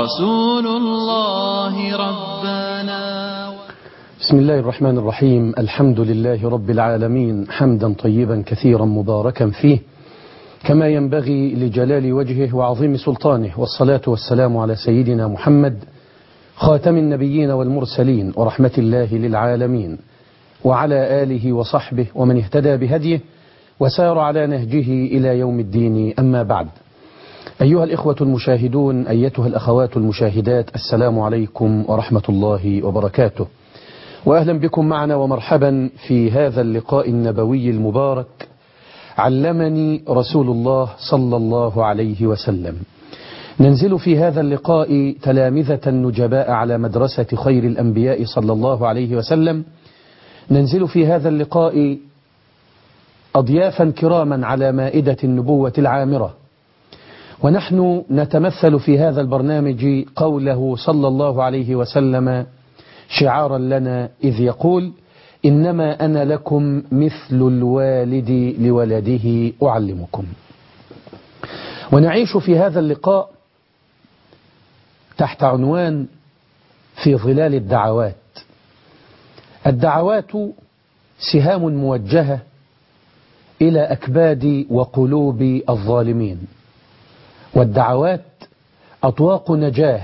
رسول الله ربنا بسم الله الرحمن الرحيم الحمد لله رب العالمين حمدا طيبا كثيرا مباركا فيه كما ينبغي لجلال وجهه وعظيم سلطانه والصلاة والسلام على سيدنا محمد خاتم النبيين والمرسلين ورحمة الله للعالمين وعلى آله وصحبه ومن اهتدى بهديه وسار على نهجه إلى يوم الدين أما بعد أيها الإخوة المشاهدون أيتها الأخوات المشاهدات السلام عليكم ورحمة الله وبركاته وأهلا بكم معنا ومرحبا في هذا اللقاء النبوي المبارك علمني رسول الله صلى الله عليه وسلم ننزل في هذا اللقاء تلامذة نجباء على مدرسة خير الأنبياء صلى الله عليه وسلم ننزل في هذا اللقاء أضيافا كراما على مائدة النبوة العامرة ونحن نتمثل في هذا البرنامج قوله صلى الله عليه وسلم شعارا لنا إذ يقول إنما أنا لكم مثل الوالد لولده أعلمكم ونعيش في هذا اللقاء تحت عنوان في ظلال الدعوات الدعوات سهام موجهة إلى أكباد وقلوب الظالمين والدعوات أطواق نجاه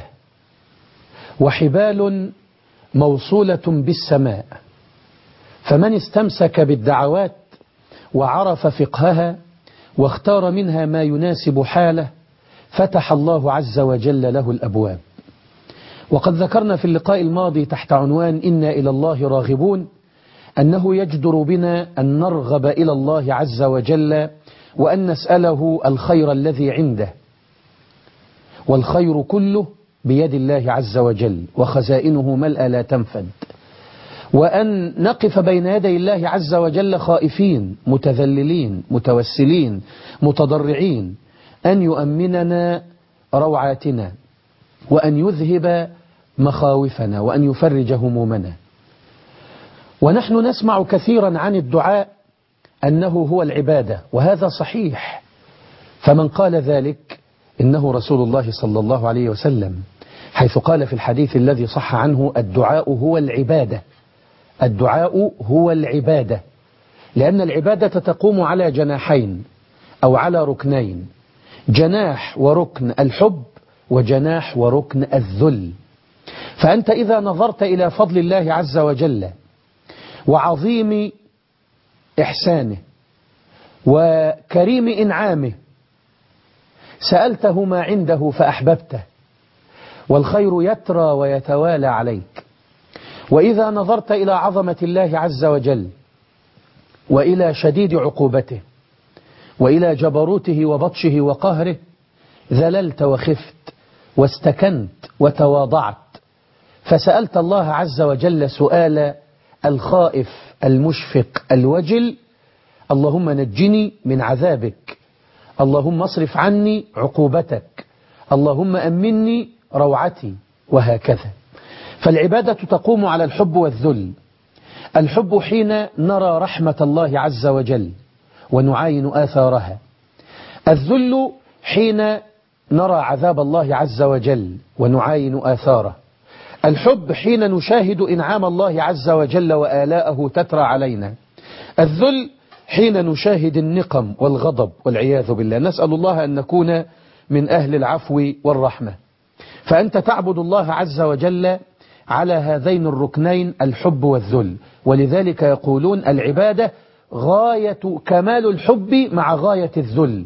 وحبال موصولة بالسماء فمن استمسك بالدعوات وعرف فقهها واختار منها ما يناسب حاله فتح الله عز وجل له الأبواب وقد ذكرنا في اللقاء الماضي تحت عنوان إنا إلى الله راغبون أنه يجدر بنا أن نرغب إلى الله عز وجل وأن نسأله الخير الذي عنده والخير كله بيد الله عز وجل وخزائنه ملأ لا تنفد وأن نقف بين يدي الله عز وجل خائفين متذللين متوسلين متضرعين أن يؤمننا روعاتنا وأن يذهب مخاوفنا وأن يفرج همومنا ونحن نسمع كثيرا عن الدعاء أنه هو العبادة وهذا صحيح فمن قال ذلك إنه رسول الله صلى الله عليه وسلم حيث قال في الحديث الذي صح عنه الدعاء هو العبادة الدعاء هو العبادة لأن العبادة تقوم على جناحين أو على ركنين جناح وركن الحب وجناح وركن الذل فأنت إذا نظرت إلى فضل الله عز وجل وعظيم إحسانه وكريم إنعامه سألته ما عنده فأحببته والخير يترى ويتوالى عليك وإذا نظرت إلى عظمة الله عز وجل وإلى شديد عقوبته وإلى جبروته وبطشه وقهره ذللت وخفت واستكنت وتواضعت فسألت الله عز وجل سؤال الخائف المشفق الوجل اللهم نجني من عذابك اللهم اصرف عني عقوبتك اللهم أمني روعتي وهكذا فالعبادة تقوم على الحب والذل الحب حين نرى رحمة الله عز وجل ونعاين آثارها الذل حين نرى عذاب الله عز وجل ونعاين آثاره الحب حين نشاهد إنعام الله عز وجل وآلاءه تترى علينا الذل حين نشاهد النقم والغضب والعياذ بالله نسأل الله أن نكون من أهل العفو والرحمة فأنت تعبد الله عز وجل على هذين الركنين الحب والذل ولذلك يقولون العبادة غاية كمال الحب مع غاية الذل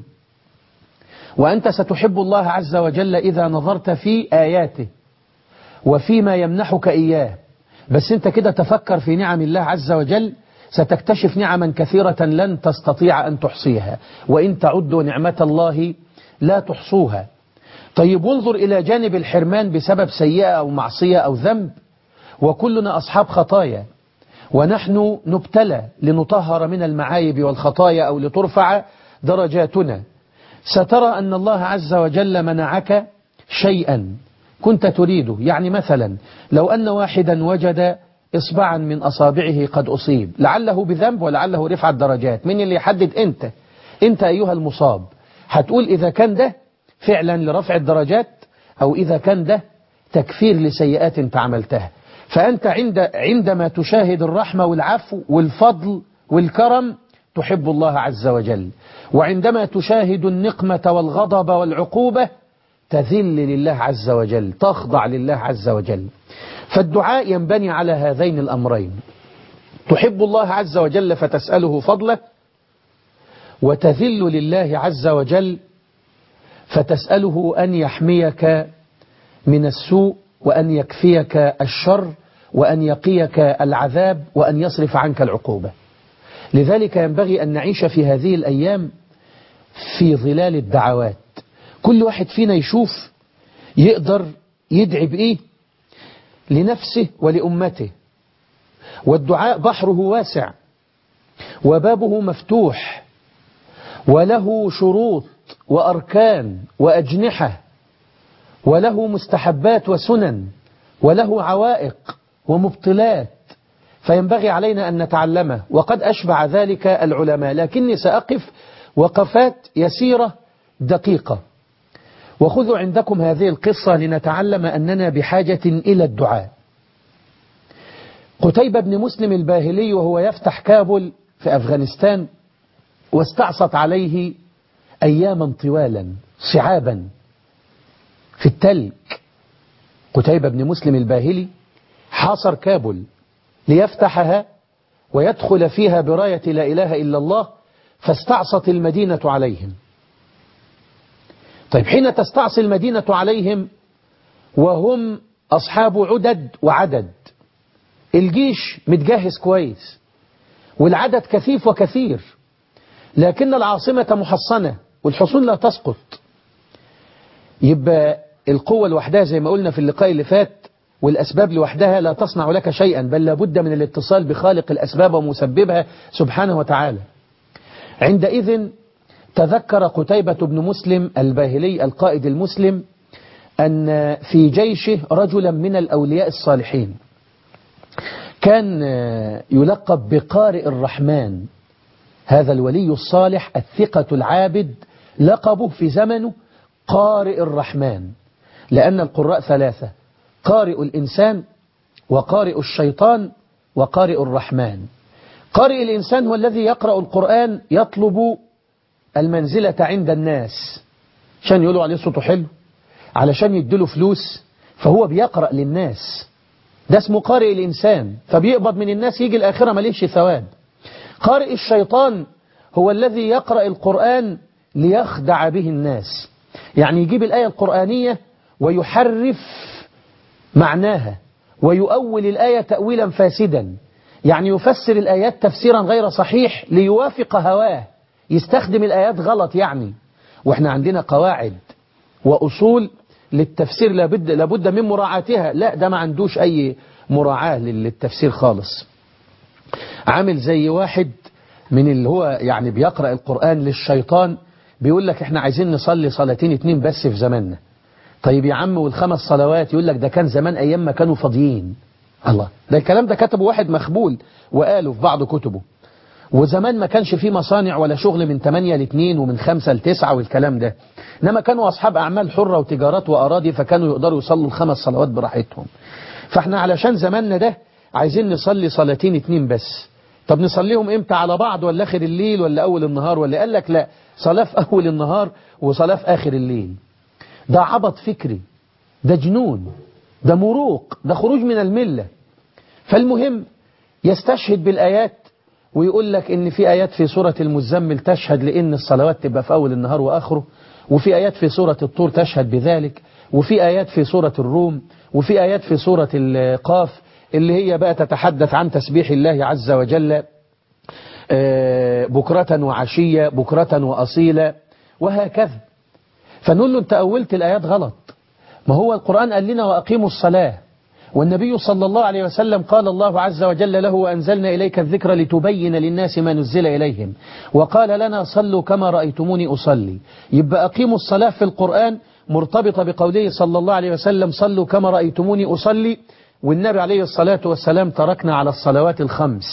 وأنت ستحب الله عز وجل إذا نظرت في آياته وفيما يمنحك إياه بس أنت كده تفكر في نعم الله عز وجل ستكتشف نعما كثيرة لن تستطيع أن تحصيها وإن تعدوا نعمة الله لا تحصوها طيب وانظر إلى جانب الحرمان بسبب سيئة أو معصية أو ذنب وكلنا أصحاب خطايا ونحن نبتلى لنطهر من المعايب والخطايا أو لترفع درجاتنا سترى أن الله عز وجل منعك شيئا كنت تريده يعني مثلا لو أن واحدا وجد إصبعا من أصابعه قد أصيب لعله بذنب ولعله رفعة درجات من اللي يحدد أنت أنت أيها المصاب هتقول إذا كان ده فعلا لرفع الدرجات أو إذا كان ده تكفير لسيئات أنت عملتها فأنت عند عندما تشاهد الرحمة والعفو والفضل والكرم تحب الله عز وجل وعندما تشاهد النقمة والغضب والعقوبة تذل لله عز وجل تخضع لله عز وجل فالدعاء ينبني على هذين الأمرين تحب الله عز وجل فتسأله فضله وتذل لله عز وجل فتسأله أن يحميك من السوء وأن يكفيك الشر وأن يقيك العذاب وأن يصرف عنك العقوبة لذلك ينبغي أن نعيش في هذه الأيام في ظلال الدعوات كل واحد فينا يشوف يقدر يدعي بإيه لنفسه ولأمته والدعاء بحره واسع وبابه مفتوح وله شروط وأركان وأجنحة وله مستحبات وسنن وله عوائق ومبطلات فينبغي علينا أن نتعلمه وقد أشبع ذلك العلماء لكني سأقف وقفات يسيرة دقيقة وخذوا عندكم هذه القصة لنتعلم أننا بحاجة إلى الدعاء قتيبة بن مسلم الباهلي وهو يفتح كابل في أفغانستان واستعصت عليه أياما طوالا صعابا في التلج قتيبة بن مسلم الباهلي حاصر كابل ليفتحها ويدخل فيها براية لا إله إلا الله فاستعصت المدينة عليهم طيب حين تستعصي المدينة عليهم وهم أصحاب عدد وعدد الجيش متجهز كويس والعدد كثيف وكثير لكن العاصمة محصنة والحصون لا تسقط يبقى القوة لوحدها زي ما قلنا في اللقاء اللي فات والأسباب لوحدها لا تصنع لك شيئا بل لابد من الاتصال بخالق الأسباب ومسببها سبحانه وتعالى عندئذ تذكر قتيبة بن مسلم الباهلي القائد المسلم أن في جيشه رجلا من الأولياء الصالحين كان يلقب بقارئ الرحمن هذا الولي الصالح الثقة العابد لقبه في زمنه قارئ الرحمن لأن القراء ثلاثة قارئ الإنسان وقارئ الشيطان وقارئ الرحمن قارئ الإنسان هو الذي يقرأ القرآن يطلب المنزلة عند الناس عشان يقولوا عليه صوته حلو علشان يديله فلوس فهو بيقرأ للناس ده اسمه قارئ الإنسان فبيقبض من الناس يجي الآخرة مليش ثواب قارئ الشيطان هو الذي يقرأ القرآن ليخدع به الناس يعني يجيب الآية القرآنية ويحرف معناها ويؤول الآية تأويلا فاسدا يعني يفسر الآيات تفسيرا غير صحيح ليوافق هواه يستخدم الآيات غلط يعني وإحنا عندنا قواعد وأصول للتفسير لابد, لابد من مراعاتها لا ده ما عندوش أي مراعاة للتفسير خالص عامل زي واحد من اللي هو يعني بيقرأ القرآن للشيطان بيقول لك احنا عايزين نصلي صلاتين اتنين بس في زماننا طيب يا عم والخمس صلوات يقول لك ده كان زمان أيام ما كانوا فاضيين الله ده الكلام ده كتبه واحد مخبول وقاله في بعض كتبه وزمان ما كانش فيه مصانع ولا شغل من 8 ل 2 ومن 5 ل 9 والكلام ده انما كانوا أصحاب أعمال حرة وتجارات وأراضي فكانوا يقدروا يصلوا الخمس صلوات براحتهم فاحنا علشان زماننا ده عايزين نصلي صلاتين اتنين بس طب نصليهم امتى على بعض ولا آخر الليل ولا أول النهار ولا قال لك لا صلاة في أول النهار وصلاة في آخر الليل ده عبط فكري ده جنون ده مروق ده خروج من الملة فالمهم يستشهد بالآيات ويقول لك ان في آيات في سورة المزمل تشهد لأن الصلوات تبقى في أول النهار وآخره وفي آيات في سورة الطور تشهد بذلك وفي آيات في سورة الروم وفي آيات في سورة القاف اللي هي بقى تتحدث عن تسبيح الله عز وجل بكرة وعشية بكرة وأصيلة وهكذا فنقول له انت أولت الآيات غلط ما هو القرآن قال لنا وأقيموا الصلاة والنبي صلى الله عليه وسلم قال الله عز وجل له وأنزلنا إليك الذكر لتبين للناس ما نزل إليهم وقال لنا صلوا كما رأيتموني أصلي يبقى أقيموا الصلاة في القرآن مرتبطة بقوله صلى الله عليه وسلم صلوا كما رأيتموني أصلي والنبي عليه الصلاة والسلام تركنا على الصلوات الخمس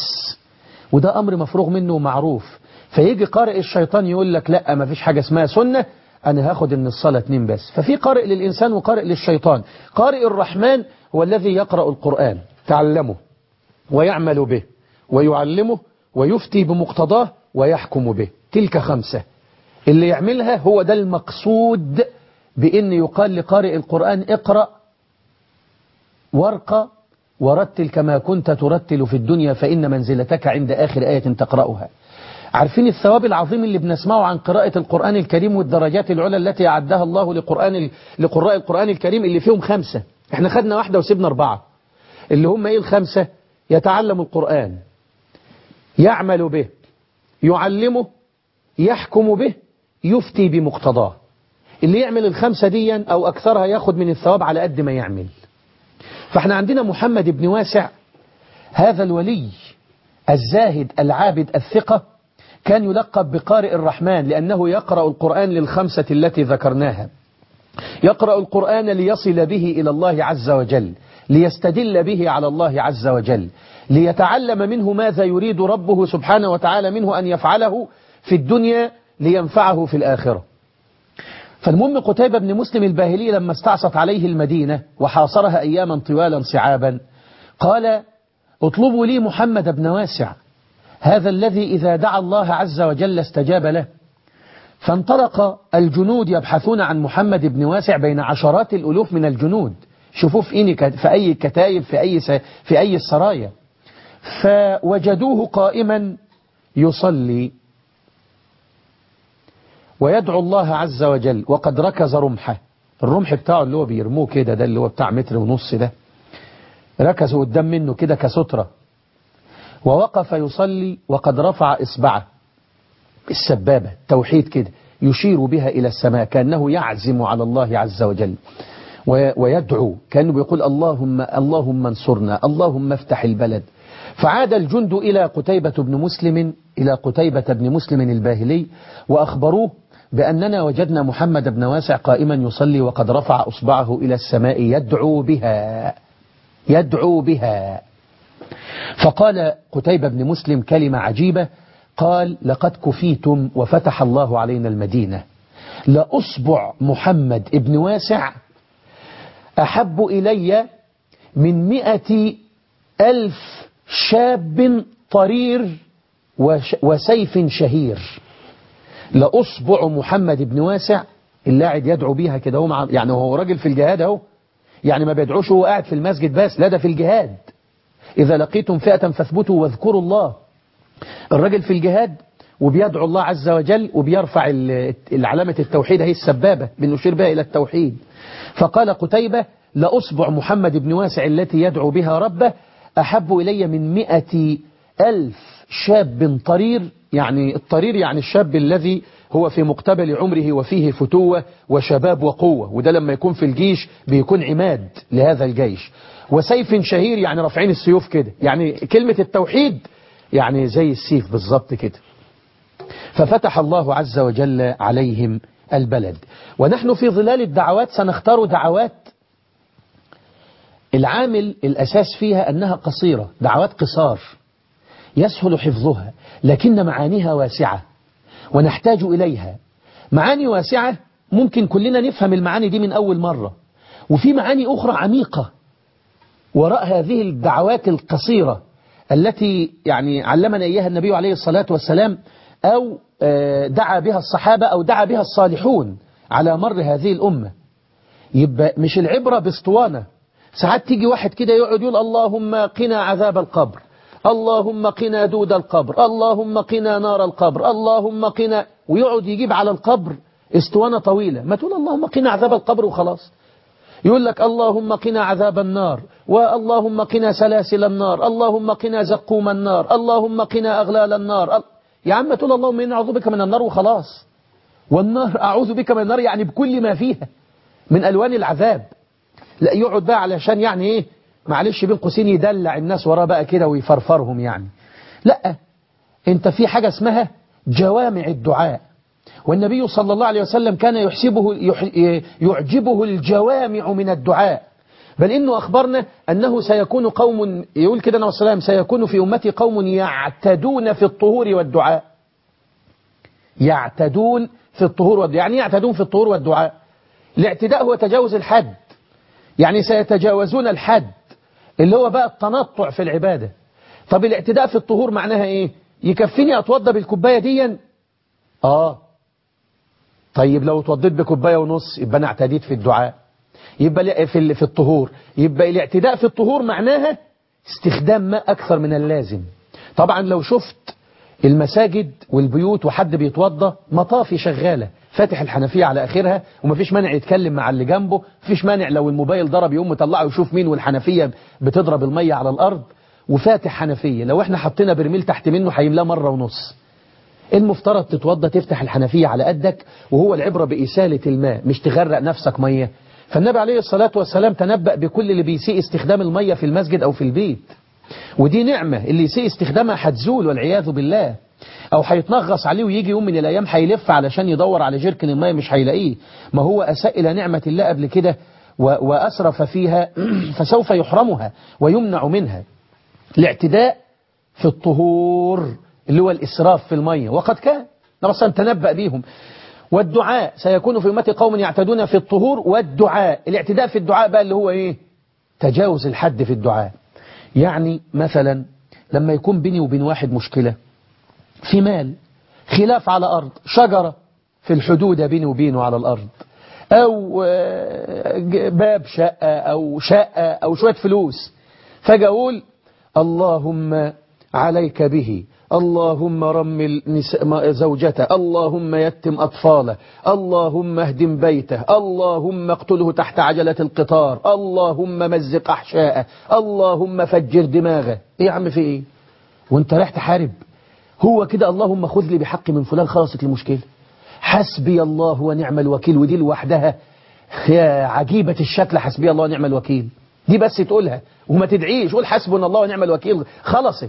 وده أمر مفروغ منه ومعروف فيجي قارئ الشيطان يقول لك لا ما فيش حاجة اسمها سنة أنا هاخد إن الصلاة اتنين بس ففي قارئ للإنسان وقارئ للشيطان قارئ الرحمن هو الذي يقرأ القرآن تعلمه ويعمل به ويعلمه ويفتي بمقتضاه ويحكم به تلك خمسة اللي يعملها هو ده المقصود بأن يقال لقارئ القرآن اقرأ وارقى ورتل كما كنت ترتل في الدنيا فإن منزلتك عند آخر آية تقرأها عارفين الثواب العظيم اللي بنسمعه عن قراءة القرآن الكريم والدرجات العلى التي أعدها الله لقرآن لقراء القرآن الكريم اللي فيهم خمسة احنا خدنا واحدة وسيبنا أربعة اللي هم ايه الخمسة يتعلم القرآن يعمل به يعلمه يحكم به يفتي بمقتضاه اللي يعمل الخمسة دي أو أكثرها ياخد من الثواب على قد ما يعمل فاحنا عندنا محمد بن واسع هذا الولي الزاهد العابد الثقة كان يلقب بقارئ الرحمن لأنه يقرأ القرآن للخمسة التي ذكرناها يقرأ القرآن ليصل به إلى الله عز وجل ليستدل به على الله عز وجل ليتعلم منه ماذا يريد ربه سبحانه وتعالى منه أن يفعله في الدنيا لينفعه في الآخرة فالمهم قتيبة بن مسلم الباهلي لما استعصت عليه المدينة وحاصرها أياما طوالا صعابا قال اطلبوا لي محمد بن واسع هذا الذي إذا دعا الله عز وجل استجاب له فانطلق الجنود يبحثون عن محمد بن واسع بين عشرات الألوف من الجنود شوفوه في, إني في أي كتايب في أي, في أي السرايا فوجدوه قائما يصلي ويدعو الله عز وجل وقد ركز رمحه الرمح بتاعه اللي هو بيرموه كده ده اللي هو بتاع متر ونص ده ركزه قدام منه كده كسترة ووقف يصلي وقد رفع إصبعه السبابة توحيد كده يشير بها إلى السماء كأنه يعزم على الله عز وجل ويدعو كأنه بيقول اللهم اللهم انصرنا اللهم افتح البلد فعاد الجند إلى قتيبة بن مسلم إلى قتيبة بن مسلم الباهلي وأخبروه بأننا وجدنا محمد بن واسع قائما يصلي وقد رفع أصبعه إلى السماء يدعو بها يدعو بها فقال قتيبة بن مسلم كلمة عجيبة قال لقد كفيتم وفتح الله علينا المدينة لأصبع محمد بن واسع أحب إلي من مئة ألف شاب طرير وسيف شهير لأصبع محمد بن واسع اللي قاعد يدعو بيها كده هو مع يعني هو راجل في الجهاد اهو يعني ما بيدعوش هو قاعد في المسجد بس لا ده في الجهاد إذا لقيتم فئة فاثبتوا واذكروا الله الراجل في الجهاد وبيدعو الله عز وجل وبيرفع العلامة التوحيد هي السبابة بنشير بها إلى التوحيد فقال قتيبة لأصبع محمد بن واسع التي يدعو بها ربه أحب إلي من مئة ألف شاب طرير يعني الطرير يعني الشاب الذي هو في مقتبل عمره وفيه فتوة وشباب وقوة وده لما يكون في الجيش بيكون عماد لهذا الجيش وسيف شهير يعني رافعين السيوف كده يعني كلمة التوحيد يعني زي السيف بالظبط كده ففتح الله عز وجل عليهم البلد ونحن في ظلال الدعوات سنختار دعوات العامل الأساس فيها أنها قصيرة دعوات قصار يسهل حفظها لكن معانيها واسعة ونحتاج إليها معاني واسعة ممكن كلنا نفهم المعاني دي من أول مرة وفي معاني أخرى عميقة وراء هذه الدعوات القصيرة التي يعني علمنا إياها النبي عليه الصلاة والسلام أو دعا بها الصحابة أو دعا بها الصالحون على مر هذه الأمة يبقى مش العبرة باسطوانة ساعات تيجي واحد كده يقعد يقول اللهم قنا عذاب القبر اللهم قنا دود القبر اللهم قنا نار القبر اللهم قنا ويقعد يجيب على القبر اسطوانة طويلة ما تقول اللهم قنا عذاب القبر وخلاص يقول لك اللهم قنا عذاب النار واللهم قنا سلاسل النار اللهم قنا زقوم النار اللهم قنا أغلال النار يا عم تقول اللهم إني أعوذ بك من النار وخلاص والنار أعوذ بك من النار يعني بكل ما فيها من ألوان العذاب لا يقعد بقى علشان يعني إيه معلش بين قوسين يدلع الناس وراه بقى كده ويفرفرهم يعني لا انت في حاجة اسمها جوامع الدعاء والنبي صلى الله عليه وسلم كان يحسبه يعجبه الجوامع من الدعاء بل إنه أخبرنا أنه سيكون قوم يقول كده نبي السلام سيكون في أمتي قوم يعتدون في الطهور والدعاء يعتدون في الطهور والدعاء يعني يعتدون في الطهور والدعاء الاعتداء هو تجاوز الحد يعني سيتجاوزون الحد اللي هو بقى التنطع في العبادة طب الاعتداء في الطهور معناها ايه يكفيني اتوضى بالكوبايه دي اه طيب لو اتوضيت بكوبايه ونص يبقى انا اعتديت في الدعاء يبقى في في الطهور يبقى الاعتداء في الطهور معناها استخدام ماء اكثر من اللازم طبعا لو شفت المساجد والبيوت وحد بيتوضى مطافي شغاله فاتح الحنفيه على اخرها ومفيش مانع يتكلم مع اللي جنبه مفيش مانع لو الموبايل ضرب يقوم مطلعه يشوف مين والحنفيه بتضرب الميه على الارض وفاتح حنفيه لو احنا حطينا برميل تحت منه هيملاه مره ونص المفترض تتوضى تفتح الحنفيه على قدك وهو العبره باساله الماء مش تغرق نفسك ميه فالنبي عليه الصلاه والسلام تنبأ بكل اللي بيسيء استخدام الميه في المسجد او في البيت ودي نعمه اللي يسيء استخدامها هتزول والعياذ بالله او هيتنغص عليه ويجي يوم من الايام هيلف علشان يدور على جركن الميه مش هيلاقيه ما هو اساء الى نعمه الله قبل كده واسرف فيها فسوف يحرمها ويمنع منها الاعتداء في الطهور اللي هو الإسراف في المية وقد كان نبصا تنبأ بيهم والدعاء سيكون في أمتي قوم يعتدون في الطهور والدعاء الاعتداء في الدعاء بقى اللي هو إيه تجاوز الحد في الدعاء يعني مثلا لما يكون بيني وبين واحد مشكلة في مال خلاف على أرض شجرة في الحدود بيني وبينه على الأرض أو باب شقة أو شقة أو شوية فلوس فاجي أقول اللهم عليك به اللهم رمل زوجته اللهم يتم أطفاله اللهم اهدم بيته اللهم اقتله تحت عجلة القطار اللهم مزق أحشاءه اللهم فجر دماغه ايه يا عم في ايه وانت رايح تحارب هو كده اللهم خذ لي بحق من فلان خلصت المشكلة حسبي الله ونعم الوكيل ودي لوحدها يا عجيبة الشكل حسبي الله ونعم الوكيل دي بس تقولها وما تدعيش قول حسبنا الله ونعم الوكيل خلصت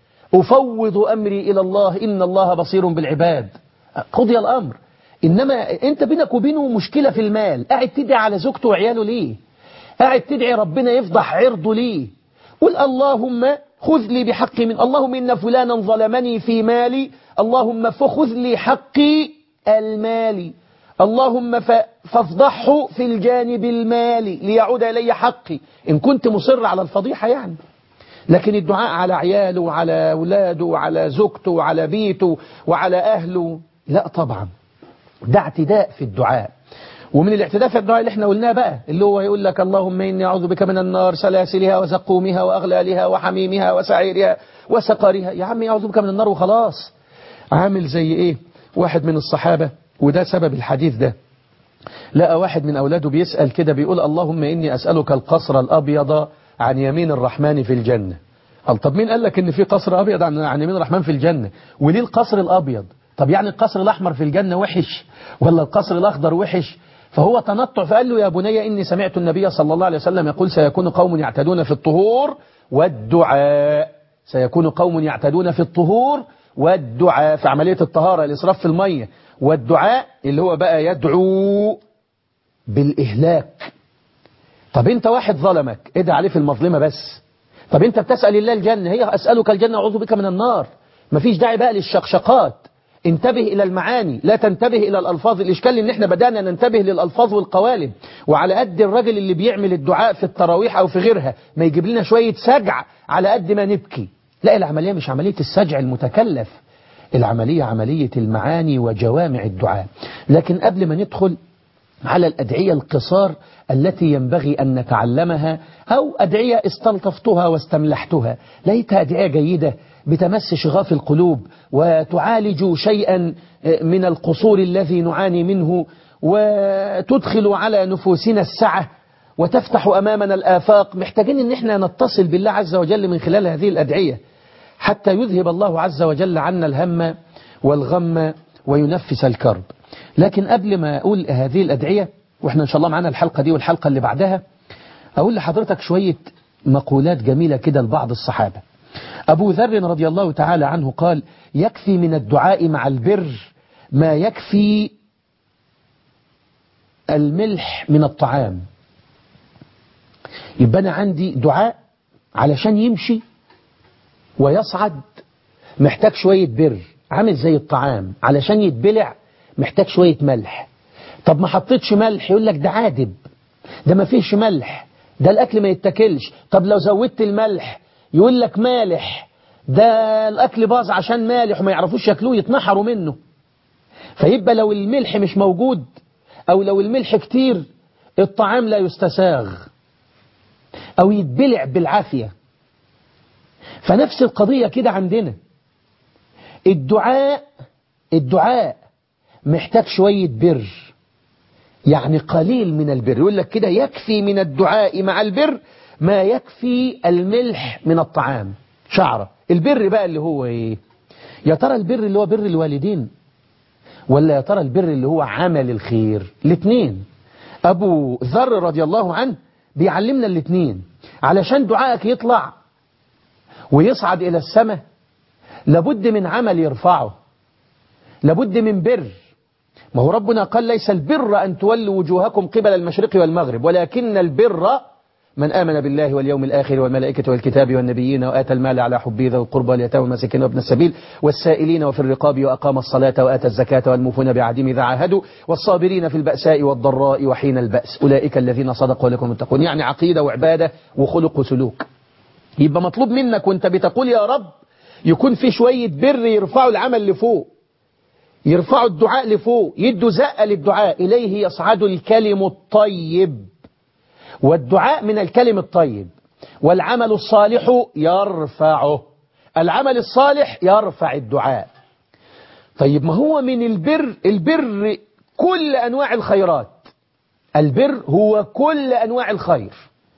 أفوض أمري إلى الله إن الله بصير بالعباد قضي الأمر إنما أنت بينك وبينه مشكلة في المال قاعد تدعي على زوجته وعياله ليه قاعد تدعي ربنا يفضح عرضه ليه قل اللهم خذ لي بحقي من اللهم إن فلانا ظلمني في مالي اللهم فخذ لي حقي المالي اللهم فافضحه في الجانب المالي ليعود إلي حقي إن كنت مصر على الفضيحة يعني لكن الدعاء على عياله وعلى أولاده وعلى زوجته وعلى بيته وعلى أهله لا طبعا ده اعتداء في الدعاء ومن الاعتداء في الدعاء اللي احنا قلناه بقى اللي هو يقول لك اللهم إني أعوذ بك من النار سلاسلها وزقومها وأغلالها وحميمها وسعيرها وسقرها يا عمي أعوذ بك من النار وخلاص عامل زي إيه واحد من الصحابة وده سبب الحديث ده لقى واحد من أولاده بيسأل كده بيقول اللهم إني أسألك القصر الأبيض عن يمين الرحمن في الجنة قال طب مين قال لك ان في قصر ابيض عن, عن يمين الرحمن في الجنة وليه القصر الابيض طب يعني القصر الاحمر في الجنة وحش ولا القصر الاخضر وحش فهو تنطع فقال له يا بني اني سمعت النبي صلى الله عليه وسلم يقول سيكون قوم يعتدون في الطهور والدعاء سيكون قوم يعتدون في الطهور والدعاء في عملية الطهارة الإسراف في المية والدعاء اللي هو بقى يدعو بالإهلاك طب انت واحد ظلمك ادعى عليه في المظلمة بس طب انت بتسأل الله الجنة هي أسألك الجنة أعوذ بك من النار مفيش داعي بقى للشقشقات انتبه إلى المعاني لا تنتبه إلى الألفاظ الإشكال إن احنا بدأنا ننتبه للألفاظ والقوالب وعلى قد الراجل اللي بيعمل الدعاء في التراويح أو في غيرها ما يجيب لنا شوية سجع على قد ما نبكي لا العملية مش عملية السجع المتكلف العملية عملية المعاني وجوامع الدعاء لكن قبل ما ندخل على الأدعية القصار التي ينبغي أن نتعلمها أو أدعية استلطفتها واستملحتها ليتها أدعية جيدة بتمس شغاف القلوب وتعالج شيئا من القصور الذي نعاني منه وتدخل على نفوسنا السعة وتفتح أمامنا الآفاق محتاجين أن احنا نتصل بالله عز وجل من خلال هذه الأدعية حتى يذهب الله عز وجل عنا الهم والغم وينفس الكرب لكن قبل ما أقول هذه الأدعية وإحنا إن شاء الله معنا الحلقة دي والحلقة اللي بعدها أقول لحضرتك شوية مقولات جميلة كده لبعض الصحابة أبو ذر رضي الله تعالى عنه قال يكفي من الدعاء مع البر ما يكفي الملح من الطعام يبقى أنا عندي دعاء علشان يمشي ويصعد محتاج شوية بر عامل زي الطعام علشان يتبلع محتاج شوية ملح طب ما حطيتش ملح يقول لك ده عادب ده ما فيهش ملح ده الأكل ما يتاكلش طب لو زودت الملح يقول لك مالح ده الأكل باظ عشان مالح وما يعرفوش ياكلوه يتنحروا منه فيبقى لو الملح مش موجود أو لو الملح كتير الطعام لا يستساغ أو يتبلع بالعافية فنفس القضية كده عندنا الدعاء الدعاء محتاج شوية بر يعني قليل من البر يقول لك كده يكفي من الدعاء مع البر ما يكفي الملح من الطعام شعرة البر بقى اللي هو ايه يا ترى البر اللي هو بر الوالدين ولا يا ترى البر اللي هو عمل الخير الاثنين أبو ذر رضي الله عنه بيعلمنا الاثنين علشان دعائك يطلع ويصعد إلى السماء لابد من عمل يرفعه لابد من بر ما هو ربنا قال ليس البر أن تولوا وجوهكم قبل المشرق والمغرب ولكن البر من آمن بالله واليوم الآخر والملائكة والكتاب والنبيين وآتى المال على حبه ذوي القربى واليتامى والمساكين وابن السبيل والسائلين وفي الرقاب وأقام الصلاة وآتى الزكاة والموفون بعهدهم إذا عاهدوا والصابرين في البأساء والضراء وحين البأس أولئك الذين صدقوا لكم التقون يعني عقيدة وعبادة وخلق وسلوك يبقى مطلوب منك وانت بتقول يا رب يكون في شوية بر يرفعوا العمل لفوق يرفعوا الدعاء لفوق يدوا زقة للدعاء إليه يصعد الكلم الطيب والدعاء من الكلم الطيب والعمل الصالح يرفعه العمل الصالح يرفع الدعاء طيب ما هو من البر البر كل أنواع الخيرات البر هو كل أنواع الخير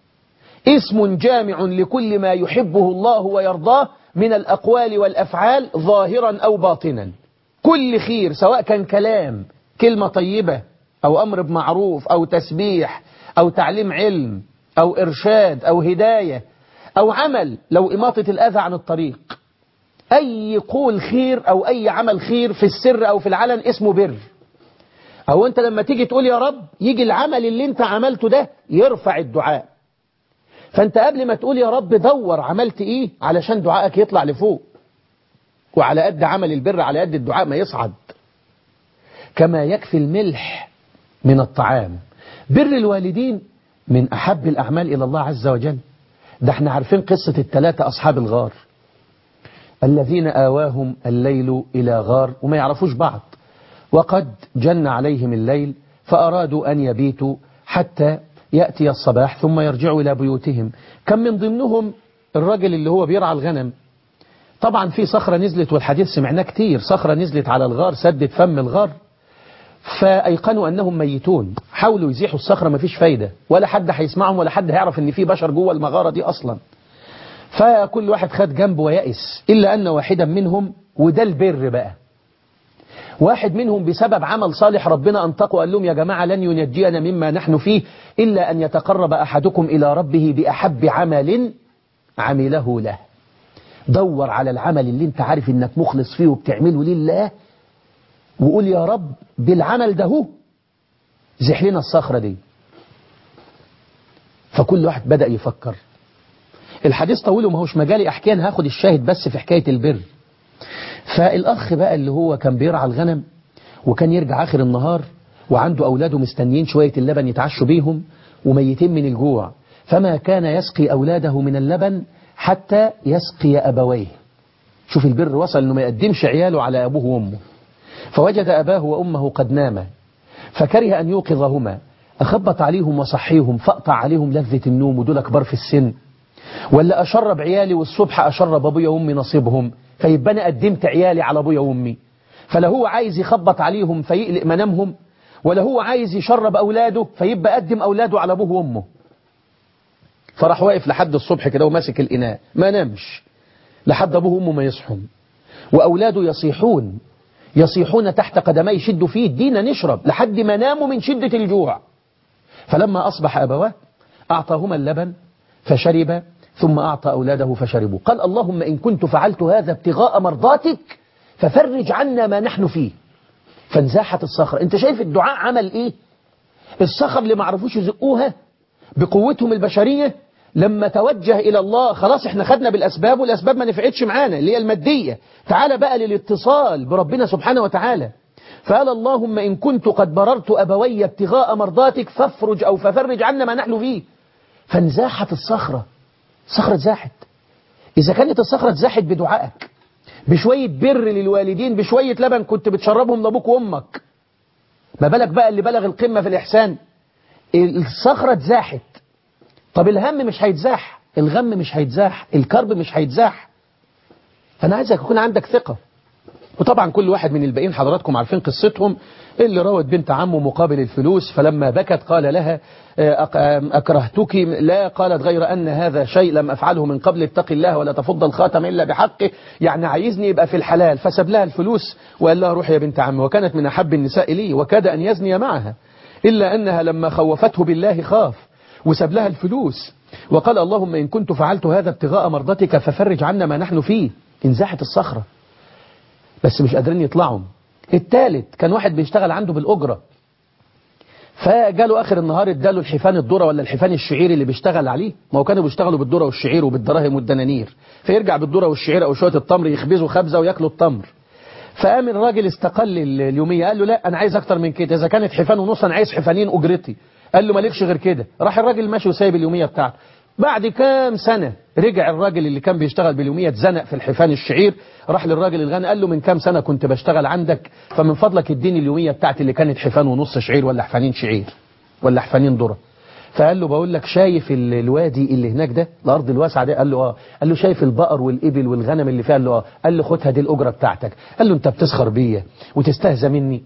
اسم جامع لكل ما يحبه الله ويرضاه من الأقوال والأفعال ظاهرا أو باطنا كل خير سواء كان كلام كلمة طيبة أو أمر بمعروف أو تسبيح أو تعليم علم أو إرشاد أو هداية أو عمل لو إماطة الأذى عن الطريق أي قول خير أو أي عمل خير في السر أو في العلن اسمه بر أو أنت لما تيجي تقول يا رب يجي العمل اللي أنت عملته ده يرفع الدعاء فأنت قبل ما تقول يا رب دور عملت إيه علشان دعائك يطلع لفوق وعلى قد عمل البر على قد الدعاء ما يصعد كما يكفي الملح من الطعام بر الوالدين من أحب الأعمال إلى الله عز وجل ده احنا عارفين قصة الثلاثة أصحاب الغار الذين آواهم الليل إلى غار وما يعرفوش بعض وقد جن عليهم الليل فأرادوا أن يبيتوا حتى يأتي الصباح ثم يرجعوا إلى بيوتهم كم من ضمنهم الرجل اللي هو بيرعى الغنم طبعا في صخرة نزلت والحديث سمعناه كتير صخرة نزلت على الغار سدت فم الغار فأيقنوا أنهم ميتون حاولوا يزيحوا الصخرة مفيش فايدة ولا حد هيسمعهم ولا حد هيعرف أن في بشر جوه المغارة دي أصلا فكل واحد خد جنبه ويأس إلا أن واحدا منهم وده البر بقى واحد منهم بسبب عمل صالح ربنا أنطقوا قال لهم يا جماعة لن ينجينا مما نحن فيه إلا أن يتقرب أحدكم إلى ربه بأحب عمل عمله له دور على العمل اللي انت عارف انك مخلص فيه وبتعمله لله وقول يا رب بالعمل ده هو زح لنا الصخرة دي فكل واحد بدأ يفكر الحديث طويل وما هوش مجالي احكي انا هاخد الشاهد بس في حكاية البر فالاخ بقى اللي هو كان بيرعى الغنم وكان يرجع اخر النهار وعنده اولاده مستنيين شوية اللبن يتعشوا بيهم وميتين من الجوع فما كان يسقي اولاده من اللبن حتى يسقي أبويه شوف البر وصل أنه ما يقدمش عياله على أبوه وأمه فوجد أباه وأمه قد ناما فكره أن يوقظهما أخبط عليهم وصحيهم فأقطع عليهم لذة النوم ودول كبار في السن ولا أشرب عيالي والصبح أشرب أبويا وأمي نصيبهم فيبقى أنا قدمت عيالي على أبويا وأمي فلا هو عايز يخبط عليهم فيقلق منامهم ولا هو عايز يشرب أولاده فيبقى قدم أولاده على أبوه وأمه فراح واقف لحد الصبح كده وماسك الإناء ما نامش لحد أبوه وأمه ما يصحوا وأولاده يصيحون يصيحون تحت قدمي شدوا فيه ادينا نشرب لحد ما ناموا من شدة الجوع فلما أصبح أبواه أعطاهما اللبن فشرب ثم أعطى أولاده فشربوا قال اللهم إن كنت فعلت هذا ابتغاء مرضاتك ففرج عنا ما نحن فيه فانزاحت الصخرة انت شايف الدعاء عمل ايه الصخر اللي ما عرفوش يزقوها بقوتهم البشرية لما توجه إلى الله خلاص احنا خدنا بالأسباب والأسباب ما نفعتش معانا اللي هي المادية تعال بقى للاتصال بربنا سبحانه وتعالى فقال اللهم إن كنت قد بررت أبوي ابتغاء مرضاتك فافرج أو ففرج عنا ما نحن فيه فانزاحت الصخرة صخرة زاحت إذا كانت الصخرة اتزاحت بدعائك بشوية بر للوالدين بشوية لبن كنت بتشربهم لأبوك وأمك ما بالك بقى اللي بلغ القمة في الإحسان الصخرة اتزاحت طب الهم مش هيتزاح الغم مش هيتزاح الكرب مش هيتزاح فأنا عايزك يكون عندك ثقة وطبعا كل واحد من الباقيين حضراتكم عارفين قصتهم اللي روت بنت عمه مقابل الفلوس فلما بكت قال لها أكرهتك لا قالت غير أن هذا شيء لم أفعله من قبل اتق الله ولا تفض الخاتم إلا بحقه يعني عايزني يبقى في الحلال فسب لها الفلوس وقال لها روح يا بنت عمي وكانت من أحب النساء لي وكاد أن يزني معها إلا أنها لما خوفته بالله خاف وسب لها الفلوس وقال اللهم إن كنت فعلت هذا ابتغاء مرضتك ففرج عنا ما نحن فيه انزاحت الصخرة بس مش قادرين يطلعوا الثالث كان واحد بيشتغل عنده بالأجرة فجاله آخر النهار اداله الحفان الذرة ولا الحفان الشعير اللي بيشتغل عليه ما هو كانوا بيشتغلوا بالذرة والشعير وبالدراهم والدنانير فيرجع بالذرة والشعير أو شوية التمر يخبزوا خبزة وياكلوا التمر فقام الراجل استقل اليومية قال له لا أنا عايز أكتر من كده إذا كانت حفان ونص أنا عايز حفانين أجرتي قال له مالكش غير كده راح الراجل ماشي وسايب اليومية بتاعته بعد كام سنة رجع الراجل اللي كان بيشتغل باليومية اتزنق في الحفان الشعير راح للراجل الغني قال له من كام سنة كنت بشتغل عندك فمن فضلك اديني اليومية بتاعتي اللي كانت حفان ونص شعير ولا حفانين شعير ولا حفانين ذره فقال له بقول لك شايف الوادي اللي هناك ده الارض الواسعه دي قال له اه قال له شايف البقر والابل والغنم اللي فيها قال له اه قال له خدها دي الاجره بتاعتك قال له انت بتسخر بيا وتستهزى مني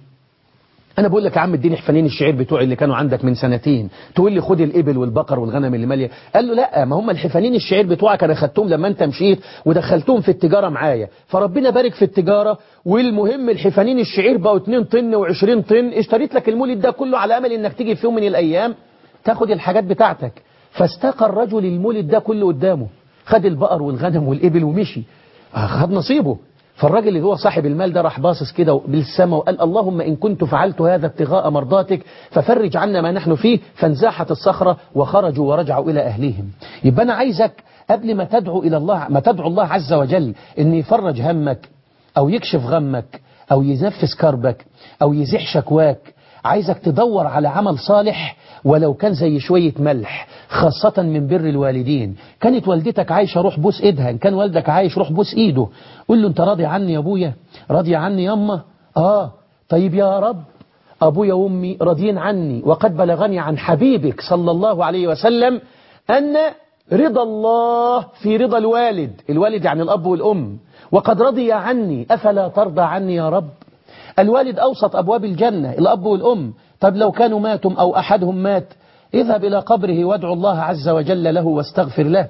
انا بقول لك يا عم اديني حفانين الشعير بتوعي اللي كانوا عندك من سنتين تقول لي خد الابل والبقر والغنم اللي ماليه قال له لا ما هم الحفانين الشعير بتوعك انا خدتهم لما انت مشيت ودخلتهم في التجاره معايا فربنا بارك في التجاره والمهم الحفانين الشعير بقوا 2 طن و20 طن اشتريت لك المولد ده كله على امل انك تيجي في يوم من الايام تاخد الحاجات بتاعتك فاستاقى الرجل المولد ده كله قدامه خد البقر والغنم والابل ومشي خد نصيبه فالراجل اللي هو صاحب المال ده راح باصص كده بالسماء وقال اللهم إن كنت فعلت هذا ابتغاء مرضاتك ففرج عنا ما نحن فيه فانزاحت الصخرة وخرجوا ورجعوا إلى أهليهم يبقى أنا عايزك قبل ما تدعو إلى الله ما تدعو الله عز وجل إن يفرج همك أو يكشف غمك أو ينفس كربك أو يزيح شكواك عايزك تدور على عمل صالح ولو كان زي شوية ملح خاصة من بر الوالدين كانت والدتك عايشة روح بوس ايدها ان كان والدك عايش روح بوس ايده قول له انت راضي عني يا ابويا راضي عني ياما اه طيب يا رب ابويا وامي راضيين عني وقد بلغني عن حبيبك صلى الله عليه وسلم ان رضا الله في رضا الوالد الوالد يعني الاب والام وقد رضي عني افلا ترضى عني يا رب الوالد أوسط أبواب الجنة الأب والأم طب لو كانوا ماتوا أو أحدهم مات اذهب إلى قبره وادعو الله عز وجل له واستغفر له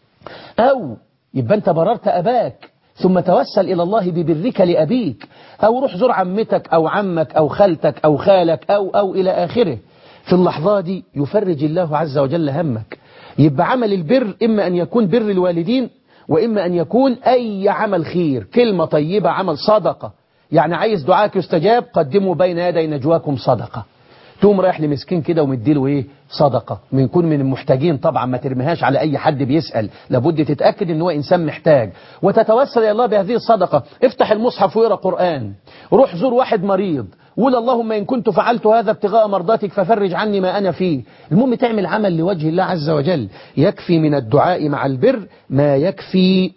أو يبقى أنت بررت أباك ثم توسل إلى الله ببرك لأبيك أو روح زور عمتك أو عمك أو خالتك أو خالك أو أو إلى آخره في اللحظة دي يفرج الله عز وجل همك يبقى عمل البر إما أن يكون بر الوالدين وإما أن يكون أي عمل خير كلمة طيبة عمل صدقة يعني عايز دعاك يستجاب قدموا بين يدي نجواكم صدقة تقوم رايح لمسكين كده ومديله ايه صدقة يكون من المحتاجين طبعا ما ترميهاش على اي حد بيسأل لابد تتأكد ان هو انسان محتاج وتتوسل الى الله بهذه الصدقة افتح المصحف واقرا قرآن روح زور واحد مريض قول اللهم إن كنت فعلت هذا ابتغاء مرضاتك ففرج عني ما أنا فيه المهم تعمل عمل لوجه الله عز وجل يكفي من الدعاء مع البر ما يكفي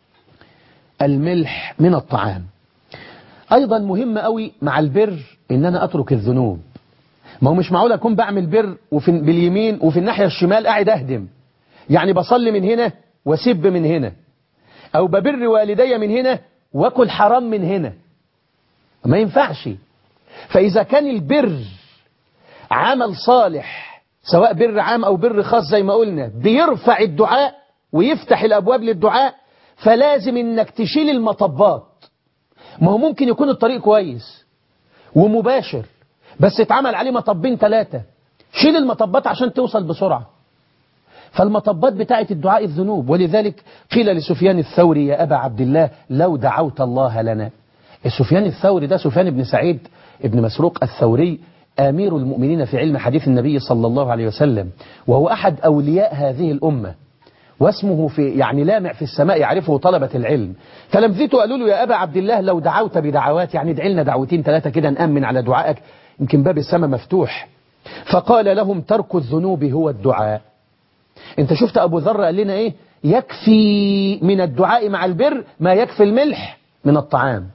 الملح من الطعام أيضا مهم قوي مع البر إن أنا أترك الذنوب ما هو مش معقول أكون بعمل بر وفي باليمين وفي الناحية الشمال قاعد أهدم يعني بصلي من هنا وسب من هنا أو ببر والدي من هنا واكل حرام من هنا ما ينفعش فإذا كان البر عمل صالح سواء بر عام أو بر خاص زي ما قلنا بيرفع الدعاء ويفتح الأبواب للدعاء فلازم إنك تشيل المطبات ما هو ممكن يكون الطريق كويس ومباشر بس اتعمل عليه مطبين ثلاثة شيل المطبات عشان توصل بسرعة فالمطبات بتاعت الدعاء الذنوب ولذلك قيل لسفيان الثوري يا أبا عبد الله لو دعوت الله لنا سفيان الثوري ده سفيان بن سعيد ابن مسروق الثوري أمير المؤمنين في علم حديث النبي صلى الله عليه وسلم وهو أحد أولياء هذه الأمة واسمه في يعني لامع في السماء يعرفه طلبة العلم تلامذته قالوا له يا أبا عبد الله لو دعوت بدعوات يعني ادعي لنا دعوتين ثلاثة كده نأمن على دعائك يمكن باب السماء مفتوح فقال لهم ترك الذنوب هو الدعاء انت شفت أبو ذر قال لنا ايه يكفي من الدعاء مع البر ما يكفي الملح من الطعام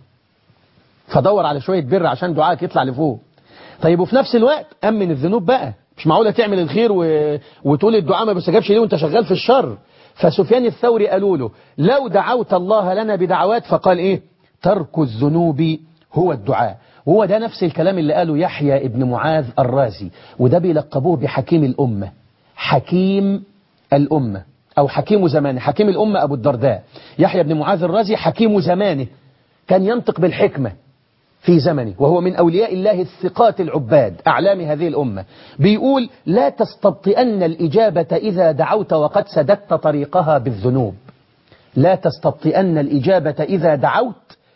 فدور على شوية بر عشان دعائك يطلع لفوق طيب وفي نفس الوقت أمن الذنوب بقى مش معقولة تعمل الخير و... وتقول الدعاء ما بيستجابش ليه وانت شغال في الشر فسفيان الثوري قالوا له لو دعوت الله لنا بدعوات فقال ايه ترك الذنوب هو الدعاء وهو ده نفس الكلام اللي قاله يحيى ابن معاذ الرازي وده بيلقبوه بحكيم الأمة حكيم الأمة أو حكيم زمانه حكيم الأمة أبو الدرداء يحيى بن معاذ الرازي حكيم زمانه كان ينطق بالحكمة في زمنه وهو من أولياء الله الثقات العباد أعلام هذه الأمة بيقول لا تستبطئن الإجابة إذا دعوت وقد سددت طريقها بالذنوب لا تستبطئن الإجابة إذا دعوت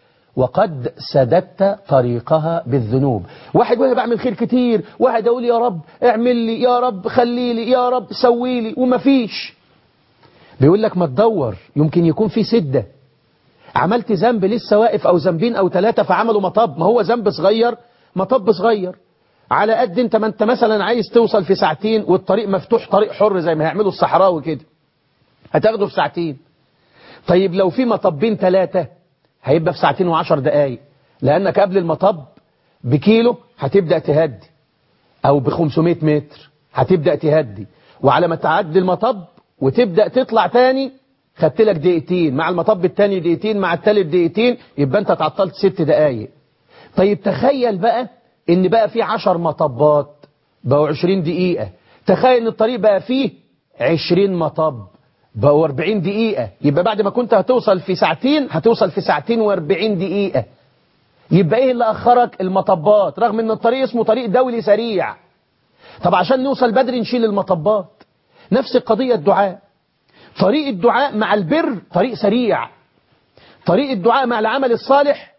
وقد سددت طريقها بالذنوب واحد وانا بعمل خير كتير واحد اقول يا رب اعمل لي يا رب خلي لي يا رب سوي لي ومفيش بيقول لك ما تدور يمكن يكون في سدة عملت ذنب لسه واقف او ذنبين او ثلاثة فعملوا مطب ما هو ذنب صغير مطب صغير على قد انت ما انت مثلا عايز توصل في ساعتين والطريق مفتوح طريق حر زي ما هيعملوا الصحراوي كده هتاخده في ساعتين طيب لو في مطبين ثلاثة هيبقى في ساعتين وعشر دقايق لأنك قبل المطب بكيلو هتبدأ تهدي أو ب 500 متر هتبدأ تهدي وعلى ما تعدي المطب وتبدأ تطلع تاني خدت لك دقيقتين مع المطب التاني دقيقتين مع التالت دقيقتين يبقى انت اتعطلت ست دقايق طيب تخيل بقى ان بقى في عشر مطبات بقوا 20 دقيقة تخيل ان الطريق بقى فيه 20 مطب بقوا 40 دقيقة يبقى بعد ما كنت هتوصل في ساعتين هتوصل في ساعتين و40 دقيقة يبقى ايه اللي اخرك المطبات رغم ان الطريق اسمه طريق دولي سريع طب عشان نوصل بدري نشيل المطبات نفس القضية الدعاء طريق الدعاء مع البر طريق سريع طريق الدعاء مع العمل الصالح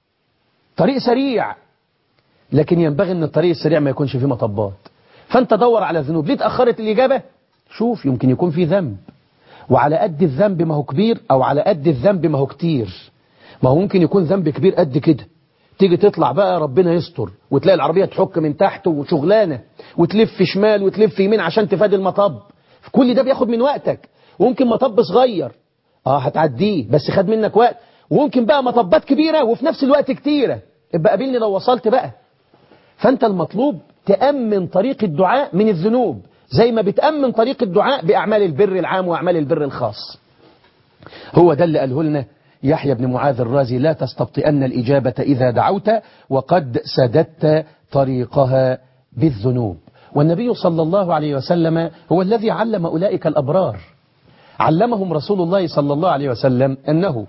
طريق سريع لكن ينبغي ان الطريق السريع ما يكونش فيه مطبات فانت دور على ذنوب ليه اتأخرت الإجابة شوف يمكن يكون في ذنب وعلى قد الذنب ما هو كبير او على قد الذنب ما هو كتير ما هو ممكن يكون ذنب كبير قد كده تيجي تطلع بقى ربنا يستر وتلاقي العربية تحك من تحت وشغلانة وتلف شمال وتلف يمين عشان تفادي المطب كل ده بياخد من وقتك وممكن مطب صغير اه هتعديه بس خد منك وقت وممكن بقى مطبات كبيرة وفي نفس الوقت كتيرة ابقى قابلني لو وصلت بقى فانت المطلوب تأمن طريق الدعاء من الذنوب زي ما بتأمن طريق الدعاء بأعمال البر العام وأعمال البر الخاص هو ده اللي قاله لنا يحيى بن معاذ الرازي لا تستبطئن الإجابة إذا دعوت وقد سددت طريقها بالذنوب والنبي صلى الله عليه وسلم هو الذي علم أولئك الأبرار علمهم رسول الله صلى الله عليه وسلم أنه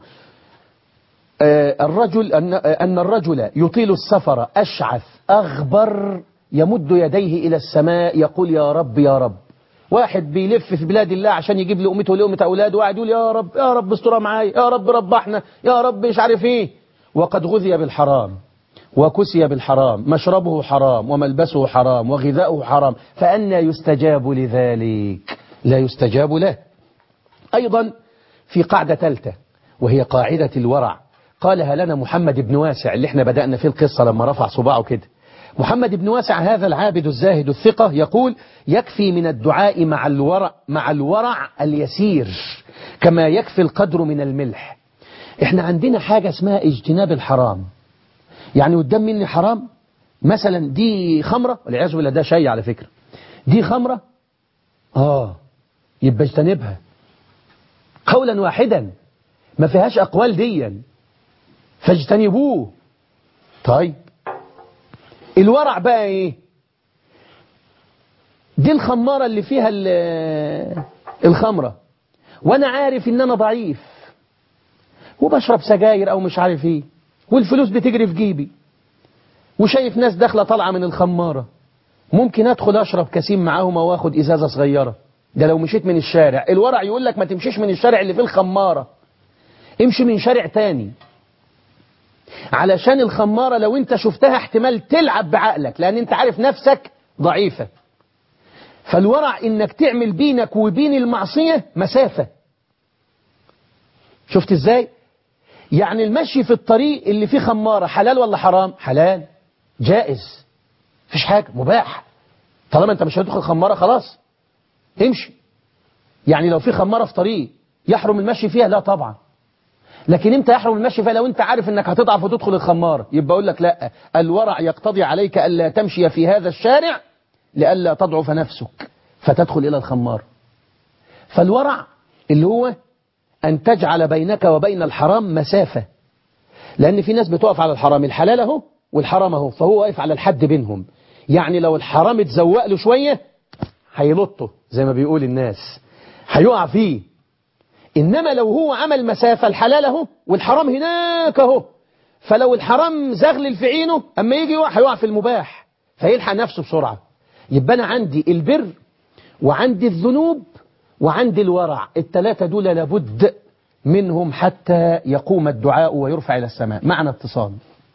الرجل أن, أن الرجل يطيل السفر أشعث أغبر يمد يديه إلى السماء يقول يا رب يا رب واحد بيلف في بلاد الله عشان يجيب لأمته ولأمة أولاده وقاعد يقول يا رب يا رب استرها معايا يا رب ربحنا يا رب مش عارف ايه وقد غذي بالحرام وكسي بالحرام مشربه حرام وملبسه حرام وغذاؤه حرام فأنا يستجاب لذلك لا يستجاب له أيضا في قاعدة ثالثة وهي قاعدة الورع قالها لنا محمد بن واسع اللي احنا بدأنا فيه القصة لما رفع صباعه كده محمد بن واسع هذا العابد الزاهد الثقة يقول يكفي من الدعاء مع الورع, مع الورع اليسير كما يكفي القدر من الملح احنا عندنا حاجة اسمها اجتناب الحرام يعني قدام مني حرام مثلا دي خمرة والعياذ بالله ده شيء على فكرة دي خمرة اه يبقى اجتنبها قولا واحدا ما فيهاش أقوال ديا فاجتنبوه طيب الورع بقى ايه دي الخمارة اللي فيها الخمرة وانا عارف ان انا ضعيف وبشرب سجاير او مش عارف ايه والفلوس بتجري في جيبي وشايف ناس داخله طالعه من الخمارة ممكن ادخل اشرب كاسين معاهم او اخد ازازة صغيرة ده لو مشيت من الشارع الورع يقول لك ما تمشيش من الشارع اللي فيه الخمارة امشي من شارع تاني علشان الخمارة لو انت شفتها احتمال تلعب بعقلك لان انت عارف نفسك ضعيفة فالورع انك تعمل بينك وبين المعصية مسافة شفت ازاي يعني المشي في الطريق اللي فيه خمارة حلال ولا حرام حلال جائز مفيش حاجة مباح طالما انت مش هتدخل خمارة خلاص امشي يعني لو في خمارة في طريق يحرم المشي فيها لا طبعا لكن انت يحرم المشي فيها لو انت عارف انك هتضعف وتدخل الخمارة يبقى اقول لك لا الورع يقتضي عليك الا تمشي في هذا الشارع لئلا تضعف نفسك فتدخل الى الخمار فالورع اللي هو ان تجعل بينك وبين الحرام مسافة لان في ناس بتقف على الحرام الحلال اهو والحرام اهو فهو واقف على الحد بينهم يعني لو الحرام اتزوق له شوية هيلطه زي ما بيقول الناس هيقع فيه إنما لو هو عمل مسافة الحلال اهو والحرام هناك اهو فلو الحرام زغلل في عينه أما يجي يقع هيقع في المباح فيلحق نفسه بسرعة يبقى أنا عندي البر وعندي الذنوب وعندي الورع الثلاثة دول لابد منهم حتى يقوم الدعاء ويرفع إلى السماء معنى اتصال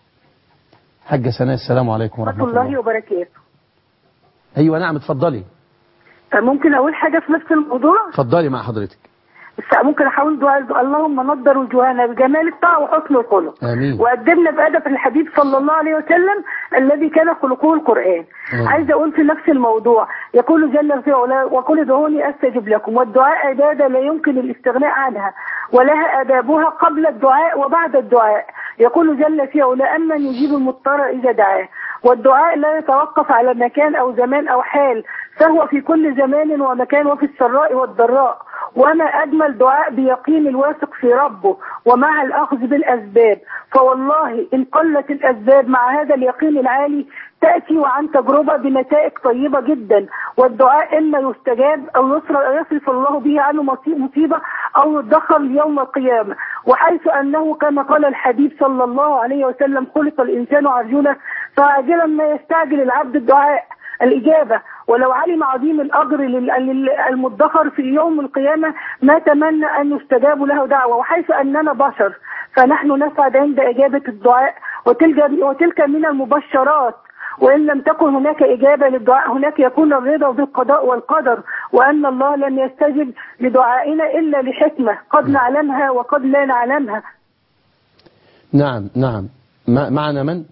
حاجة سناء السلام عليكم ورحمة ورحمة الله الله وبركاته أيوة نعم اتفضلي ممكن أقول حاجة في نفس الموضوع اتفضلي مع حضرتك بس ممكن أحاول دعاء اللهم نضر وجوهنا بجمال الطاعة وحسن الخلق آمين وقدمنا بأدب الحبيب صلى الله عليه وسلم الذي كان خلقه القرآن آمين. عايزة أقول في نفس الموضوع يقول جل في علاه وقل ادعوني أستجب لكم والدعاء عبادة لا يمكن الاستغناء عنها ولها آدابها قبل الدعاء وبعد الدعاء يقول جل في علاه أمن يجيب المضطر إذا دعاه والدعاء لا يتوقف على مكان أو زمان أو حال فهو في كل زمان ومكان وفي السراء والضراء وما أجمل دعاء بيقين الواثق في ربه ومع الأخذ بالأسباب فوالله إن قلت الأسباب مع هذا اليقين العالي تأتي وعن تجربة بنتائج طيبة جدا والدعاء إما يستجاب أو يصر- يصرف الله به عنه مصي- مصيبة أو يدخر يوم القيامة وحيث أنه كما قال الحبيب صلى الله عليه وسلم خلق الإنسان عرجولا فعاجلا ما يستعجل العبد الدعاء الإجابة ولو علم عظيم الأجر لل- للمدخر في يوم القيامة ما تمنى أن يستجاب له دعوة وحيث أننا بشر فنحن نسعد عند إجابة الدعاء وتلك, وتلك من المبشرات وإن لم تكن هناك إجابة للدعاء هناك يكون الرضا بالقضاء والقدر وأن الله لن يستجب لدعائنا إلا لحكمة قد نعلمها وقد لا نعلمها نعم نعم ما- معنا من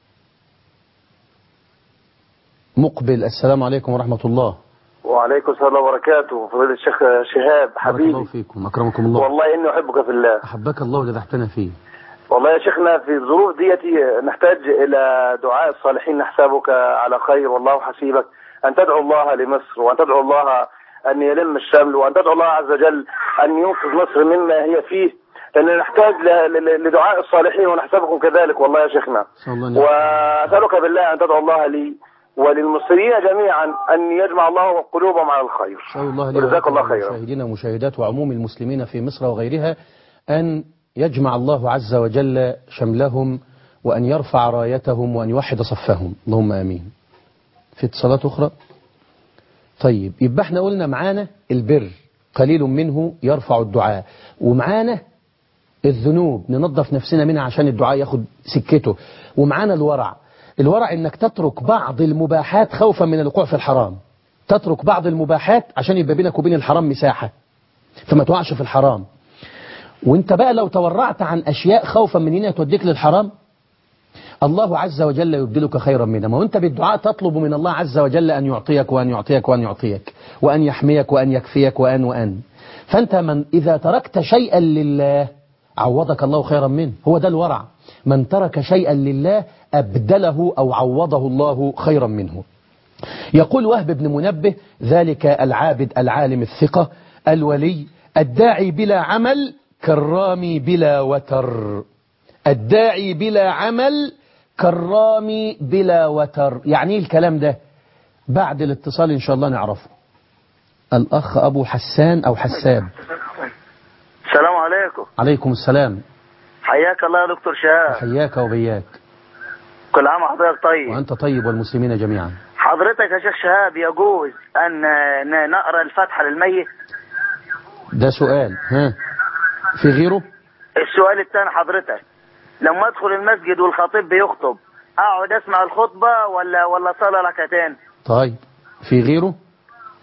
مقبل السلام عليكم ورحمة الله وعليكم السلام وبركاته فضيلة الشيخ شهاب بارك الله حبيبي فيكم أكرمكم الله والله إني أحبك في الله أحبك الله لذحتنا فيه والله يا شيخنا في الظروف ديتي نحتاج إلى دعاء الصالحين نحسبك على خير والله حسيبك أن تدعو الله لمصر وأن تدعو الله أن يلم الشمل وأن تدعو الله عز وجل أن ينقذ مصر مما هي فيه لأن نحتاج ل- ل- لدعاء الصالحين ونحسبكم كذلك والله يا شيخنا نسأل الله أن وأسألك بالله أن تدعو الله لي وللمصريين جميعا أن يجمع الله قلوبهم على الخير أسأل الله لي وجزاك الله ولكم خيرا المشاهدين والمشاهدات وعموم المسلمين في مصر وغيرها أن يجمع الله عز وجل شملهم وأن يرفع رايتهم وأن يوحد صفهم اللهم آمين في اتصالات أخرى طيب يبقى احنا قلنا معانا البر قليل منه يرفع الدعاء ومعانا الذنوب ننظف نفسنا منها عشان الدعاء ياخد سكته ومعانا الورع الورع انك تترك بعض المباحات خوفا من الوقوع في الحرام تترك بعض المباحات عشان يبقى بينك وبين الحرام مساحة فما تقعش في الحرام وانت بقى لو تورعت عن اشياء خوفا من هنا توديك للحرام الله عز وجل يبدلك خيرا منها ما وانت بالدعاء تطلب من الله عز وجل ان يعطيك وان يعطيك وان يعطيك وان يحميك وان يكفيك وان وان فانت من اذا تركت شيئا لله عوضك الله خيرا منه هو ده الورع من ترك شيئا لله ابدله او عوضه الله خيرا منه يقول وهب بن منبه ذلك العابد العالم الثقة الولي الداعي بلا عمل كالرامي بلا وتر الداعي بلا عمل كالرامي بلا وتر يعني ايه الكلام ده بعد الاتصال ان شاء الله نعرفه الاخ ابو حسان او حساب السلام عليكم عليكم السلام حياك الله يا دكتور شهاب حياك وبياك كل عام وحضرتك طيب وانت طيب والمسلمين جميعا حضرتك يا شيخ شهاب يجوز أن ن- نقرأ الفاتحة للميت ده سؤال ها في غيره السؤال الثاني حضرتك لما أدخل المسجد والخطيب بيخطب أقعد أسمع الخطبة ولا ولا صلاة ركعتين طيب في غيره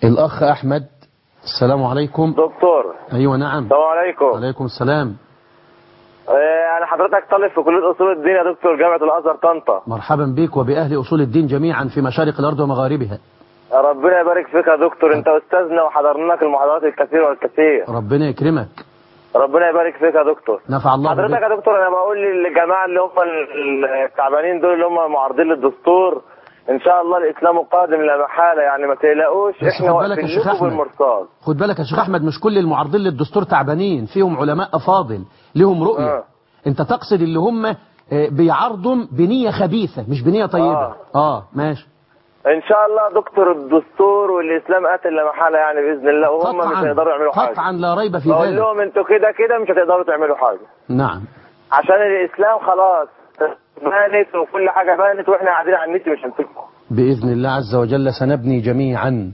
الأخ أحمد السلام عليكم دكتور أيوة نعم السلام عليكم عليكم السلام آه، انا حضرتك طالب في كليه اصول الدين يا دكتور جامعه الازهر طنطا مرحبا بك وبأهل أصول الدين جميعا في مشارق الأرض ومغاربها ربنا يبارك فيك يا دكتور انت استاذنا وحضرنا لك المحاضرات الكثير والكثير ربنا يكرمك ربنا يبارك فيك يا دكتور نفع الله حضرتك بك يا دكتور انا بقول للجماعه اللي هم ال- التعبانين دول اللي هم معارضين للدستور ان شاء الله الاسلام قادم لا محاله يعني ما تقلقوش بس احنا خد بالك يا واقفين شيخ لكم أحمد. بالمرصاد خد بالك يا شيخ أحمد مش كل المعارضين للدستور تعبانين فيهم علماء أفاضل لهم رؤية آه. أنت تقصد اللي هم آه، بيعارضوا بنية خبيثة مش بنية طيبة آه. آه ماشي ان شاء الله يا دكتور الدستور والاسلام قاتل لا محاله يعني باذن الله وهم مش قطعا هيقدروا يعملوا حاجه قطعا لا ريب في بقول ذلك لهم انتوا كده كده مش هتقدروا تعملوا حاجه نعم عشان الاسلام خلاص بانت وكل حاجه بانت واحنا قاعدين على النت مش هنفككم بإذن الله عز وجل سنبني جميعا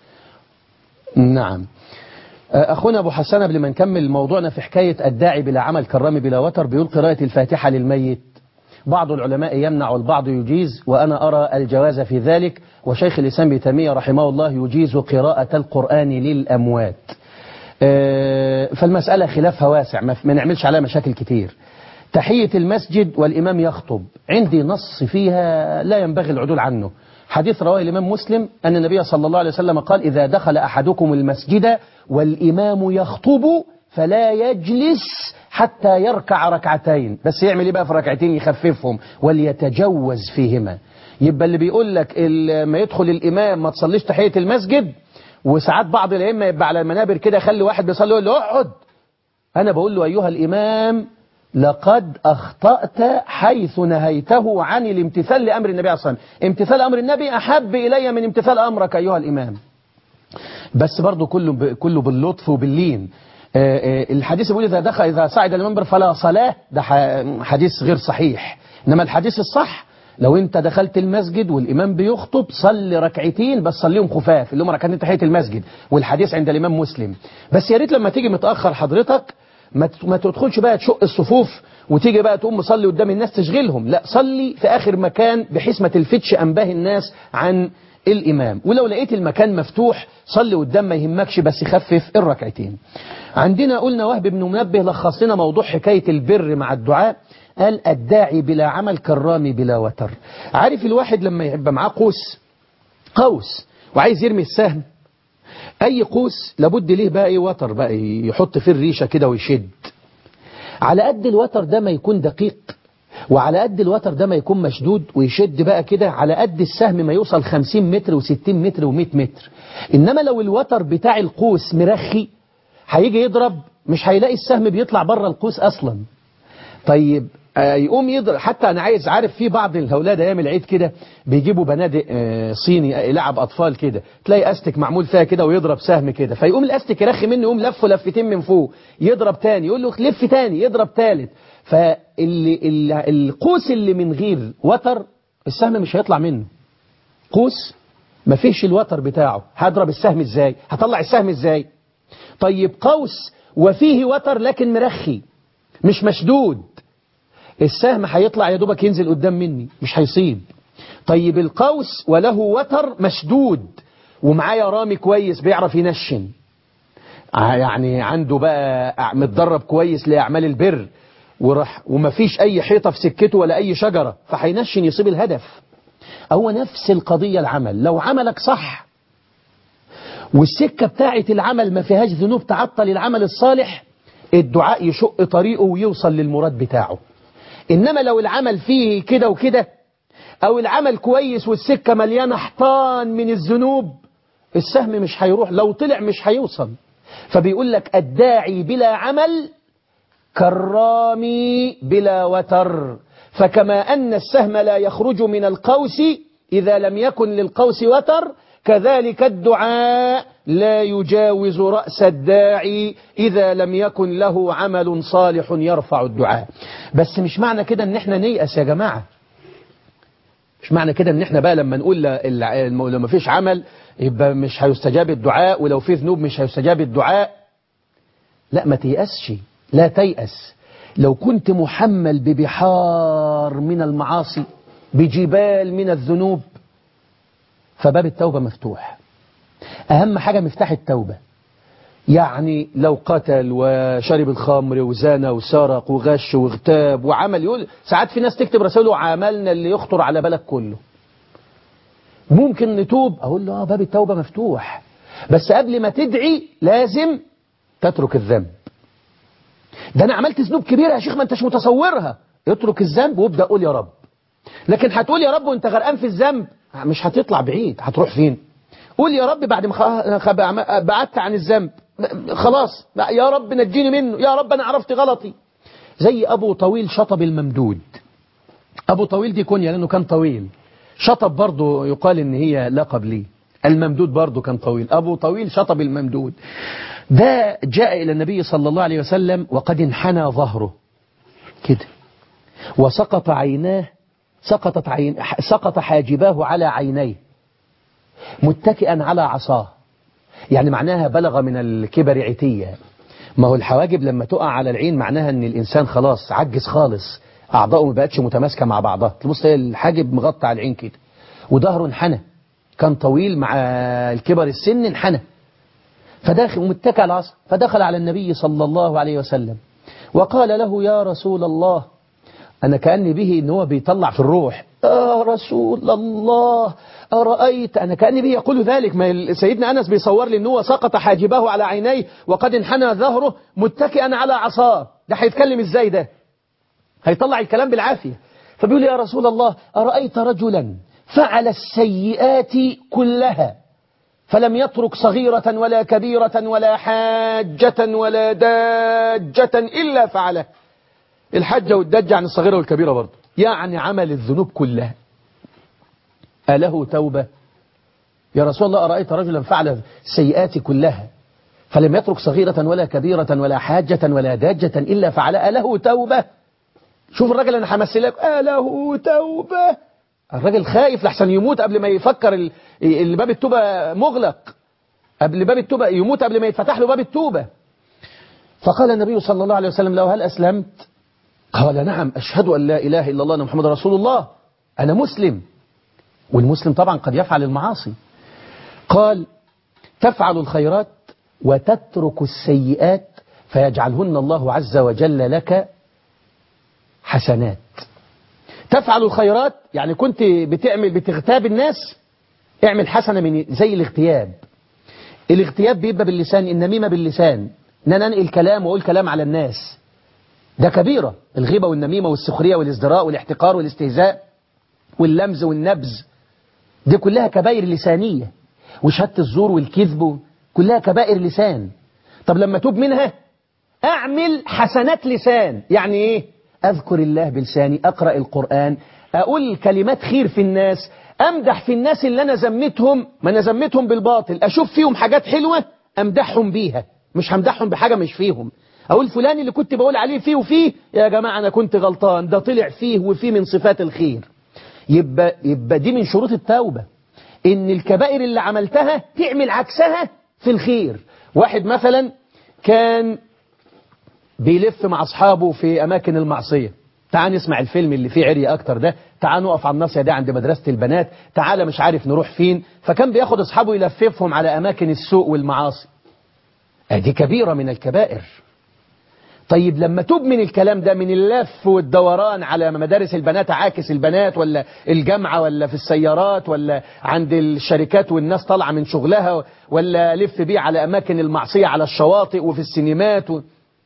نعم آه، أخونا أبو حسن قبل ما نكمل موضوعنا في حكاية الداعي بلا عمل كالرامي بلا وتر بيقول قراءة الفاتحة للميت بعض العلماء يمنع والبعض يجيز وأنا أرى الجواز في ذلك وشيخ الإسلام ابن تيمية رحمه الله يجيز قراءة القرآن للأموات آه، فالمسألة خلافها واسع ما ما نعملش عليها مشاكل كتير تحية المسجد والإمام يخطب عندي نص فيها لا ينبغي العدول عنه حديث رواه الإمام مسلم أن النبي صلى الله عليه وسلم قال إذا دخل أحدكم المسجد والإمام يخطب فلا يجلس حتى يركع ركعتين بس يعمل إيه بقى في ركعتين يخففهم وليتجوز فيهما يبقى اللي بيقول لك ال- ما يدخل الإمام ما تصليش تحية المسجد وساعات بعض الأئمة يبقى على المنابر كده يخلي واحد بيصلي يقول له اقعد أنا بقول له أيها الإمام لقد أخطأت حيث نهيته عن الامتثال لأمر النبي عليه الصلاة والسلام امتثال أمر النبي أحب إلي من امتثال أمرك أيها الإمام بس برضه كله ب... كله باللطف وباللين آه، آه، الحديث بيقول إذا دخل إذا صعد المنبر فلا صلاة ده ح- حديث غير صحيح إنما الحديث الصح لو أنت دخلت المسجد والإمام بيخطب صلي ركعتين بس صليهم خفاف اللي هم ركعتين تحية المسجد والحديث عند الإمام مسلم بس يا ريت لما تيجي متأخر حضرتك ما ت- ما تدخلش بقى تشق الصفوف وتيجي بقى تقوم مصلي قدام الناس تشغلهم لا صلي في آخر مكان بحيث ما تلفتش أنباه الناس عن الإمام ولو لقيت المكان مفتوح صلي قدام ما يهمكش بس خفف الركعتين عندنا قلنا وهب بن منبه لخص لنا موضوع حكاية البر مع الدعاء قال الداعي بلا عمل كالرامي بلا وتر عارف الواحد لما يبقى معاه قوس قوس وعايز يرمي السهم اي قوس لابد ليه بقى ايه وتر بقى يحط فيه الريشه كده ويشد على قد الوتر ده ما يكون دقيق وعلى قد الوتر ده ما يكون مشدود ويشد بقى كده على قد السهم ما يوصل 50 متر و60 متر و100 متر انما لو الوتر بتاع القوس مرخي هيجي يضرب مش هيلاقي السهم بيطلع بره القوس اصلا طيب آه، يقوم يضرب حتى انا عايز عارف في بعض الاولاد ايام العيد كده بيجيبوا بنادق آه، صيني آه، لعب اطفال كده تلاقي استك معمول فيها كده ويضرب سهم كده فيقوم الاستك يرخي منه يقوم لفه لفتين من فوق يضرب تاني يقول له لف تاني يضرب تالت فاللي ال- القوس اللي من غير وتر السهم مش هيطلع منه قوس ما فيش الوتر بتاعه هضرب السهم ازاي هطلع السهم ازاي طيب قوس وفيه وتر لكن مرخي مش مشدود السهم هيطلع يا دوبك ينزل قدام مني مش هيصيب طيب القوس وله وتر مشدود ومعايا رامي كويس بيعرف ينشن ع- يعني عنده بقى ع- متدرب كويس لأعمال البر وراح ومفيش أي حيطة في سكته ولا أي شجرة فهينشن يصيب الهدف هو نفس القضية العمل لو عملك صح والسكة بتاعت العمل ما فيهاش ذنوب تعطل العمل الصالح الدعاء يشق طريقه ويوصل للمراد بتاعه إنما لو العمل فيه كده وكده أو العمل كويس والسكة مليانة حيطان من الذنوب السهم مش هيروح لو طلع مش هيوصل فبيقول لك الداعي بلا عمل كالرامي بلا وتر فكما أن السهم لا يخرج من القوس إذا لم يكن للقوس وتر كذلك الدعاء لا يجاوز رأس الداعي إذا لم يكن له عمل صالح يرفع الدعاء بس مش معنى كده ان احنا نيأس يا جماعة مش معنى كده ان احنا بقى لما نقول ل- ال- لو ما فيش عمل يبقى مش هيستجاب الدعاء ولو في ذنوب مش هيستجاب الدعاء لا ما تيأسش لا تيأس لو كنت محمل ببحار من المعاصي بجبال من الذنوب فباب التوبة مفتوح أهم حاجة مفتاح التوبة يعني لو قتل وشرب الخمر وزنى وسرق وغش واغتاب وعمل يقول ساعات في ناس تكتب رسائله عملنا اللي يخطر على بالك كله ممكن نتوب أقول له آه باب التوبة مفتوح بس قبل ما تدعي لازم تترك الذنب ده أنا عملت ذنوب كبيرة يا شيخ ما أنتش متصورها اترك الذنب وابدأ قول يا رب لكن هتقول يا رب وانت غرقان في الذنب مش هتطلع بعيد هتروح فين قول يا رب بعد ما خ- خ- بعدت عن الذنب خلاص يا رب نجيني منه يا رب أنا عرفت غلطي زي أبو طويل شطب الممدود أبو طويل دي كونيا لأنه كان طويل شطب برضه يقال إن هي لقب ليه الممدود برضه كان طويل أبو طويل شطب الممدود ده جاء إلى النبي صلى الله عليه وسلم وقد انحنى ظهره كده وسقط عيناه سقطت عين سقط حاجباه على عينيه متكئا على عصاه يعني معناها بلغ من الكبر عتية ما هو الحواجب لما تقع على العين معناها ان الانسان خلاص عجز خالص اعضائه ما بقتش متماسكه مع بعضها تبص تلاقي الحاجب مغطى على العين كده وظهره انحنى كان طويل مع الكبر السن انحنى فداخل متكئ على العصا فدخل على النبي صلى الله عليه وسلم وقال له يا رسول الله أنا كأني به إن هو بيطلع في الروح يا رسول الله أرأيت أنا كأني به يقول ذلك ما سيدنا أنس بيصور لي إن هو سقط حاجبه على عينيه وقد انحنى ظهره متكئا على عصاه ده هيتكلم إزاي ده هيطلع الكلام بالعافية فبيقول يا رسول الله أرأيت رجلا فعل السيئات كلها فلم يترك صغيرة ولا كبيرة ولا حاجة ولا داجة إلا فعله الحجة والدجة عن الصغيرة والكبيرة برضه يعني عمل الذنوب كلها أله توبة يا رسول الله أرأيت رجلا فعل السيئات كلها فلم يترك صغيرة ولا كبيرة ولا حاجة ولا داجة إلا فعل أله توبة شوف الراجل أنا همثلك أله توبة الراجل خايف لحسن يموت قبل ما يفكر ال- ال- باب التوبة مغلق قبل باب التوبة يموت قبل ما يتفتح له باب التوبة فقال النبي صلى الله عليه وسلم له هل أسلمت قال نعم أشهد أن لا إله إلا الله أن محمد رسول الله أنا مسلم والمسلم طبعا قد يفعل المعاصي قال تفعل الخيرات وتترك السيئات فيجعلهن الله عز وجل لك حسنات تفعل الخيرات يعني كنت بتعمل بتغتاب الناس اعمل حسنة من زي الاغتياب الاغتياب بيبقى باللسان النميمة باللسان ان انا انقل كلام واقول كلام على الناس ده كبيرة الغيبة والنميمة والسخرية والازدراء والاحتقار والاستهزاء واللمز والنبز دي كلها كبائر لسانية وشهادة الزور والكذب كلها كبائر لسان طب لما توب منها أعمل حسنات لسان يعني إيه أذكر الله بلساني أقرأ القرآن أقول كلمات خير في الناس أمدح في الناس اللي أنا زمتهم ما أنا زمتهم بالباطل أشوف فيهم حاجات حلوة أمدحهم بيها مش همدحهم بحاجة مش فيهم أقول فلان اللي كنت بقول عليه فيه وفيه يا جماعة أنا كنت غلطان ده طلع فيه وفيه من صفات الخير يبقى, يبقى دي من شروط التوبة إن الكبائر اللي عملتها تعمل عكسها في الخير واحد مثلا كان بيلف مع أصحابه في أماكن المعصية تعال نسمع الفيلم اللي فيه عري أكتر ده تعال نقف على الناصية دي عند مدرسة البنات تعال مش عارف نروح فين فكان بياخد أصحابه يلففهم على أماكن السوء والمعاصي دي كبيرة من الكبائر طيب لما توب من الكلام ده من اللف والدوران على مدارس البنات عاكس البنات ولا الجامعة ولا في السيارات ولا عند الشركات والناس طالعة من شغلها ولا لف بيه على أماكن المعصية على الشواطئ وفي السينمات و...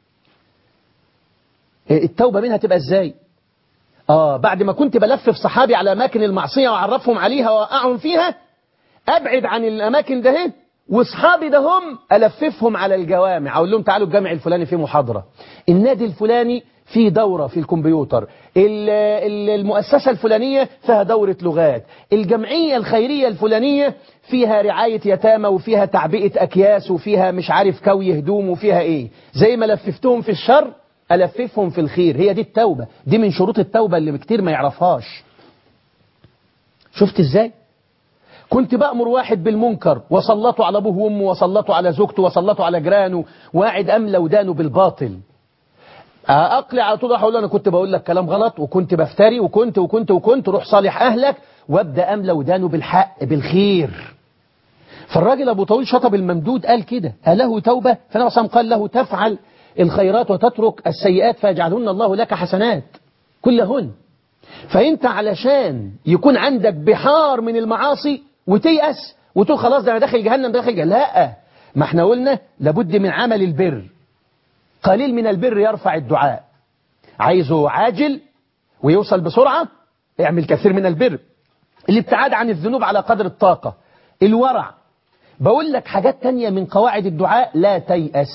التوبة منها تبقى ازاي آه بعد ما كنت بلفف صحابي على أماكن المعصية وأعرفهم عليها وأقعهم فيها أبعد عن الأماكن ده هي واصحابي ده هم ألففهم على الجوامع أقول لهم تعالوا الجامع الفلاني فيه محاضرة النادي الفلاني فيه دورة في الكمبيوتر ال- ال- المؤسسة الفلانية فيها دورة لغات الجمعية الخيرية الفلانية فيها رعاية يتامى وفيها تعبئة أكياس وفيها مش عارف كوي هدوم وفيها إيه زي ما لففتهم في الشر ألففهم في الخير هي دي التوبة دي من شروط التوبة اللي كتير ما يعرفهاش شفت ازاي كنت بأمر واحد بالمنكر وسلطوا على أبوه وأمه وسلطوا على زوجته وسلطوا على جيرانه وقاعد أملى ودانه بالباطل أقلع على طول أقول له أنا كنت بقول لك كلام غلط وكنت بفتري وكنت وكنت وكنت روح صالح أهلك وابدأ أملى ودانه بالحق بالخير فالراجل أبو طويل شطب الممدود قال كده أله توبة فالنبي صلى قال له تفعل الخيرات وتترك السيئات فيجعلهن الله لك حسنات كلهن فأنت علشان يكون عندك بحار من المعاصي وتيأس وتقول خلاص ده أنا داخل جهنم داخل جهنم لا ما احنا قلنا لابد من عمل البر قليل من البر يرفع الدعاء عايزه عاجل ويوصل بسرعة اعمل كثير من البر الابتعاد عن الذنوب على قدر الطاقة الورع بقول لك حاجات تانية من قواعد الدعاء لا تيأس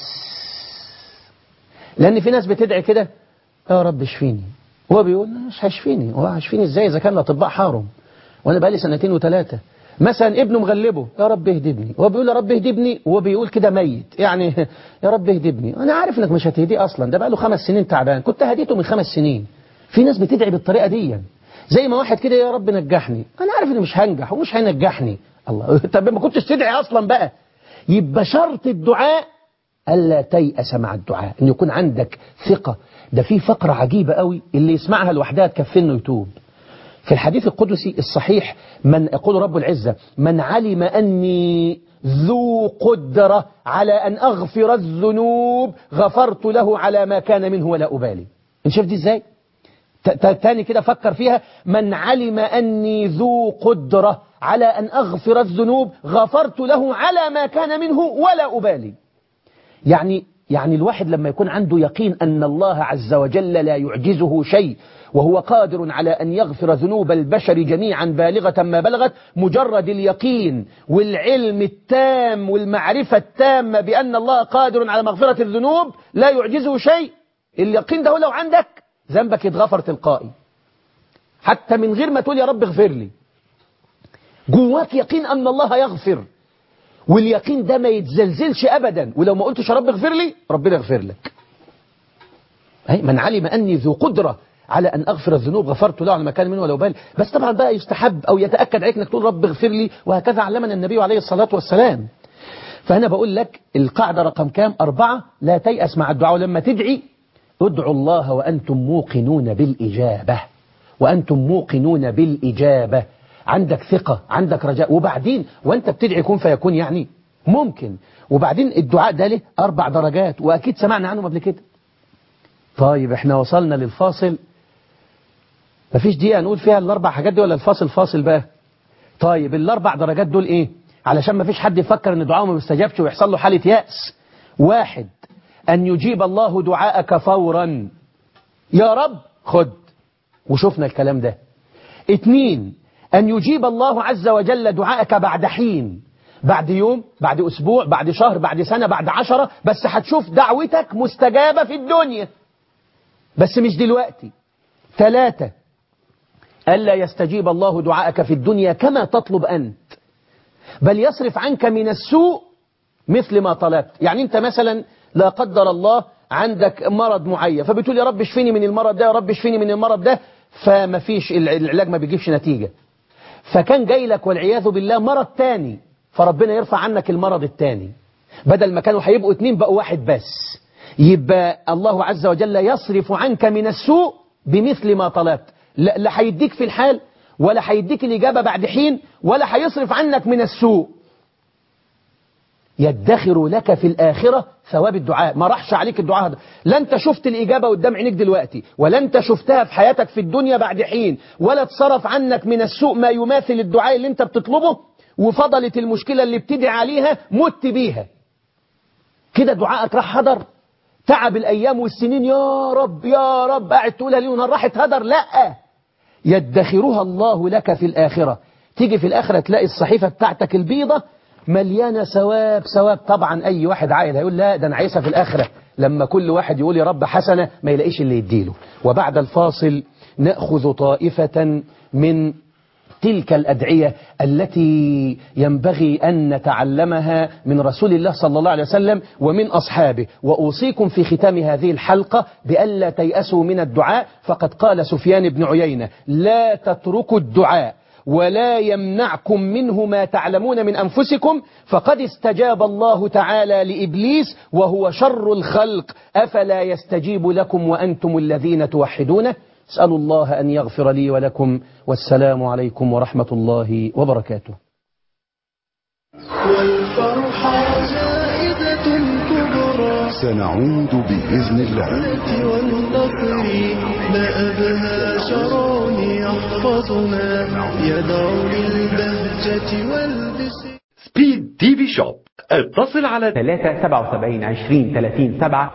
لأن في ناس بتدعي كده يا رب اشفيني هو بيقول مش هشفيني هو هشفيني ازاي إذا كان الأطباء حارم وأنا بقالي سنتين وثلاثة مثلا ابنه مغلبه يا رب اهدي ابني هو بيقول يا رب اهدي ابني وهو بيقول كده ميت يعني يا رب اهدي ابني انا عارف انك مش هتهديه اصلا ده بقى له خمس سنين تعبان كنت هديته من خمس سنين في ناس بتدعي بالطريقه دي زي ما واحد كده يا رب نجحني انا عارف اني مش هنجح ومش هينجحني الله طب ما كنتش تدعي اصلا بقى يبقى شرط الدعاء الا تيأس مع الدعاء ان يكون عندك ثقه ده في فقره عجيبه قوي اللي يسمعها لوحدها تكفي انه يتوب في الحديث القدسي الصحيح من يقول رب العزة من علم أني ذو قدرة على أن أغفر الذنوب غفرت له على ما كان منه ولا أبالي انت شايف دي ازاي تاني كده فكر فيها من علم أني ذو قدرة على أن أغفر الذنوب غفرت له على ما كان منه ولا أبالي يعني يعني الواحد لما يكون عنده يقين أن الله عز وجل لا يعجزه شيء وهو قادر على أن يغفر ذنوب البشر جميعا بالغة ما بلغت مجرد اليقين والعلم التام والمعرفة التامة بأن الله قادر على مغفرة الذنوب لا يعجزه شيء اليقين ده لو عندك ذنبك يتغفر تلقائي حتى من غير ما تقول يا رب اغفر لي جواك يقين أن الله يغفر واليقين ده ما يتزلزلش أبدا ولو ما قلتش يا رب اغفر لي ربنا يغفر لك من علم أني ذو قدرة على أن أغفر الذنوب غفرت له على ما كان منه ولو بال بس طبعا بقى يستحب أو يتأكد عليك أنك تقول رب اغفر لي وهكذا علمنا النبي عليه الصلاة والسلام فأنا بقول لك القاعدة رقم كام أربعة لا تيأس مع الدعاء ولما تدعي ادعوا الله وأنتم موقنون بالإجابة وأنتم موقنون بالإجابة عندك ثقة عندك رجاء وبعدين وانت بتدعي كون فيكون يعني ممكن وبعدين الدعاء ده له أربع درجات وأكيد سمعنا عنهم قبل كده طيب احنا وصلنا للفاصل مفيش دقيقة نقول فيها الأربع حاجات دي ولا الفاصل فاصل بقى طيب الأربع درجات دول إيه علشان مفيش حد يفكر إن دعاءه ما بيستجابش ويحصل له حالة يأس واحد أن يجيب الله دعاءك فورا يا رب خد وشفنا الكلام ده اتنين أن يجيب الله عز وجل دعاءك بعد حين بعد يوم بعد أسبوع بعد شهر بعد سنة بعد عشرة بس هتشوف دعوتك مستجابة في الدنيا بس مش دلوقتي ثلاثة ألا يستجيب الله دعاءك في الدنيا كما تطلب أنت بل يصرف عنك من السوء مثل ما طلبت يعني أنت مثلا لا قدر الله عندك مرض معين فبتقول يا رب اشفيني من المرض ده يا رب اشفيني من المرض ده فما فيش العلاج ما بيجيبش نتيجة فكان جاي لك والعياذ بالله مرض تاني فربنا يرفع عنك المرض التاني بدل ما كانوا هيبقوا اتنين بقوا واحد بس يبقى الله عز وجل يصرف عنك من السوء بمثل ما طلبت لا هيديك في الحال ولا هيديك الإجابة بعد حين ولا هيصرف عنك من السوء يدخر لك في الآخرة ثواب الدعاء ما راحش عليك الدعاء هذا لا انت شفت الإجابة قدام عينيك دلوقتي ولا انت شفتها في حياتك في الدنيا بعد حين ولا اتصرف عنك من السوء ما يماثل الدعاء اللي انت بتطلبه وفضلت المشكلة اللي بتدعي عليها مت بيها كده دعائك راح هدر تعب الأيام والسنين يا رب يا رب قاعد تقولها لي ونهار راحت هدر لا يدخرها الله لك في الآخرة تيجي في الآخرة تلاقي الصحيفة بتاعتك البيضة مليانة ثواب ثواب طبعا أي واحد عاقل هيقول لا ده أنا عايزها في الآخرة لما كل واحد يقول يا رب حسنة ما يلاقيش اللي يديله وبعد الفاصل نأخذ طائفة من تلك الأدعية التي ينبغي أن نتعلمها من رسول الله صلى الله عليه وسلم ومن أصحابه وأوصيكم في ختام هذه الحلقة بألا تيأسوا من الدعاء فقد قال سفيان بن عيينة لا تتركوا الدعاء ولا يمنعكم منه ما تعلمون من أنفسكم فقد استجاب الله تعالى لإبليس وهو شر الخلق أفلا يستجيب لكم وأنتم الذين توحدونه اسأل الله أن يغفر لي ولكم والسلام عليكم ورحمة الله وبركاته والفرحة زائدة كبرى سنعود بإذن الله والنصر ما أبهى شرون يحفظنا يدعو للبهجة والبسر سبيد تي في شوب اتصل على 3 77 20 30 7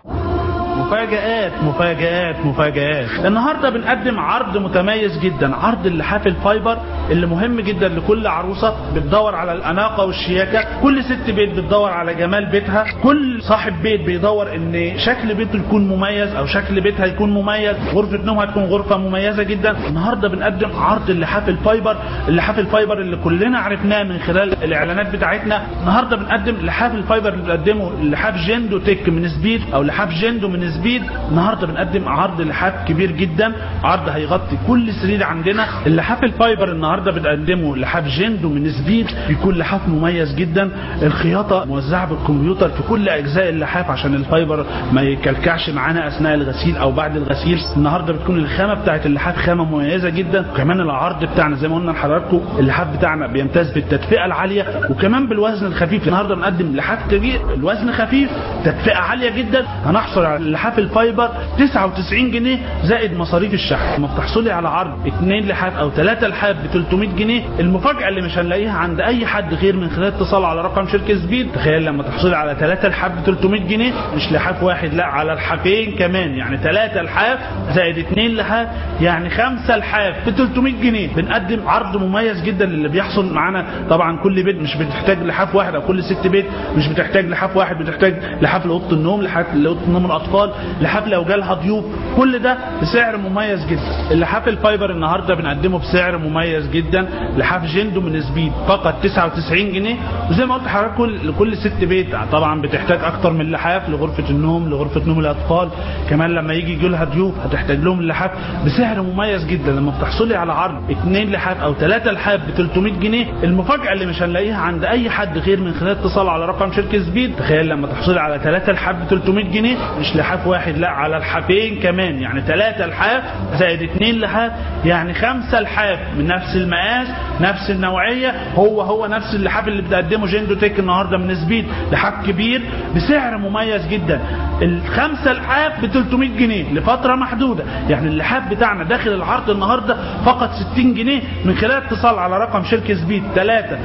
مفاجآت مفاجآت مفاجآت النهاردة بنقدم عرض متميز جدا عرض اللحاف الفايبر اللي مهم جدا لكل عروسة بتدور على الأناقة والشياكة كل ست بيت بتدور على جمال بيتها كل صاحب بيت بيدور ان شكل بيته يكون مميز او شكل بيتها يكون مميز غرفة نومها تكون غرفة مميزة جدا النهاردة بنقدم عرض اللحاف الفايبر اللحاف الفايبر اللي كلنا عرفناه من خلال الاعلانات بتاعتنا النهاردة بنقدم لحاف الفايبر اللي بنقدمه لحاف جندو تك من سبيد او لحاف جندو من سبيد النهارده بنقدم عرض لحاف كبير جدا عرض هيغطي كل سرير عندنا اللحاف الفايبر النهارده بنقدمه لحاف جندو من سبيد بيكون لحاف مميز جدا الخياطه موزعه بالكمبيوتر في كل اجزاء اللحاف عشان الفايبر ما يكلكعش معانا اثناء الغسيل او بعد الغسيل النهارده بتكون الخامه بتاعت اللحاف خامه مميزه جدا وكمان العرض بتاعنا زي ما قلنا لحضراتكم اللحاف بتاعنا بيمتاز بالتدفئه العاليه وكمان بالوزن الخفيف النهارده بنقدم لحاف كبير الوزن خفيف تدفئه عاليه جدا هنحصل على اللحاف الفايبر 99 جنيه زائد مصاريف الشحن لما بتحصلي على عرض 2 لحاف او 3 لحاف ب 300 جنيه المفاجاه اللي مش هنلاقيها عند اي حد غير من خلال اتصال على رقم شركه سبيد تخيل لما تحصلي على 3 لحاف ب 300 جنيه مش لحاف واحد لا على الحافين كمان يعني 3 لحاف زائد 2 لحاف يعني 5 لحاف ب 300 جنيه بنقدم عرض مميز جدا للي بيحصل معانا طبعا كل بيت مش بتحتاج لحاف واحد او كل ست بيت مش بتحتاج لحاف واحد بتحتاج لحاف لاوضه النوم لحاف لاوضه نوم الاطفال لحاف لو جالها ضيوف كل ده بسعر مميز جدا اللحاف الفايبر النهارده بنقدمه بسعر مميز جدا لحاف جندو من سبيد فقط 99 جنيه وزي ما قلت لحضرتك لكل ست بيت طبعا بتحتاج اكتر من لحاف لغرفه النوم لغرفه نوم الاطفال كمان لما يجي يجي لها ضيوف هتحتاج لهم اللحاف بسعر مميز جدا لما بتحصلي على عرض 2 لحاف او 3 لحاف ب 300 جنيه المفاجاه اللي مش هنلاقيها عند اي حد غير من خلال اتصال على رقم شركه سبيد تخيل لما تحصلي على 3 لحاف ب 300 جنيه مش لحاف واحد لا على الحافين كمان يعني 3 لحاف زائد 2 لحاف يعني 5 لحاف من نفس المقاس نفس النوعيه هو هو نفس اللحاف اللي بتقدمه جندو تك النهارده من سبيد لحاف كبير بسعر مميز جدا الخمسه لحاف ب 300 جنيه لفتره محدوده يعني اللحاف بتاعنا داخل العرض النهارده فقط 60 جنيه من خلال اتصال على رقم شركه سبيد 3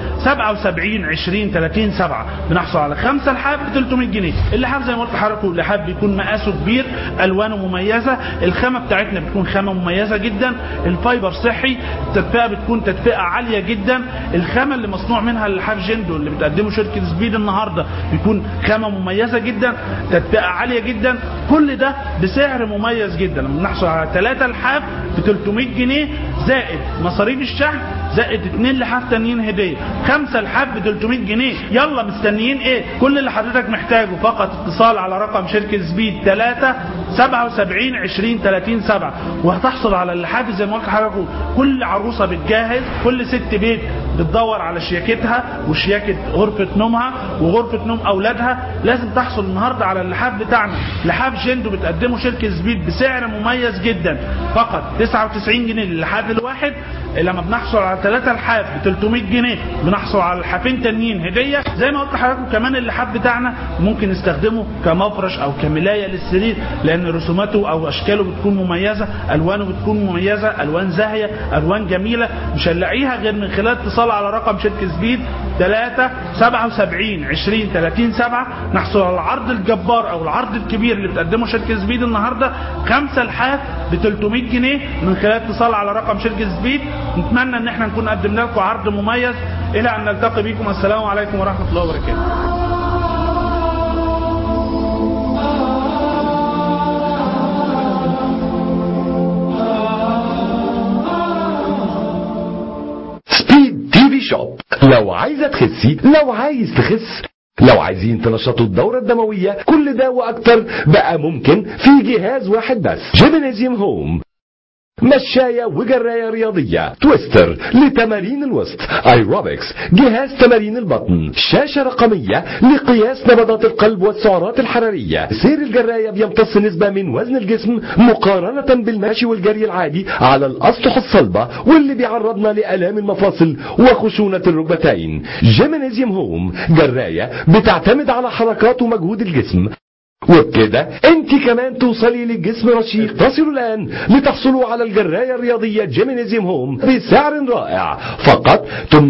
77 20 30 7 بنحصل على خمسه لحاف ب 300 جنيه اللحاف زي ما قلت لحضراتكم اللحاف بيكون مقاسه كبير الوانه مميزه الخامه بتاعتنا بتكون خامه مميزه جدا الفايبر صحي التدفئه بتكون تدفئه عاليه جدا الخامه اللي مصنوع منها اللحاف جندو اللي بتقدمه شركه سبيد النهارده بيكون خامه مميزه جدا تدفئه عاليه جدا كل ده بسعر مميز جدا لما بنحصل على 3 لحاف ب 300 جنيه زائد مصاريف الشحن زائد 2 لحاف تانيين هديه 5 لحاف ب 300 جنيه يلا مستنيين ايه كل اللي حضرتك محتاجه فقط اتصال على رقم شركه سبيد 3 77 20 30 7 وهتحصل على اللحاف زي ما قلت لحضرتك كل عروسه بتجهز كل ست بيت بتدور على شياكتها وشياكه غرفه نومها وغرفه نوم اولادها لازم تحصل النهارده على اللحاف بتاعنا لحاف جندو بتقدمه شركه سبيد بسعر مميز جدا فقط 99 جنيه للحاف الواحد لما بنحصل على 3 لحاف ب 300 جنيه بنحصل على لحافين تانيين هديه زي ما قلت لحضراتكم كمان اللحاف بتاعنا ممكن نستخدمه كمفرش او كملايه للسرير لان رسوماته او اشكاله بتكون مميزه الوانه بتكون مميزه الوان زاهيه الوان جميله مش هنلاقيها غير من خلال اتصال على رقم شركه سبيد 3 77 20 30 7 نحصل على العرض الجبار او العرض الكبير اللي بتقدمه شركه سبيد النهارده 5 لحاف ب 300 جنيه من خلال اتصال على رقم شركه سبيد نتمنى ان احنا نكون قدمنا لكم عرض مميز الى ان نلتقي بكم السلام عليكم ورحمه الله وبركاته سبيد تي في شوب لو عايزة تخسي لو عايز تخس لو عايزين تنشطوا الدورة الدموية كل ده وأكتر بقى ممكن في جهاز واحد بس جيمنازيوم هوم مشاية وجراية رياضية تويستر لتمارين الوسط ايروبكس جهاز تمارين البطن شاشة رقمية لقياس نبضات القلب والسعرات الحرارية سير الجراية بيمتص نسبة من وزن الجسم مقارنة بالمشي والجري العادي على الأسطح الصلبة واللي بيعرضنا لآلام المفاصل وخشونة الركبتين جيمينيزيوم هوم جراية بتعتمد على حركات ومجهود الجسم وبكده انت كمان توصلي للجسم رشيق تصلوا الان لتحصلوا على الجراية الرياضية جيمينيزيوم هوم بسعر رائع فقط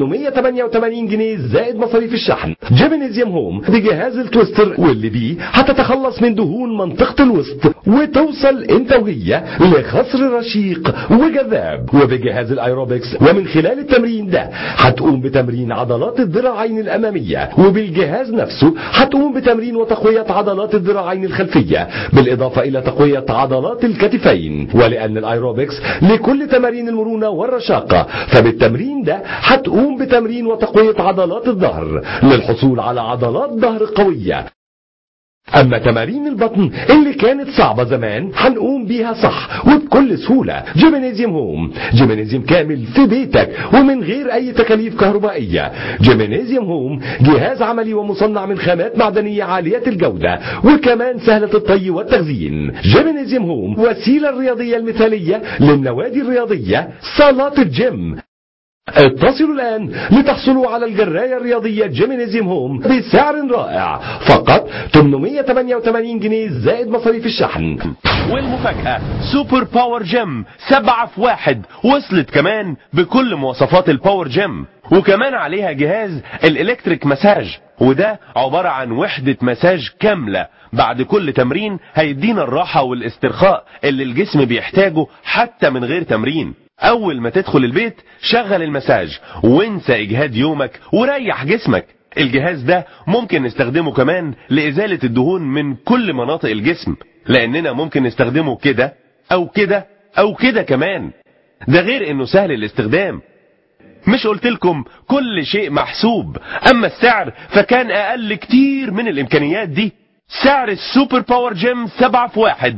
888 جنيه زائد مصاريف الشحن جيمينيزيوم هوم بجهاز التويستر واللي بيه هتتخلص من دهون منطقة الوسط وتوصل انت وهي لخصر رشيق وجذاب وبجهاز الايروبكس ومن خلال التمرين ده هتقوم بتمرين عضلات الذراعين الامامية وبالجهاز نفسه هتقوم بتمرين وتقوية عضلات الذراعين الخلفية بالإضافة إلى تقوية عضلات الكتفين ولأن الأيروبكس لكل تمارين المرونة والرشاقة فبالتمرين ده هتقوم بتمرين وتقوية عضلات الظهر للحصول على عضلات ظهر قوية أما تمارين البطن اللي كانت صعبة زمان هنقوم بيها صح وبكل سهولة جيمينيزيوم هوم جيمينيزيوم كامل في بيتك ومن غير أي تكاليف كهربائية جيمينيزيوم هوم جهاز عملي ومصنع من خامات معدنية عالية الجودة وكمان سهلة الطي والتخزين جيمينيزيوم هوم وسيلة الرياضية المثالية للنوادي الرياضية صالات الجيم اتصلوا الآن لتحصلوا على الجراية الرياضية جيمينيزيوم هوم بسعر رائع فقط 888 جنيه زائد مصاريف الشحن والمفاجأة سوبر باور جيم سبعة في واحد وصلت كمان بكل مواصفات الباور جيم وكمان عليها جهاز الالكتريك مساج وده عبارة عن وحدة مساج كاملة بعد كل تمرين هيدينا الراحة والاسترخاء اللي الجسم بيحتاجه حتى من غير تمرين اول ما تدخل البيت شغل المساج وانسى اجهاد يومك وريح جسمك الجهاز ده ممكن نستخدمه كمان لازالة الدهون من كل مناطق الجسم لاننا ممكن نستخدمه كده او كده او كده كمان ده غير انه سهل الاستخدام مش قلت لكم كل شيء محسوب اما السعر فكان اقل كتير من الامكانيات دي سعر السوبر باور جيم سبعة في واحد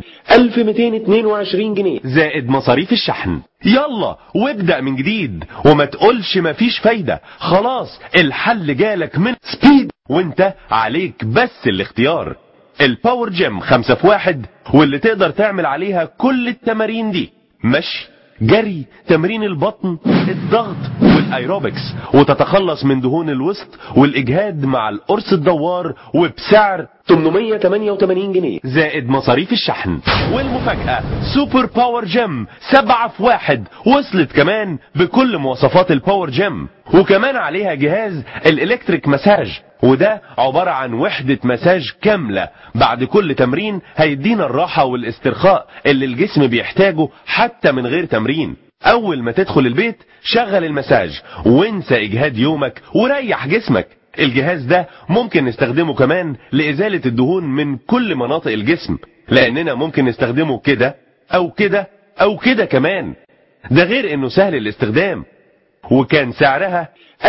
1222 جنيه زائد مصاريف الشحن يلا وابدأ من جديد وما تقولش مفيش فايدة خلاص الحل جالك من سبيد وانت عليك بس الاختيار الباور جيم خمسة في واحد واللي تقدر تعمل عليها كل التمارين دي مشي جري تمرين البطن الضغط والايروبكس وتتخلص من دهون الوسط والاجهاد مع القرص الدوار وبسعر 888 جنيه زائد مصاريف الشحن والمفاجأة سوبر باور جيم سبعة في واحد وصلت كمان بكل مواصفات الباور جيم وكمان عليها جهاز الالكتريك مساج وده عبارة عن وحدة مساج كاملة بعد كل تمرين هيدينا الراحة والاسترخاء اللي الجسم بيحتاجه حتى من غير تمرين اول ما تدخل البيت شغل المساج وانسى اجهاد يومك وريح جسمك الجهاز ده ممكن نستخدمه كمان لازالة الدهون من كل مناطق الجسم لاننا ممكن نستخدمه كده او كده او كده كمان ده غير انه سهل الاستخدام وكان سعرها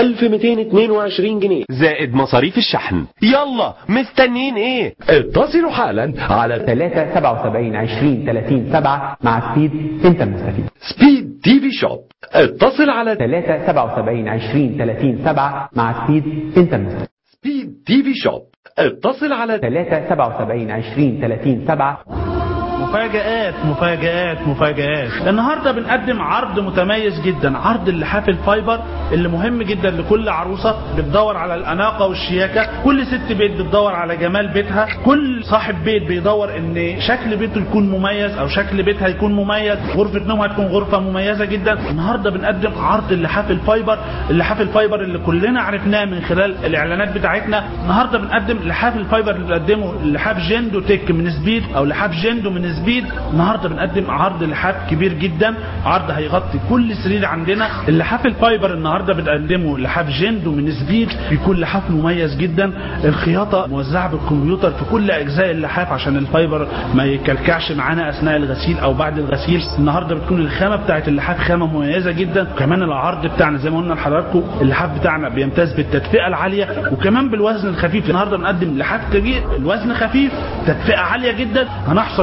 1222 جنيه زائد مصاريف الشحن يلا مستنيين ايه اتصلوا حالا على 3 77 20 30 7 مع سبيد انت المستفيد سبيد تي في شوب اتصل على 3 77 20 30 7 مع سبيد انت المستفيد سبيد تي في شوب اتصل على 3 77 20 30 7 مفاجآت مفاجآت مفاجآت النهارده بنقدم عرض متميز جدا عرض اللحاف الفايبر اللي مهم جدا لكل عروسه بتدور على الاناقه والشياكه كل ست بيت بتدور على جمال بيتها كل صاحب بيت بيدور ان شكل بيته يكون مميز او شكل بيتها يكون مميز غرفه نومها تكون غرفه مميزه جدا النهارده بنقدم عرض اللحاف الفايبر اللحاف الفايبر اللي كلنا عرفناه من خلال الاعلانات بتاعتنا النهارده بنقدم لحاف الفايبر اللي بنقدمه لحاف جندو تك من سبيد او لحاف جندو من سبيد النهارده بنقدم عرض لحاف كبير جدا عرض هيغطي كل سرير عندنا اللحاف الفايبر النهارده بنقدمه لحاف جندو من سبيد بيكون لحاف مميز جدا الخياطه موزعه بالكمبيوتر في كل اجزاء اللحاف عشان الفايبر ما يكلكعش معانا اثناء الغسيل او بعد الغسيل النهارده بتكون الخامه بتاعت اللحاف خامه مميزه جدا وكمان العرض بتاعنا زي ما قلنا لحضراتكم اللحاف بتاعنا بيمتاز بالتدفئه العاليه وكمان بالوزن الخفيف النهارده بنقدم لحاف كبير الوزن خفيف تدفئه عاليه جدا هنحصل على اللحاف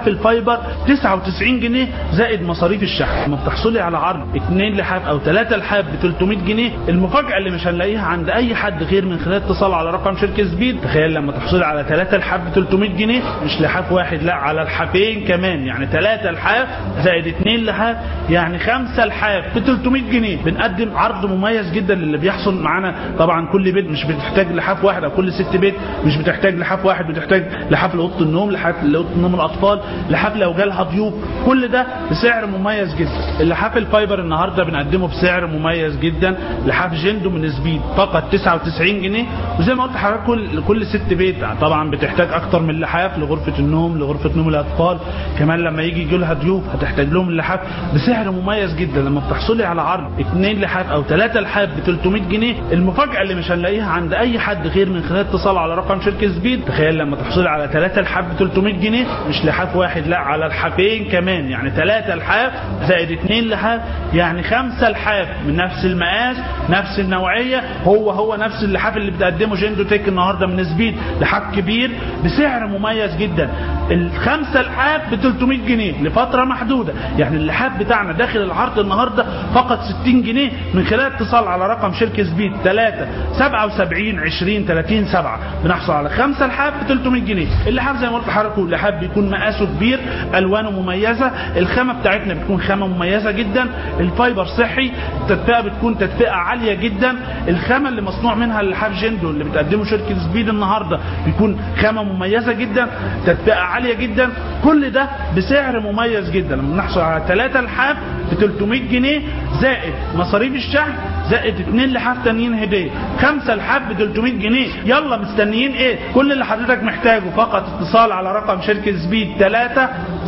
لحاف الفايبر 99 جنيه زائد مصاريف الشحن لما بتحصلي على عرض 2 لحاف او 3 لحاف ب 300 جنيه المفاجاه اللي مش هنلاقيها عند اي حد غير من خلال اتصال على رقم شركه سبيد تخيل لما تحصلي على 3 لحاف ب 300 جنيه مش لحاف واحد لا على الحافين كمان يعني 3 لحاف زائد 2 لحاف يعني 5 لحاف ب 300 جنيه بنقدم عرض مميز جدا للي بيحصل معانا طبعا كل بيت مش بتحتاج لحاف واحد او كل ست بيت مش بتحتاج لحاف واحد بتحتاج لحاف لاوضه النوم لحاف لاوضه نوم الاطفال لحاف لو جالها ضيوف كل ده بسعر مميز جدا اللحاف الفايبر النهارده بنقدمه بسعر مميز جدا لحاف جندو من سبيد فقط 99 جنيه وزي ما قلت لحضرتك كل كل ست بيت طبعا بتحتاج اكتر من لحاف لغرفه النوم لغرفه نوم الاطفال كمان لما يجي يجي لها ضيوف هتحتاج لهم اللحاف بسعر مميز جدا لما بتحصلي على عرض اثنين لحاف او ثلاثه لحاف ب 300 جنيه المفاجاه اللي مش هنلاقيها عند اي حد غير من خلال اتصال على رقم شركه سبيد تخيل لما تحصلي على ثلاثه لحاف ب 300 جنيه مش لحاف واحد لا على الحافين كمان يعني ثلاثه لحاف زائد اثنين لحاف يعني خمسه لحاف من نفس المقاس نفس النوعيه هو هو نفس اللحاف اللي بتقدمه جندو تك النهارده من سبيد لحاف كبير بسعر مميز جدا الخمسه لحاف ب 300 جنيه لفتره محدوده يعني اللحاف بتاعنا داخل العرض النهارده فقط 60 جنيه من خلال اتصال على رقم شركه سبيد 3 77 20 30 7 بنحصل على خمسه لحاف ب 300 جنيه اللحاف زي ما قلت لحضرتك اللحاف بيكون مقاسه كبير الوانه مميزه الخامه بتاعتنا بتكون خامه مميزه جدا الفايبر صحي التدفئه بتكون تدفئه عاليه جدا الخامه اللي مصنوع منها اللحاف جندو اللي بتقدمه شركه سبيد النهارده بيكون خامه مميزه جدا تدفئه عاليه جدا كل ده بسعر مميز جدا لما بنحصل على 3 لحاف ب 300 جنيه زائد مصاريف الشحن زائد 2 لحاف تانيين هديه 5 لحاف ب 300 جنيه يلا مستنيين ايه كل اللي حضرتك محتاجه فقط اتصال على رقم شركه سبيد 3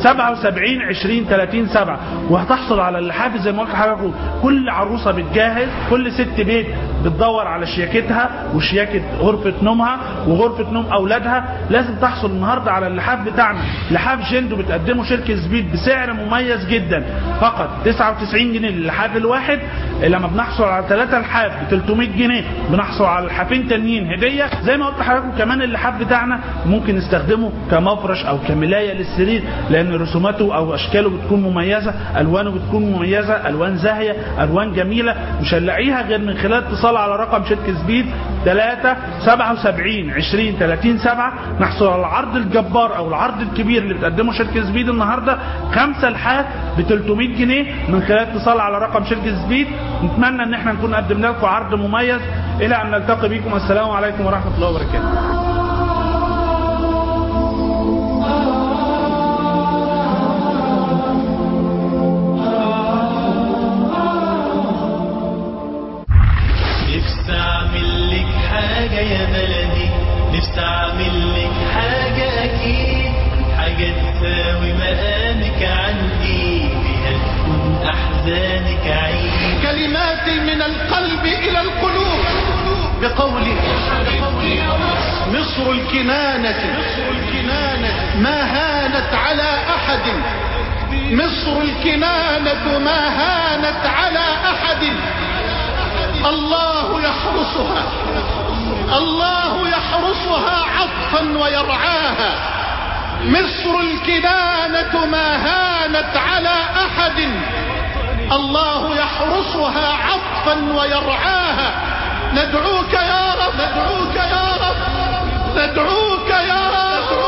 77 20 30 7 وهتحصل على اللحاف زي ما قلت لحضرتك كل عروسه بتجهز كل ست بيت بتدور على شياكتها وشياكه غرفه نومها وغرفه نوم اولادها لازم تحصل النهارده على اللحاف بتاعنا لحاف جندو بتقدمه شركه سبيد بسعر مميز جدا فقط 99 جنيه للحاف الواحد لما بنحصل على 3 لحاف ب 300 جنيه بنحصل على لحافين تانيين هديه زي ما قلت لحضراتكم كمان اللحاف بتاعنا ممكن نستخدمه كمفرش او كملايه للسرير لان رسوماته او اشكاله بتكون مميزه الوانه بتكون مميزه الوان زاهيه الوان جميله مش هنلاقيها غير من خلال اتصال على رقم شركه سبيد 3 77 20 30 7 نحصل على العرض الجبار او العرض الكبير اللي بتقدمه شركه سبيد النهارده خمسه لحاف ب 300 جنيه من خلال اتصال على رقم شركه سبيد نتمنى ان احنا نكون قدمنا لكم عرض مميز الى ان نلتقي بكم السلام عليكم ورحمه الله وبركاته نفسي اعمل لك حاجة يا بلدي نفسي اعمل لك حاجة اكيد حاجة تساوي مقامك عندي بها تكون احزانك عيد كلماتي من القلب إلى القلوب بقوله مصر الكنانة ما هانت على أحد مصر الكنانة ما هانت على أحد الله يحرسها الله يحرسها عطفا ويرعاها مصر الكنانة ما هانت على أحد الله يحرسها عطفا ويرعاها ندعوك يا رب ندعوك يا رب ندعوك يا رب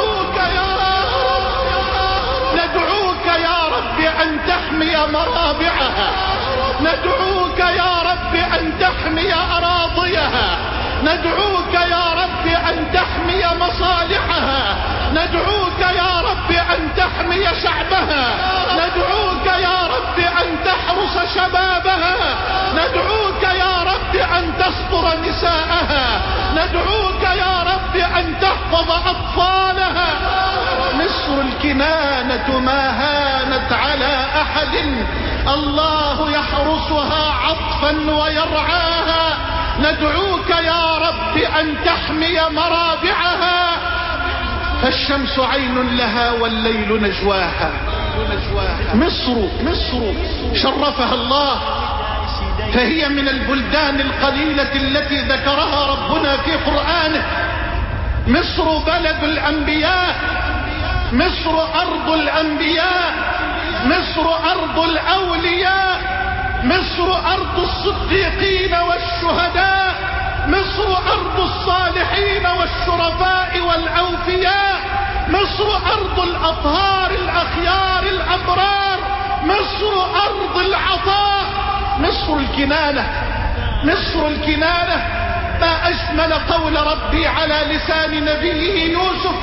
ندعوك يا رب أن تحمي مرابعها ندعوك يا رب أن تحمي أراضيها ندعوك يا رب أن تحمي مصالحها ندعوك يا رب أن تحمي شعبها ندعوك يا رب أن تحرس شبابها ندعوك يا رب أن تستر نساءها ندعوك يا رب أن تحفظ أطفالها مصر الكنانة ما هانت على أحد الله يحرسها عطفا ويرعاها ندعوك يا رب أن تحمي مرابعها فالشمس عين لها والليل نجواها مصر مصر شرفها الله فهي من البلدان القليلة التي ذكرها ربنا في قرآنه مصر بلد الأنبياء مصر أرض الأنبياء مصر أرض الأولياء مصر أرض الصديقين والشهداء مصر أرض الصالحين والشرفاء والأوفياء مصر أرض الأطهار الأخيار الأبرار مصر أرض العطاء مصر الكنانة مصر الكنانة ما أجمل قول ربي على لسان نبيه يوسف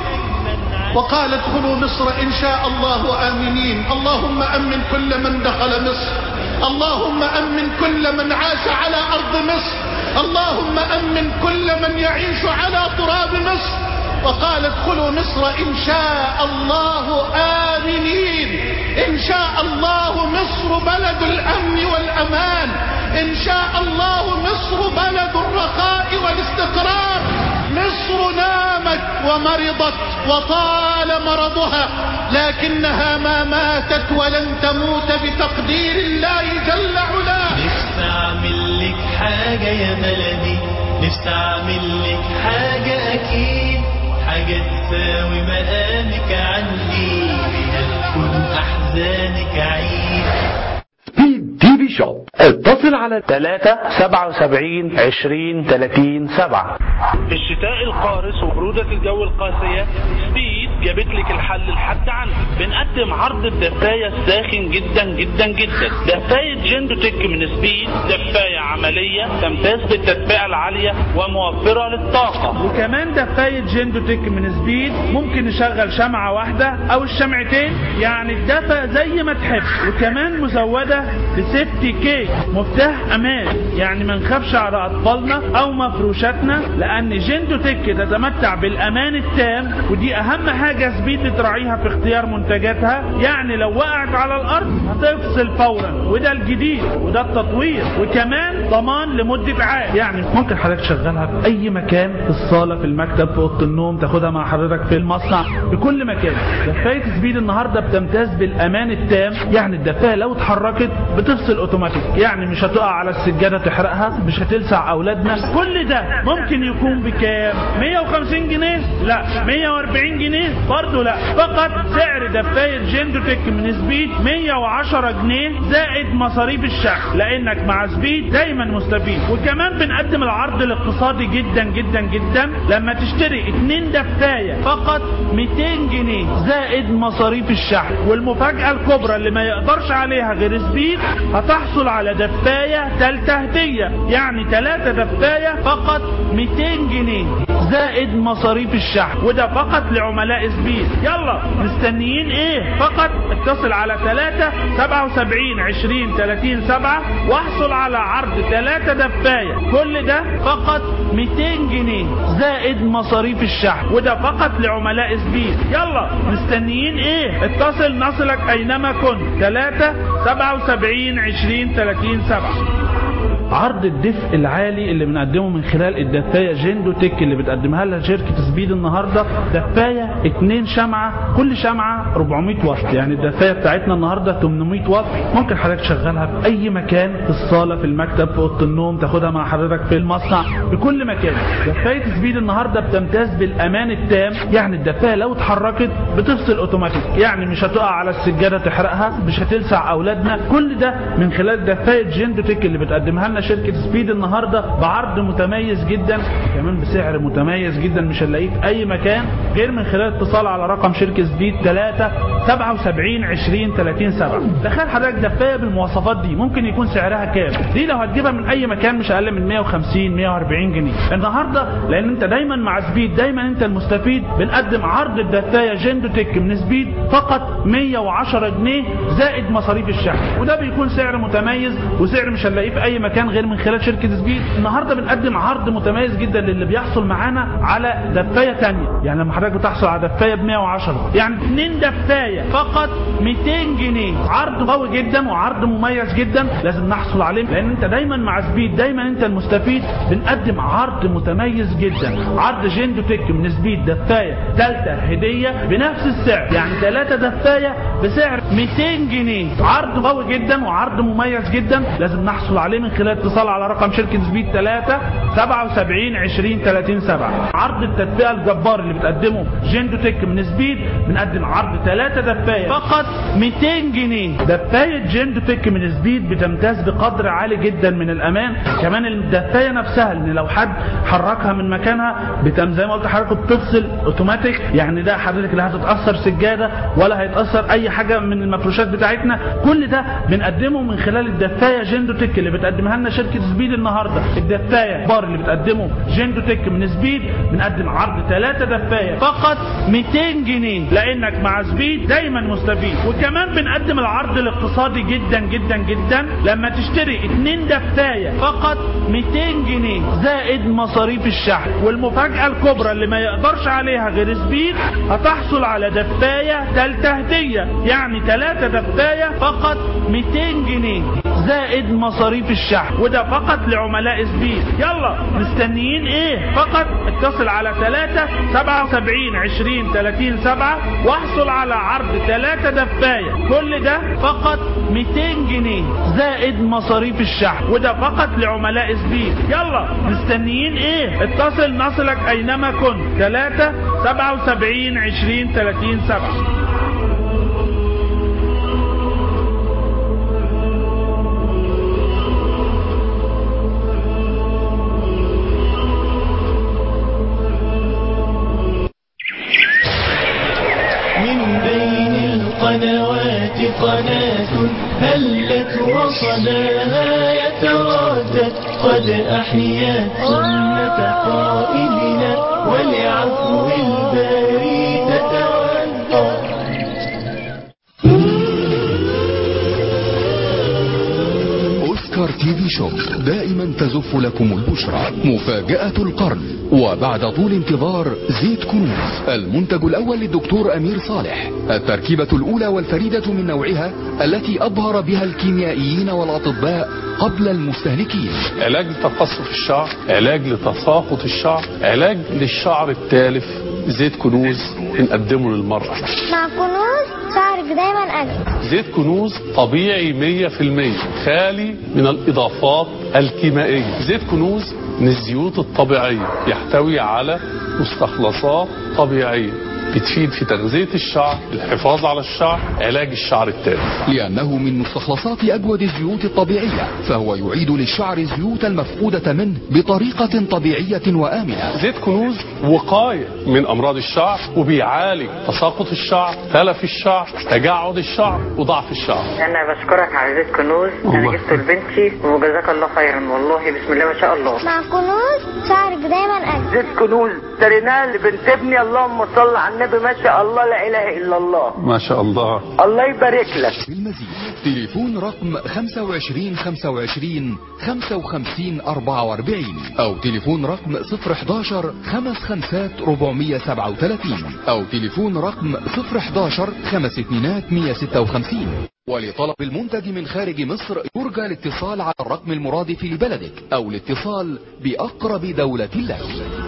وقال ادخلوا مصر إن شاء الله آمنين اللهم أمن كل من دخل مصر اللهم أمن كل من عاش على أرض مصر اللهم أمن كل من يعيش على تراب مصر وقال ادخلوا مصر إن شاء الله آمنين إن شاء الله مصر بلد الأمن والأمان إن شاء الله مصر بلد الرخاء والاستقرار مصر نامت ومرضت وطال مرضها لكنها ما ماتت ولن تموت بتقدير الله جل علاه نفسي اعمل لك حاجة يا بلدي نفسي اعمل لك حاجة اكيد حاجة تساوي مقامك عندي بها تكون احزانك عيد سبيد تي في شوب اتصل على 3 77 20 30 7 في الشتاء القارس وبرودة الجو القاسية سبيد جابت لك الحل لحد عندك بنقدم عرض الدفاية الساخن جدا جدا جدا دفاية جندو تك من سبيد دفاية عملية تمتاز بالتدفئة العالية وموفرة للطاقة وكمان دفاية جندو تك من سبيد ممكن نشغل شمعة واحدة او الشمعتين يعني الدفا زي ما تحب وكمان مزودة بسيفتي كي مفتاح امان يعني ما نخافش على اطفالنا او مفروشاتنا لان جندو تك تتمتع بالامان التام ودي اهم حاجة سبيد تراعيها في اختيار منتجاتها يعني لو وقعت على الارض هتفصل فورا وده الجديد وده التطوير وكمان ضمان لمدة عام يعني ممكن حضرتك تشغلها في اي مكان في الصالة في المكتب في اوضه النوم تاخدها مع حضرتك في المصنع في كل مكان دفاية سبيد النهاردة بتمتاز بالامان التام يعني الدفاية لو اتحركت بتفصل اوتوماتيك يعني مش هتقع على السجادة تحرقها مش هتلسع اولادنا كل ده ممكن يكون بكام 150 جنيه لا 140 جنيه برضه لا فقط سعر دفاية جندوتك من سبيد 110 جنيه زائد مصاريف الشحن لانك مع سبيد دايما مستفيد وكمان بنقدم العرض الاقتصادي جدا جدا جدا لما تشتري اتنين دفاية فقط 200 جنيه زائد مصاريف الشحن والمفاجأة الكبرى اللي ما يقدرش عليها غير سبيد هتحصل على دفاية تالتة هدية يعني تلاتة دفاية فقط 200 جنيه زائد مصاريف الشحن وده فقط لعملاء سبيد يلا مستنيين ايه فقط اتصل على 3 77 20 30 7 واحصل على عرض 3 دفاية كل ده فقط 200 جنيه زائد مصاريف الشحن وده فقط لعملاء سبيد يلا مستنيين ايه اتصل نصلك اينما كنت 3 77 20 30 7 عرض الدفء العالي اللي بنقدمه من خلال الدفاية جندو تك اللي بتقدمها لها شركة سبيد النهاردة دفاية اتنين شمعة كل شمعة 400 واط يعني الدفاية بتاعتنا النهاردة 800 واط ممكن حضرتك تشغلها في اي مكان في الصالة في المكتب في اوضه النوم تاخدها مع حضرتك في المصنع في كل مكان دفاية سبيد النهاردة بتمتاز بالامان التام يعني الدفاية لو اتحركت بتفصل اوتوماتيك يعني مش هتقع على السجادة تحرقها مش هتلسع اولادنا كل ده من خلال دفاية جندو تك اللي بتقدمها لنا شركة سبيد النهاردة بعرض متميز جدا كمان بسعر متميز جدا مش هنلاقيه في اي مكان غير من خلال اتصال على رقم شركة سبيد 3 77 20 30 7 تخيل حضرتك دفاية بالمواصفات دي ممكن يكون سعرها كام دي لو هتجيبها من اي مكان مش اقل من 150 140 جنيه النهاردة لان انت دايما مع سبيد دايما انت المستفيد بنقدم عرض الدفاية جندو تك من سبيد فقط 110 جنيه زائد مصاريف الشحن وده بيكون سعر متميز وسعر مش هنلاقيه في اي مكان غير من خلال شركة سبيد النهاردة بنقدم عرض متميز جدا للي بيحصل معانا على دفاية تانية يعني لما حضرتك بتحصل على دفاية ب 110 يعني اتنين دفايه فقط 200 جنيه عرض قوي جدا وعرض مميز جدا لازم نحصل عليه لان انت دايما مع سبيد دايما انت المستفيد بنقدم عرض متميز جدا عرض جندو تك من سبيد دفايه ثالثه هديه بنفس السعر يعني ثلاثه دفايه بسعر 200 جنيه عرض قوي جدا وعرض مميز جدا لازم نحصل عليه من خلال اتصال على رقم شركه سبيد 3 77 20 30 7 عرض التدفئه الجبار اللي بتقدمه جندو تك من سبيد بنقدم عرض ثلاثه دفايه فقط 200 جنيه دفايه جندو تك من سبيد بتمتاز بقدر عالي جدا من الامان كمان الدفايه نفسها ان لو حد حركها من مكانها بتم زي ما قلت لحضرتك بتفصل اوتوماتيك يعني ده حضرتك لا هتتاثر سجاده ولا هيتاثر اي حاجه من المفروشات بتاعتنا كل ده بنقدمه من خلال الدفايه جندو تك اللي بتقدمها لنا شركه سبيد النهارده الدفايه بار اللي بتقدمه جندو تك من سبيد بنقدم عرض ثلاثه دفايه فقط 200 جنيه لانك مع سبيد دايما مستفيد وكمان بنقدم العرض الاقتصادي جدا جدا جدا لما تشتري اتنين دفايه فقط 200 جنيه زائد مصاريف الشحن والمفاجاه الكبرى اللي ما يقدرش عليها غير سبيد هتحصل على دفايه ثالثه هديه يعني ثلاثه دفايه فقط 200 جنيه زائد مصاريف الشحن وده فقط لعملاء سبيد يلا مستنيين ايه فقط اتصل على 3 77 20 30 7 واحصل على عرض 3 دفايه كل ده فقط 200 جنيه زائد مصاريف الشحن وده فقط لعملاء سبيد يلا مستنيين ايه اتصل نصلك اينما كنت 3 77 20 30 7 من بين القنوات قناة هلت وصداها يتردد قد أحيت سنة قائدنا ولعفو الباري تتودد أوسكار تي في شوب دائما تزف لكم البشرى مفاجأة القرن وبعد طول انتظار زيت كنوز المنتج الأول للدكتور أمير صالح التركيبة الأولى والفريدة من نوعها التي أبهر بها الكيميائيين والأطباء قبل المستهلكين علاج لتقصف الشعر علاج لتساقط الشعر علاج للشعر التالف زيت كنوز بنقدمه للمرأة مع كنوز شعرك دايما أجمل زيت كنوز طبيعي 100% خالي من الإضافات الكيميائية زيت كنوز من الزيوت الطبيعية يحتوي على مستخلصات طبيعية بتفيد في تغذية الشعر الحفاظ على الشعر علاج الشعر التالف لأنه من مستخلصات أجود الزيوت الطبيعية فهو يعيد للشعر الزيوت المفقودة منه بطريقة طبيعية وآمنة زيت كنوز وقاية من أمراض الشعر وبيعالج تساقط الشعر تلف الشعر تجعد الشعر وضعف الشعر انا بشكرك على زيت كنوز انا الله. جبته لبنتي وجزاك الله خيرا والله بسم الله ما شاء الله مع كنوز شعرك دايما أجمل زيت كنوز اشتريناه لبنت ابني اللهم صل على النبي ما شاء الله لا اله الا الله ما شاء الله الله يبارك لك بالمزيد تليفون رقم 25 25 55 44 أو تليفون رقم 011 55 437 أو تليفون رقم 011 خمس اتنينات 156 ولطلب المنتج من خارج مصر يرجى الاتصال على الرقم المرادف لبلدك أو الاتصال بأقرب دولة لك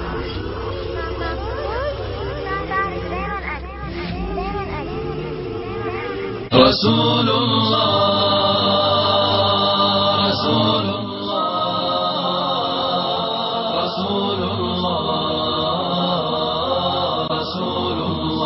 رسول الله رسول الله رسول الله رسول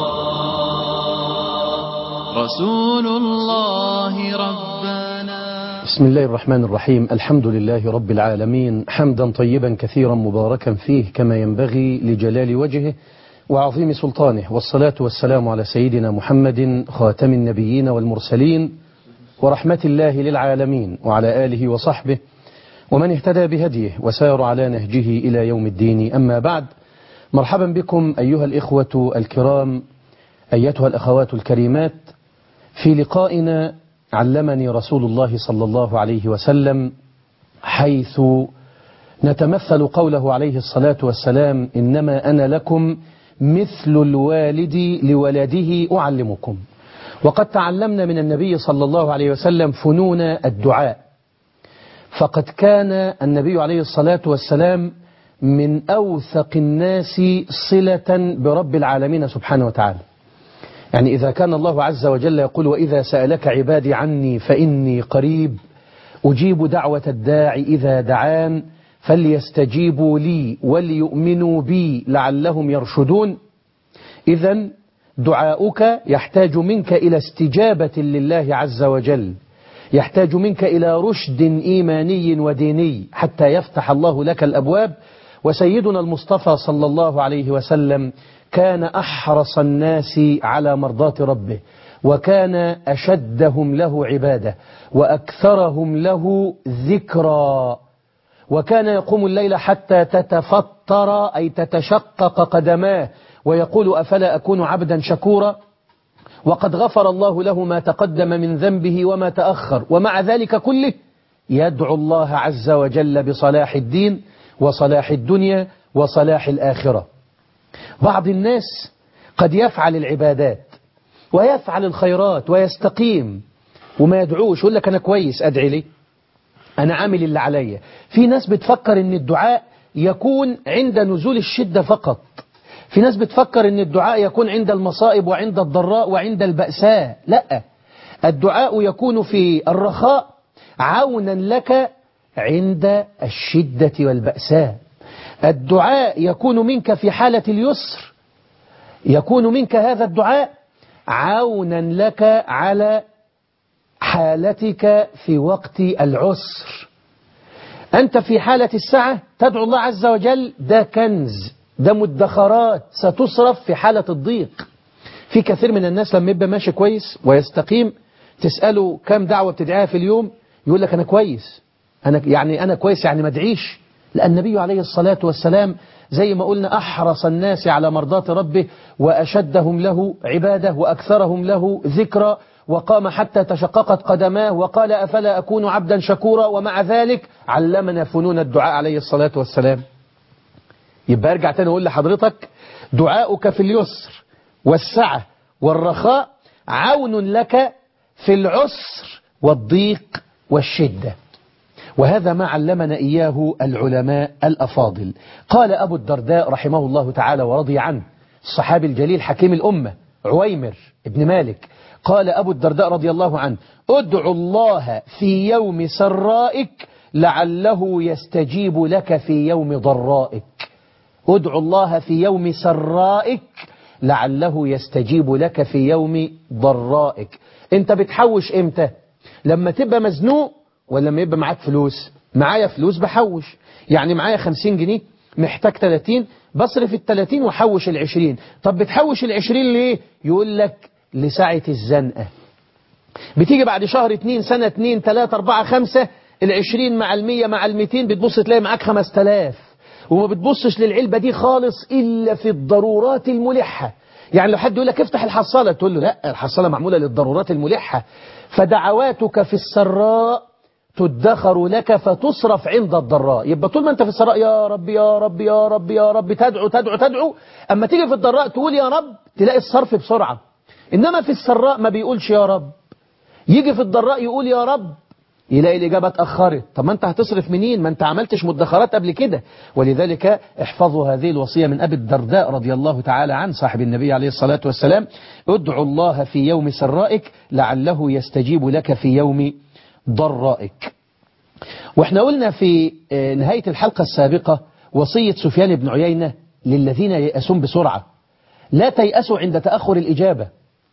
الله رسول الله ربنا بسم الله الرحمن الرحيم الحمد لله رب العالمين حمدا طيبا كثيرا مباركا فيه كما ينبغي لجلال وجهه وعظيم سلطانه والصلاة والسلام على سيدنا محمد خاتم النبيين والمرسلين ورحمة الله للعالمين وعلى آله وصحبه ومن اهتدى بهديه وسار على نهجه إلى يوم الدين أما بعد مرحبا بكم أيها الإخوة الكرام أيتها الأخوات الكريمات في لقائنا علمني رسول الله صلى الله عليه وسلم حيث نتمثل قوله عليه الصلاة والسلام إنما أنا لكم مثل الوالد لولده أعلمكم وقد تعلمنا من النبي صلى الله عليه وسلم فنون الدعاء فقد كان النبي عليه الصلاة والسلام من أوثق الناس صلة برب العالمين سبحانه وتعالى يعني إذا كان الله عز وجل يقول وإذا سألك عبادي عني فإني قريب أجيب دعوة الداعي إذا دعان فليستجيبوا لي وليؤمنوا بي لعلهم يرشدون إذا دعاؤك يحتاج منك إلى استجابة لله عز وجل يحتاج منك إلى رشد إيماني وديني حتى يفتح الله لك الأبواب وسيدنا المصطفى صلى الله عليه وسلم كان أحرص الناس على مرضاة ربه وكان أشدهم له عبادة وأكثرهم له ذكرى وكان يقوم الليل حتى تتفطر أي تتشقق قدماه ويقول أفلا أكون عبدا شكورا وقد غفر الله له ما تقدم من ذنبه وما تأخر ومع ذلك كله يدعو الله عز وجل بصلاح الدين وصلاح الدنيا وصلاح الآخرة بعض الناس قد يفعل العبادات ويفعل الخيرات ويستقيم وما يدعوش يقول لك أنا كويس أدعي لي أنا عامل اللي عليا في ناس بتفكر أن الدعاء يكون عند نزول الشدة فقط في ناس بتفكر أن الدعاء يكون عند المصائب وعند الضراء وعند البأساء لا الدعاء يكون في الرخاء عونا لك عند الشدة والبأساء الدعاء يكون منك في حالة اليسر يكون منك هذا الدعاء عونا لك على حالتك في وقت العسر أنت في حالة السعة تدعو الله عز وجل ده كنز ده مدخرات ستصرف في حالة الضيق في كثير من الناس لما يبقى ماشي كويس ويستقيم تسأله كم دعوة بتدعيها في اليوم يقول لك أنا كويس أنا يعني أنا كويس يعني ما ادعيش لأن النبي عليه الصلاة والسلام زي ما قلنا أحرص الناس على مرضاة ربه وأشدهم له عبادة وأكثرهم له ذكرى وقام حتى تشققت قدماه وقال أفلا أكون عبدا شكورا ومع ذلك علمنا فنون الدعاء عليه الصلاة والسلام يبقى ارجع تاني أقول لحضرتك دعاؤك في اليسر والسعة والرخاء عون لك في العسر والضيق والشدة وهذا ما علمنا إياه العلماء الأفاضل قال أبو الدرداء رحمه الله تعالى ورضي عنه الصحابي الجليل حكيم الأمة عويمر ابن مالك قال أبو الدرداء رضي الله عنه ادعو الله في يوم سرائك لعله يستجيب لك في يوم ضرائك ادعو الله في يوم سرائك لعله يستجيب لك في يوم ضرائك انت بتحوش امتى لما تبقى مزنوق ولا لما يبقى معاك فلوس معايا فلوس بحوش يعني معايا 50 جنيه محتاج 30 بصرف ال 30 وحوش ال 20 طب بتحوش ال 20 ليه يقول لك لساعة الزنقة بتيجي بعد شهر اتنين سنة اتنين تلاتة اربعة خمسة العشرين مع المية مع الميتين بتبص تلاقي معاك خمس تلاف وما بتبصش للعلبة دي خالص إلا في الضرورات الملحة يعني لو حد يقول لك افتح الحصالة تقول له لا الحصالة معمولة للضرورات الملحة فدعواتك في السراء تدخر لك فتصرف عند الضراء يبقى طول ما انت في السراء يا رب يا رب يا رب يا رب تدعو تدعو تدعو اما تيجي في الضراء تقول يا رب تلاقي الصرف بسرعة انما في السراء ما بيقولش يا رب يجي في الضراء يقول يا رب يلاقي الإجابة اتأخرت طب ما أنت هتصرف منين ما أنت عملتش مدخرات قبل كده ولذلك احفظوا هذه الوصية من أبي الدرداء رضي الله تعالى عن صاحب النبي عليه الصلاة والسلام ادعوا الله في يوم سرائك لعله يستجيب لك في يوم ضرائك واحنا قلنا في نهاية الحلقة السابقة وصية سفيان بن عيينة للذين ييأسون بسرعة لا تيأسوا عند تأخر الإجابة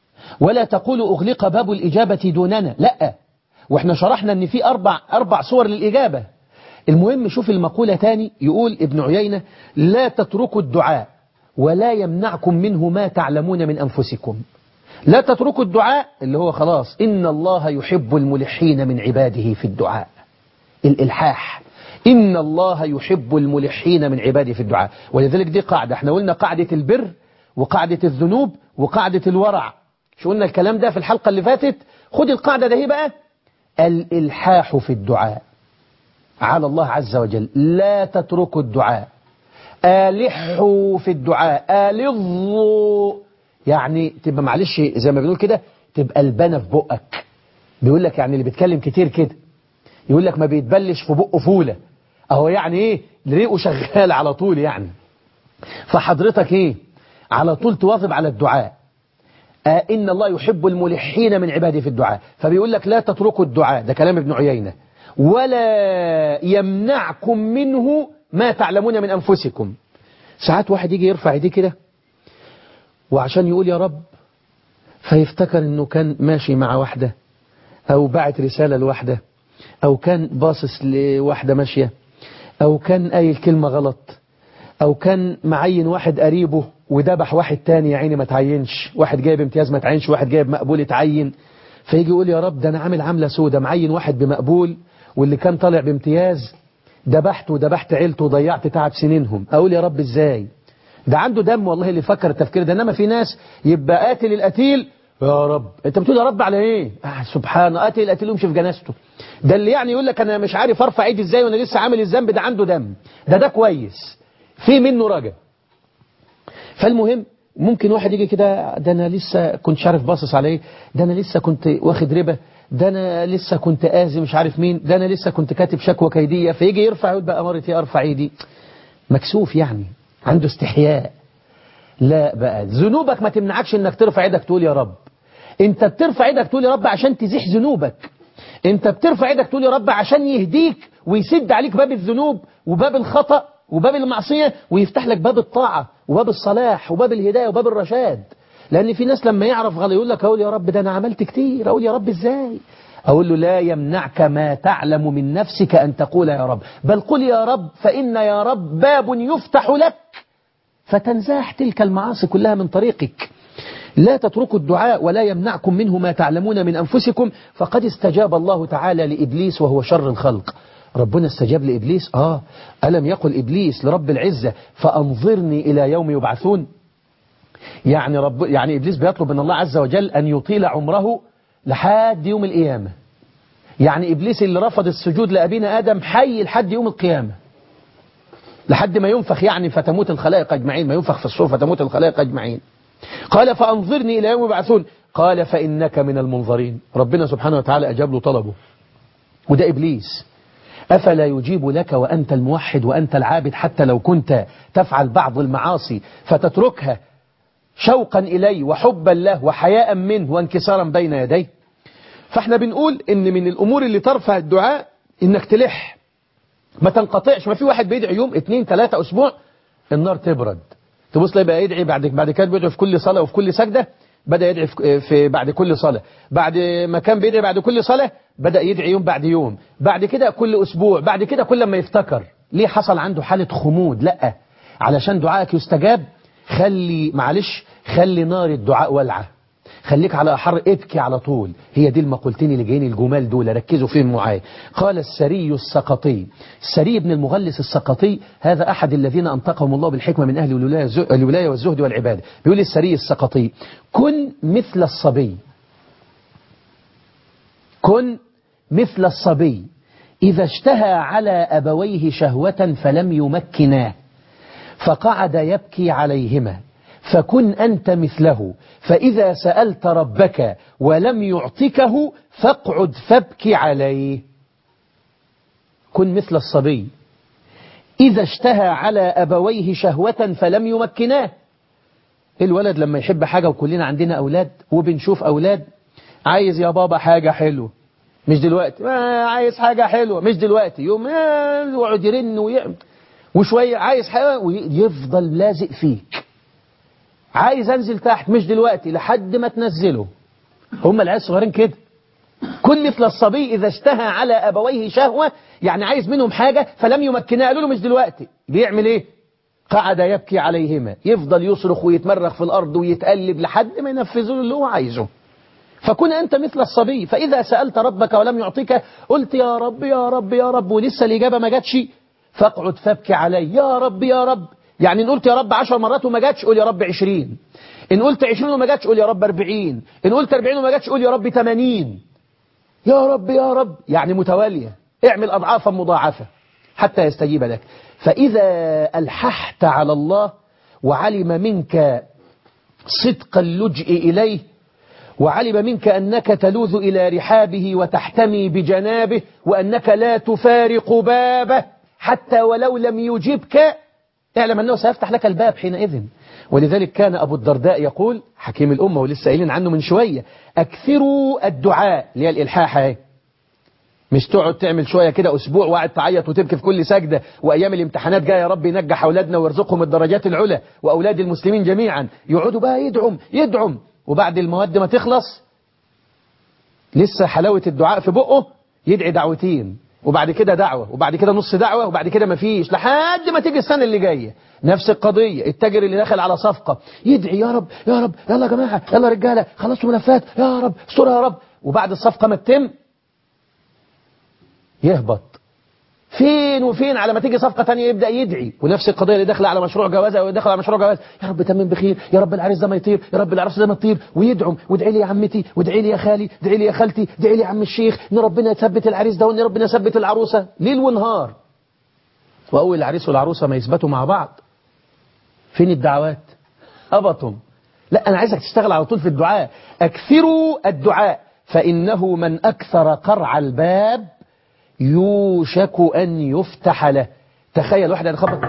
ولا تقولوا أغلق باب الإجابة دوننا لا واحنا شرحنا ان في أربع, أربع صور للإجابة المهم شوف المقولة تاني يقول ابن عيينة لا تتركوا الدعاء ولا يمنعكم منه ما تعلمون من أنفسكم لا تتركوا الدعاء اللي هو خلاص إن الله يحب الملحين من عباده في الدعاء الإلحاح إن الله يحب الملحين من عباده في الدعاء ولذلك دي قاعدة احنا قلنا قاعدة البر وقاعدة الذنوب وقاعدة الورع شو قلنا الكلام ده في الحلقة اللي فاتت خد القاعدة ده هي بقى الإلحاح في الدعاء على الله عز وجل لا تتركوا الدعاء آلحوا في الدعاء آلظوا يعني تبقى معلش زي ما بنقول كده تبقى البانة في بقك بيقول لك يعني اللي بيتكلم كتير كده يقول لك ما بيتبلش في بقه فولة اهو يعني ايه ريقه شغال على طول يعني فحضرتك ايه على طول تواظب على الدعاء آه إن الله يحب الملحين من عباده في الدعاء فبيقول لك لا تتركوا الدعاء ده كلام ابن عيينة ولا يمنعكم منه ما تعلمون من أنفسكم ساعات واحد يجي يرفع ايديه كده وعشان يقول يا رب فيفتكر انه كان ماشي مع واحدة او بعت رسالة لواحدة او كان باصص لواحدة ماشية او كان قايل كلمة غلط او كان معين واحد قريبه ودبح واحد تاني يا عيني ما تعينش واحد جايب امتياز ما تعينش واحد جايب مقبول اتعين فيجي يقول يا رب ده انا عامل عاملة سودة معين واحد بمقبول واللي كان طالع بامتياز دبحت ودبحت عيلته وضيعت تعب سنينهم اقول يا رب ازاي ده عنده دم والله اللي فكر التفكير ده انما في ناس يبقى قاتل القتيل يا رب انت بتقول يا رب على ايه آه سبحان قاتل القتيل ويمشي في جنازته ده اللي يعني يقول لك انا مش عارف ارفع ايدي ازاي وانا لسه عامل الذنب ده عنده دم ده ده كويس في منه رجا فالمهم ممكن واحد يجي كده ده انا لسه كنت عارف باصص على ايه ده انا لسه كنت واخد ربا ده انا لسه كنت اذي مش عارف مين ده انا لسه كنت كاتب شكوى كيديه فيجي يرفع يقول بقى مرتي ارفع ايدي مكسوف يعني عنده استحياء لا بقى ذنوبك ما تمنعكش انك ترفع ايدك تقول يا رب انت بترفع ايدك تقول يا رب عشان تزيح ذنوبك انت بترفع ايدك تقول يا رب عشان يهديك ويسد عليك باب الذنوب وباب الخطأ وباب المعصية ويفتح لك باب الطاعة وباب الصلاح وباب الهداية وباب الرشاد لأن في ناس لما يعرف غلط يقول لك أقول يا رب ده أنا عملت كتير أقول يا رب إزاي أقول له لا يمنعك ما تعلم من نفسك أن تقول يا رب بل قل يا رب فإن يا رب باب يفتح لك فتنزاح تلك المعاصي كلها من طريقك لا تتركوا الدعاء ولا يمنعكم منه ما تعلمون من أنفسكم فقد استجاب الله تعالى لإبليس وهو شر الخلق ربنا استجاب لإبليس آه ألم يقل إبليس لرب العزة فأنظرني إلى يوم يبعثون يعني, رب يعني إبليس بيطلب من الله عز وجل أن يطيل عمره لحد يوم القيامة يعني إبليس اللي رفض السجود لأبينا آدم حي لحد يوم القيامة لحد ما ينفخ يعني فتموت الخلائق أجمعين ما ينفخ في الصور فتموت الخلائق أجمعين قال فأنظرني إلى يوم يبعثون قال فإنك من المنظرين ربنا سبحانه وتعالى أجاب له طلبه وده إبليس أفلا يجيب لك وأنت الموحد وأنت العابد حتى لو كنت تفعل بعض المعاصي فتتركها شوقا إليه وحبا له وحياء منه وانكسارا بين يديه فاحنا بنقول ان من الأمور اللي ترفع الدعاء انك تلح ما تنقطعش ما في واحد بيدعي يوم اتنين تلاتة أسبوع النار تبرد تبص لي بقى يدعي بعد بعد كده بيدعي في كل صلاة وفي كل سجدة بدأ يدعي في, في بعد كل صلاة بعد ما كان بيدعي بعد كل صلاة بدأ يدعي يوم بعد يوم بعد كده كل أسبوع بعد كده كل ما يفتكر ليه حصل عنده حالة خمود لا علشان دعائك يستجاب خلي معلش خلي نار الدعاء ولعة خليك على أحر ابكي على طول هي دي المقولتين اللي جايين الجمال دول ركزوا فيهم معايا قال السري السقطي السري بن المغلس السقطي هذا أحد الذين أنطقهم الله بالحكمة من أهل الولاية والزهد والعبادة بيقول السري السقطي كن مثل الصبي كن مثل الصبي إذا اشتهى على أبويه شهوة فلم يمكناه فقعد يبكي عليهما فكن أنت مثله فإذا سألت ربك ولم يعطكه فاقعد فابكي عليه كن مثل الصبي إذا اشتهى على أبويه شهوة فلم يمكناه الولد لما يحب حاجة وكلنا عندنا أولاد وبنشوف أولاد عايز يا بابا حاجة حلوة مش دلوقتي آه عايز حاجة حلوة مش دلوقتي يوم يقعد يرن ويعمل وشوية عايز حاجة ويفضل لازق فيك عايز انزل تحت مش دلوقتي لحد ما تنزله هم العيال الصغيرين كده كن مثل الصبي إذا اشتهى على أبويه شهوة يعني عايز منهم حاجة فلم يمكنها قالوا له مش دلوقتي بيعمل ايه قعد يبكي عليهما يفضل يصرخ ويتمرغ في الأرض ويتقلب لحد ما ينفذوا له اللي هو عايزه فكن أنت مثل الصبي فإذا سألت ربك ولم يعطيك قلت يا رب يا رب يا رب ولسه الإجابة ما جاتش فاقعد فابكي علي يا رب يا رب يعني إن قلت يا رب عشر مرات وما جاتش قول يا رب عشرين إن قلت عشرين وما جاتش قول يا رب أربعين إن قلت أربعين وما جاتش قول يا رب تمانين يا رب يا رب يعني متوالية اعمل أضعافا مضاعفة حتى يستجيب لك فإذا ألححت على الله وعلم منك صدق اللجئ إليه وعلم منك أنك تلوذ إلى رحابه وتحتمي بجنابه وأنك لا تفارق بابه حتى ولو لم يجبك اعلم أنه سيفتح لك الباب حينئذ ولذلك كان أبو الدرداء يقول حكيم الأمة ولسه قايلين عنه من شوية أكثروا الدعاء اللي هي الإلحاح اهي مش تقعد تعمل شوية كده أسبوع وقاعد تعيط وتبكي في كل سجدة وأيام الامتحانات جاية يا رب ينجح أولادنا ويرزقهم الدرجات العلى وأولاد المسلمين جميعا يقعدوا بقى يدعم يدعم وبعد المواد ما تخلص لسه حلاوة الدعاء في بقه يدعي دعوتين وبعد كده دعوة وبعد كده نص دعوة وبعد كده مفيش لحد ما تيجي السنة اللي جاية نفس القضية التاجر اللي داخل على صفقة يدعي يا رب يا رب يلا يا جماعة يلا رجالة خلصوا ملفات يا رب استرها يا رب وبعد الصفقة ما تتم يهبط فين وفين على ما تيجي صفقة تانية يبدأ يدعي ونفس القضية اللي داخله على مشروع جواز أو داخل على مشروع جواز يا رب تمم بخير يا رب العريس ده ما يطير يا رب العروس ده ما تطير ويدعم وادعي لي يا عمتي وادعي لي يا خالي ادعي لي يا خالتي ادعي لي يا عم الشيخ ان ربنا يثبت العريس ده وان ربنا يثبت العروسة ليل ونهار وأول العريس والعروسة ما يثبتوا مع بعض فين الدعوات هبطهم لا أنا عايزك تشتغل على طول في الدعاء أكثروا الدعاء فإنه من أكثر قرع الباب يوشك أن يفتح له تخيل واحد هيخبط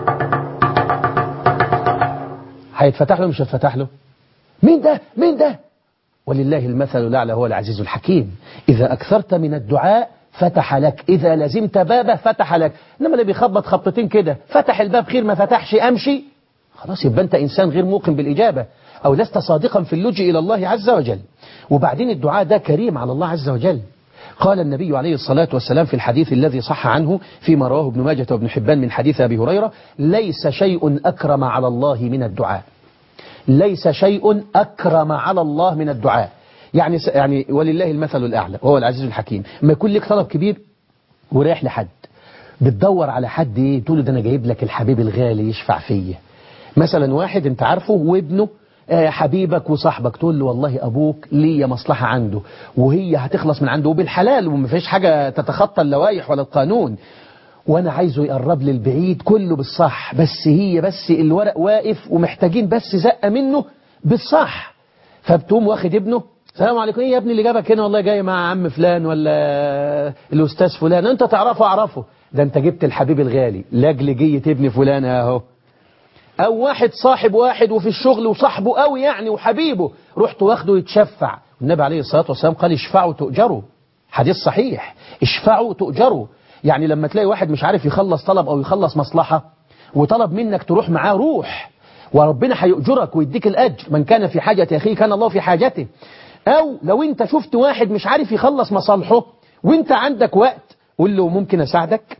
هيتفتح له مش هيتفتح له مين ده مين ده ولله المثل الأعلى هو العزيز الحكيم إذا أكثرت من الدعاء فتح لك إذا لزمت بابه فتح لك إنما اللي بيخبط خبطتين كده فتح الباب خير ما فتحش أمشي خلاص يبقى أنت إنسان غير موقن بالإجابة أو لست صادقا في اللجوء إلى الله عز وجل وبعدين الدعاء ده كريم على الله عز وجل قال النبي عليه الصلاة والسلام في الحديث الذي صح عنه فيما رواه ابن ماجة وابن حبان من حديث أبي هريرة ليس شيء أكرم على الله من الدعاء ليس شيء أكرم على الله من الدعاء يعني يعني ولله المثل الأعلى وهو العزيز الحكيم ما يكون لك طلب كبير ورايح لحد بتدور على حد ايه تقول له ده انا جايب لك الحبيب الغالي يشفع فيا مثلا واحد انت عارفه وابنه آه حبيبك وصاحبك تقول له والله أبوك ليا مصلحة عنده وهي هتخلص من عنده وبالحلال وما فيش حاجة تتخطى اللوائح ولا القانون وأنا عايزه يقرب لي البعيد كله بالصح بس هي بس الورق واقف ومحتاجين بس زقة منه بالصح فبتقوم واخد ابنه السلام عليكم ايه يا ابني اللي جابك هنا والله جاي مع عم فلان ولا الأستاذ فلان انت تعرفه اعرفه ده انت جبت الحبيب الغالي لاجل جية ابن فلان اهو او واحد صاحب واحد وفي الشغل وصاحبه قوي يعني وحبيبه رحت واخده يتشفع النبي عليه الصلاة والسلام قال اشفعوا تؤجروا حديث صحيح اشفعوا تؤجروا يعني لما تلاقي واحد مش عارف يخلص طلب او يخلص مصلحة وطلب منك تروح معاه روح وربنا هيؤجرك ويديك الأجر من كان في حاجة أخيه كان الله في حاجته أو لو أنت شفت واحد مش عارف يخلص مصالحه وأنت عندك وقت قول له ممكن أساعدك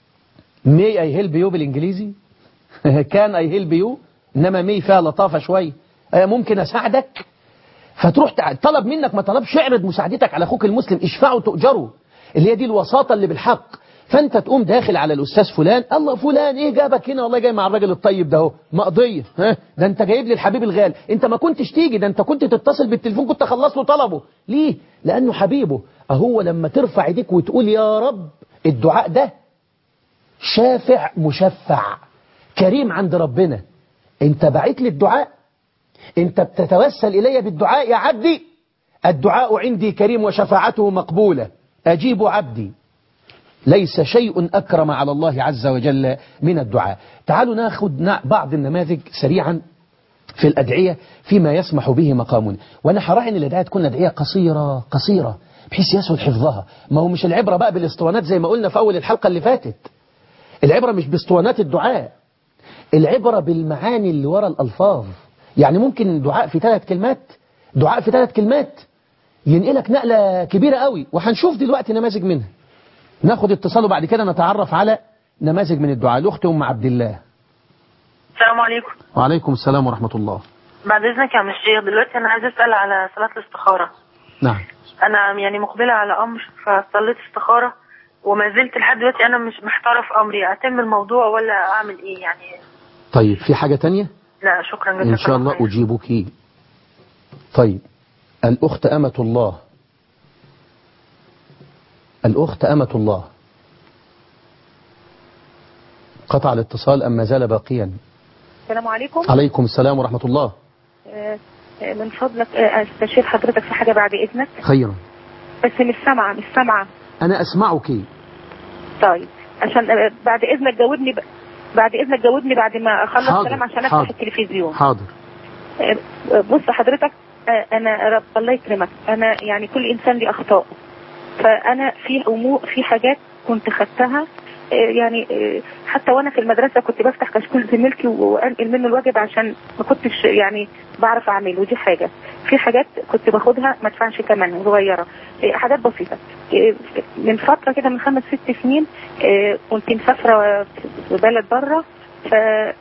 may I help you بالإنجليزي كان اي هيلب يو انما مي فيها لطافه شويه ممكن اساعدك فتروح طلب منك ما طلبش اعرض مساعدتك على اخوك المسلم اشفعوا تؤجروا اللي هي دي الوساطه اللي بالحق فانت تقوم داخل على الاستاذ فلان الله فلان ايه جابك هنا والله جاي مع الراجل الطيب ده اهو مقضيه ها ده انت جايب لي الحبيب الغالي انت ما كنتش تيجي ده انت كنت تتصل بالتليفون كنت خلص له طلبه ليه لانه حبيبه اهو لما ترفع ايديك وتقول يا رب الدعاء ده شافع مشفع كريم عند ربنا انت بعت لي الدعاء انت بتتوسل الي بالدعاء يا عبدي الدعاء عندي كريم وشفاعته مقبولة اجيب عبدي ليس شيء أكرم على الله عز وجل من الدعاء تعالوا ناخذ بعض النماذج سريعا في الأدعية فيما يسمح به مقامنا وأنا هراعي أن الأدعية تكون أدعية قصيرة قصيرة بحيث يسهل حفظها ما هو مش العبرة بقى بالاسطوانات زي ما قلنا في أول الحلقة اللي فاتت العبرة مش باسطوانات الدعاء العبرة بالمعاني اللي ورا الألفاظ يعني ممكن دعاء في ثلاث كلمات دعاء في ثلاث كلمات ينقلك نقلة كبيرة قوي وهنشوف دلوقتي نماذج منها ناخد اتصال وبعد كده نتعرف على نماذج من الدعاء الأخت أم عبد الله السلام عليكم وعليكم السلام ورحمة الله بعد إذنك يا عم الشيخ دلوقتي أنا عايزة أسأل على صلاة الاستخارة نعم أنا يعني مقبلة على أمر فصليت استخارة وما زلت لحد دلوقتي أنا مش محتارة في أمري أتم الموضوع ولا أعمل إيه يعني طيب في حاجة تانية لا شكرا جزاك إن شاء الله خير. أجيبك طيب الأخت أمة الله الأخت أمة الله قطع الاتصال أم ما زال باقيا السلام عليكم عليكم السلام ورحمة الله آه، آه، من فضلك آه، استشير حضرتك في حاجه بعد اذنك خيرا بس مش سامعه مش سامعه أنا أسمعك طيب عشان آه، بعد اذنك جاوبني ب... بعد اذنك جاوبني بعد ما اخلص حاضر، كلام عشان افتح حاضر. التلفزيون حاضر آه، بص حضرتك آه، انا رب الله يكرمك انا يعني كل انسان ليه اخطاء فانا في امور في حاجات كنت خدتها آه، يعني آه، حتى وانا في المدرسه كنت بفتح كشكول زميلتي وانقل منه الواجب عشان ما كنتش يعني بعرف اعمله ودي حاجه في حاجات كنت باخدها ما ادفعش ثمنها صغيره آه، حاجات بسيطه آه، من فتره كده من خمس ست سنين آه، كنت مسافره في بلد بره ف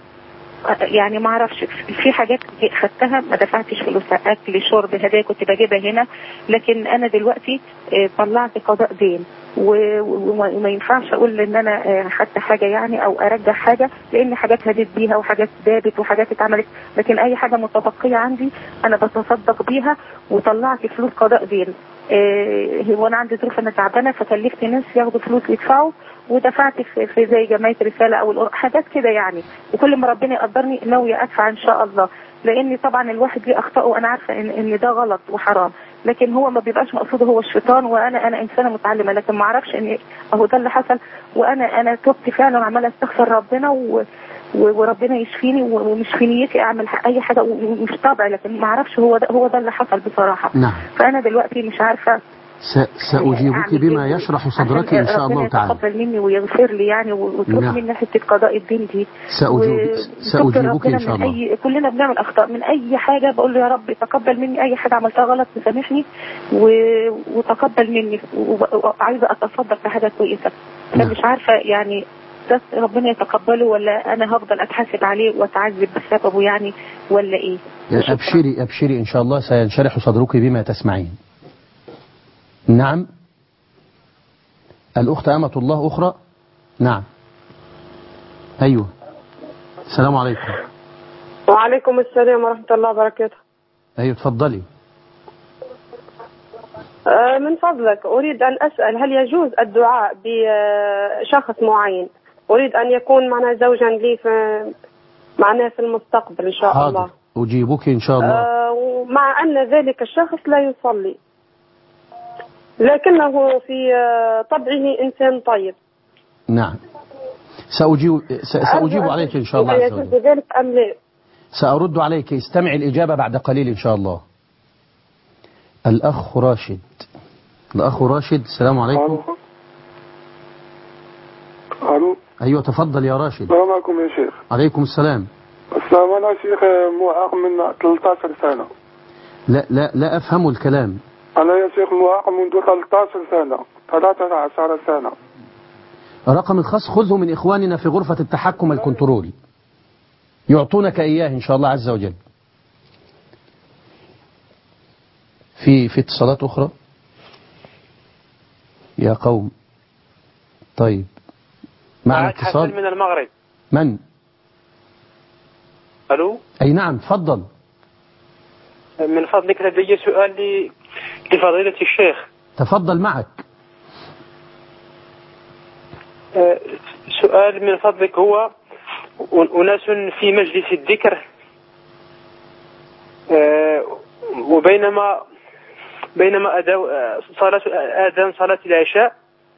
يعني ما اعرفش في حاجات خدتها ما دفعتش فلوسها اكل شرب هدايا كنت بجيبها هنا لكن انا دلوقتي آه، طلعت قضاء دين و- و- وما ينفعش اقول ان انا آه، خدت حاجه يعني او ارجع حاجه لان حاجات هديت بيها وحاجات دابت وحاجات اتعملت لكن اي حاجه متبقيه عندي انا بتصدق بيها وطلعت فلوس قضاء دين آه، هو انا عندي ظروف انا تعبانه فكلفت ناس ياخدوا فلوس يدفعوا ودفعت في, في زي جمعيه رساله او الأر- حاجات كده يعني وكل ما ربنا يقدرني ناويه ادفع ان شاء الله لان طبعا الواحد ليه اخطاء وانا عارفه ان ان ده غلط وحرام لكن هو ما بيبقاش مقصوده هو الشيطان وانا انا انسانه متعلمه لكن ما اعرفش ان اهو ده اللي حصل وانا انا تبت فعلا وعماله استغفر ربنا و و- وربنا يشفيني و- ومش في نيتي اعمل ح- اي حاجه و- ومش طبعي لكن ما اعرفش هو ده هو ده اللي حصل بصراحه نعم فانا دلوقتي مش عارفه س- سأجيبك بما يشرح صدرك إن شاء الله تعالى ربنا يتقبل مني ويغفر لي يعني وتروح نعم. مني حته قضاء الدين دي سأجيب و- سأجيبك ربنا إن شاء من الله أي كلنا بنعمل اخطاء من اي حاجه بقول له يا رب تقبل مني اي حاجه عملتها غلط تسامحني و... وتقبل مني و- وعايزه اتصدق بحاجه كويسه فمش عارفه يعني ده ربنا يتقبله ولا انا هفضل اتحاسب عليه واتعذب بسببه يعني ولا ايه؟ أبشري أبشري إن شاء الله سينشرح صدرك بما تسمعين نعم الأخت أمة الله أخرى نعم أيوه السلام عليكم وعليكم السلام ورحمة الله وبركاته أيوه تفضلي آه، من فضلك أريد أن أسأل هل يجوز الدعاء بشخص معين أريد أن يكون معنا زوجا لي في معناه في المستقبل إن شاء الله حاضر أجيبك إن شاء الله آه، ومع أن ذلك الشخص لا يصلي لكنه في آه، طبعه إنسان طيب نعم سأجيب, س- سأجيب أرجو عليك إن شاء الله إذا عز يجوز وجل ذلك أم لا سأرد عليك استمع الإجابة بعد قليل إن شاء الله الأخ راشد الأخ راشد السلام عليكم الو أيوة تفضل يا راشد السلام عليكم يا شيخ عليكم السلام السلام انا شيخ معاق من 13 سنه لا لا لا أفهم الكلام انا يا شيخ معاق منذ 13 سنه 13 سنه رقم الخاص خذه من إخواننا في غرفة التحكم الكنترول يعطونك إياه إن شاء الله عز وجل في في اتصالات أخرى يا قوم طيب معنا معك حسن اتصال من المغرب من الو أي نعم تفضل من فضلك لدي سؤال ل- لفضيلة الشيخ تفضل معك آه، سؤال من فضلك هو أ- أناس في مجلس الذكر آه، وبينما بينما أداء آه، صلاة آذان صلاة العشاء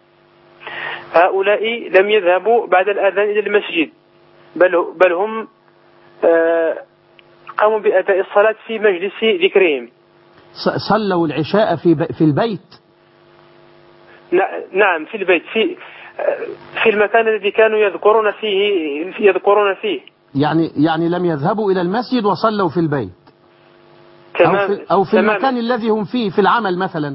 هؤلاء لم يذهبوا بعد الآذان إلى المسجد بل بل هم آه، قاموا بأداء الصلاة في مجلس ذكرهم ص- صلوا العشاء في ب- في البيت نع- نعم في البيت في في المكان الذي كانوا يذكرون فيه يذكرون فيه يعني يعني لم يذهبوا إلى المسجد وصلوا في البيت أو تمام في, أو في تماما. المكان الذي هم فيه في العمل مثلا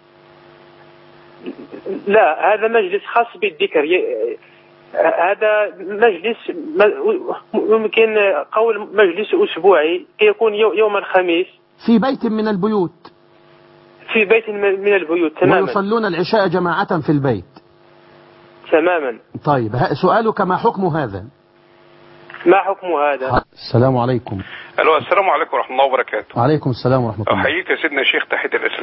لا هذا مجلس خاص بالذكر ي- هذا مجلس م- ممكن قول مجلس أسبوعي يكون يو- يوم الخميس في بيت من البيوت في بيت من من البيوت تماما ويصلون العشاء جماعة في البيت تماما طيب ه- سؤالك ما حكم هذا ما حكم هذا السلام عليكم الو السلام عليكم ورحمه الله وبركاته وعليكم السلام ورحمة الله احييك يا سيدنا الشيخ تحيه الاسلام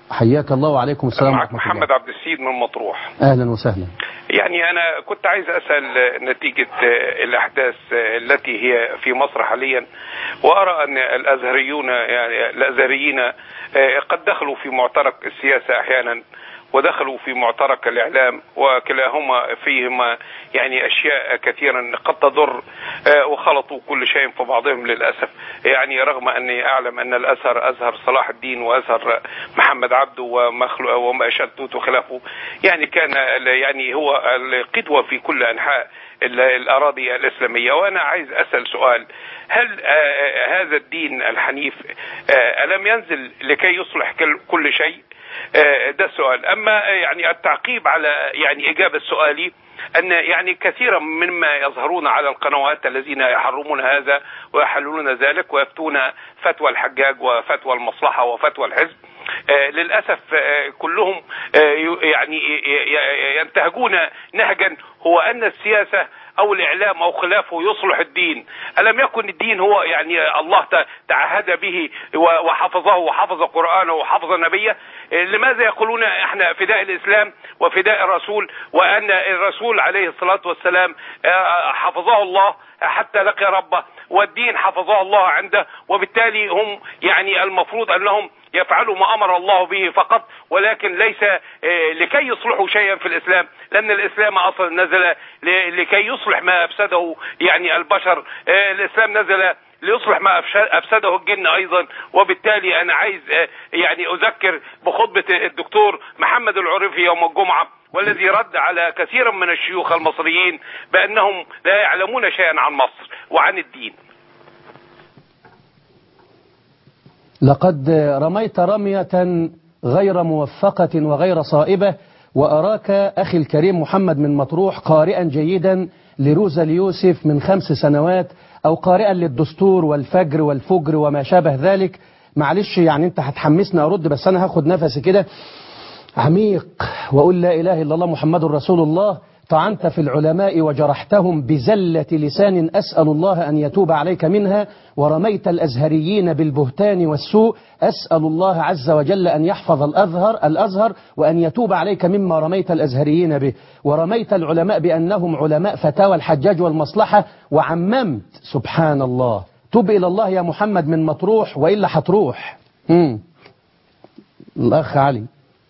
حياك الله وعليكم السلام معك ورحمة الله محمد عبد السيد من مطروح أهلا وسهلا يعني أنا كنت عايز أسأل نتيجة الأحداث التي هي في مصر حاليا وأرى أن الأزهريون يعني الأزهريين قد دخلوا في معترك السياسة أحيانا ودخلوا في معترك الإعلام وكلاهما فيهما يعني أشياء كثيرا قد تضر آه، وخلطوا كل شيء في بعضهم للأسف يعني رغم أني أعلم أن الأزهر أزهر صلاح الدين وأزهر محمد عبده ومخلو وما شتوت وخلافه يعني كان يعني هو القدوة في كل أنحاء ال- الأراضي الإسلامية وأنا عايز أسأل سؤال هل آه، هذا الدين الحنيف آه، ألم ينزل لكي يصلح كل- كل شيء آه، ده السؤال اما آه، يعني التعقيب على يعني اجابه سؤالي ان يعني كثيرا مما يظهرون على القنوات الذين يحرمون هذا ويحللون ذلك ويفتون فتوى الحجاج وفتوى المصلحه وفتوى الحزب آه، للاسف آه، كلهم آه، ي- يعني ي- ي- ينتهجون نهجا هو ان السياسه او الاعلام او خلافه يصلح الدين الم يكن الدين هو يعني الله ت- تعهد به و- وحفظه وحفظ قرانه وحفظ نبيه آه، لماذا يقولون احنا فداء الاسلام وفداء الرسول وان الرسول عليه الصلاه والسلام آه، حفظه الله حتى لقي ربه والدين حفظه الله عنده وبالتالي هم يعني المفروض انهم يفعلوا ما امر الله به فقط ولكن ليس آه، لكي يصلحوا شيئا في الاسلام لان الاسلام اصلا نزل ل- لكي يصلح ما افسده يعني البشر آه، الاسلام نزل ليصلح ما أفش- افسده الجن ايضا وبالتالي انا عايز آه، يعني اذكر بخطبه الدكتور محمد العريفي يوم الجمعه والذي رد على كثيرا من الشيوخ المصريين بانهم لا يعلمون شيئا عن مصر وعن الدين لقد رميت رمية غير موفقة وغير صائبة وأراك أخي الكريم محمد من مطروح قارئا جيدا لروزا اليوسف من خمس سنوات أو قارئا للدستور والفجر والفجر وما شابه ذلك معلش يعني أنت هتحمسني أرد بس أنا هاخد نفسي كده عميق وأقول لا إله إلا الله محمد رسول الله طعنت في العلماء وجرحتهم بزلة لسان أسأل الله أن يتوب عليك منها ورميت الأزهريين بالبهتان والسوء أسأل الله عز وجل أن يحفظ الأزهر, الأزهر وأن يتوب عليك مما رميت الأزهريين به ورميت العلماء بأنهم علماء فتاوى الحجاج والمصلحة وعممت سبحان الله تب إلى الله يا محمد من مطروح وإلا هتروح مم. الأخ علي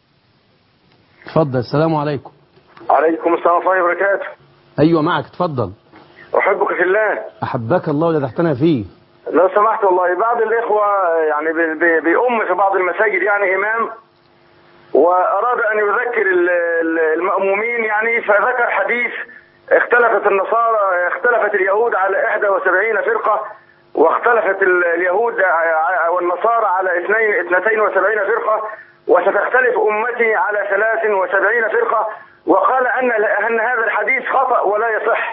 تفضل السلام عليكم عليكم السلام ورحمة الله وبركاته أيوة معك تفضل أحبك في الله أحبك الله ولدحتنا فيه لو سمحت والله بعض الإخوة يعني بي- بي- بيؤم في بعض المساجد يعني إمام وأراد أن يذكر ال- ال- المأمومين يعني فذكر حديث اختلفت النصارى اختلفت اليهود على 71 فرقة واختلفت ال- اليهود ع- والنصارى على 72 فرقة وستختلف أمتي على 73 فرقة وقال أن أن هذا الحديث خطأ ولا يصح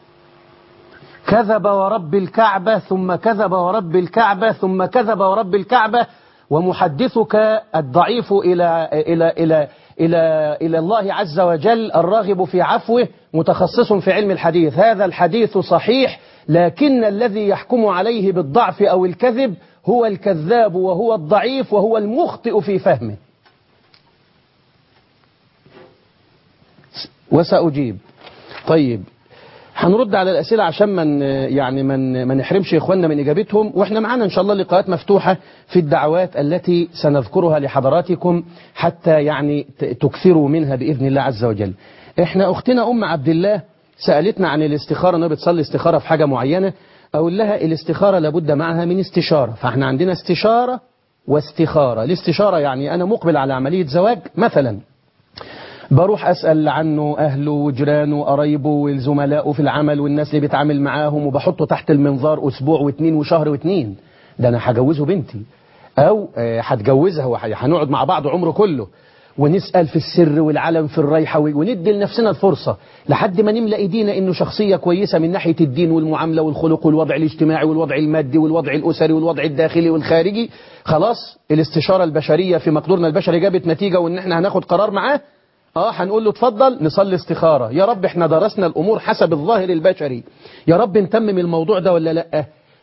كذب ورب الكعبة ثم كذب ورب الكعبة ثم كذب ورب الكعبة ومحدثك الضعيف إلى إلى إلى إلى إلى الله عز وجل الراغب في عفوه متخصص في علم الحديث هذا الحديث صحيح لكن الذي يحكم عليه بالضعف أو الكذب هو الكذاب وهو الضعيف وهو المخطئ في فهمه وسأجيب طيب هنرد على الأسئلة عشان من يعني من ما نحرمش إخواننا من إجابتهم وإحنا معانا إن شاء الله لقاءات مفتوحة في الدعوات التي سنذكرها لحضراتكم حتى يعني ت- تكثروا منها بإذن الله عز وجل إحنا أختنا أم عبد الله سألتنا عن الاستخارة أنها بتصلي استخارة في حاجة معينة أقول لها الاستخارة لابد معها من استشارة فإحنا عندنا استشارة واستخارة الاستشارة يعني أنا مقبل على عملية زواج مثلا بروح أسأل عنه أهله وجيرانه وقرايبه والزملاء في العمل والناس اللي بيتعامل معاهم وبحطه تحت المنظار أسبوع واثنين وشهر واثنين ده أنا هجوزه بنتي أو آه، هتجوزها وح- هنقعد مع بعض عمره كله ونسأل في السر والعلم في الرايحة و- وندي لنفسنا الفرصة لحد ما نملأ ايدينا انه شخصية كويسة من ناحية الدين والمعاملة والخلق والوضع الاجتماعي والوضع المادي والوضع الأسري والوضع الداخلي والخارجي خلاص الاستشارة البشرية في مقدورنا البشري جابت نتيجة وان احنا هناخد قرار معاه اه هنقول له اتفضل نصلي استخارة يا رب احنا درسنا الامور حسب الظاهر البشري يا رب نتمم الموضوع ده ولا لا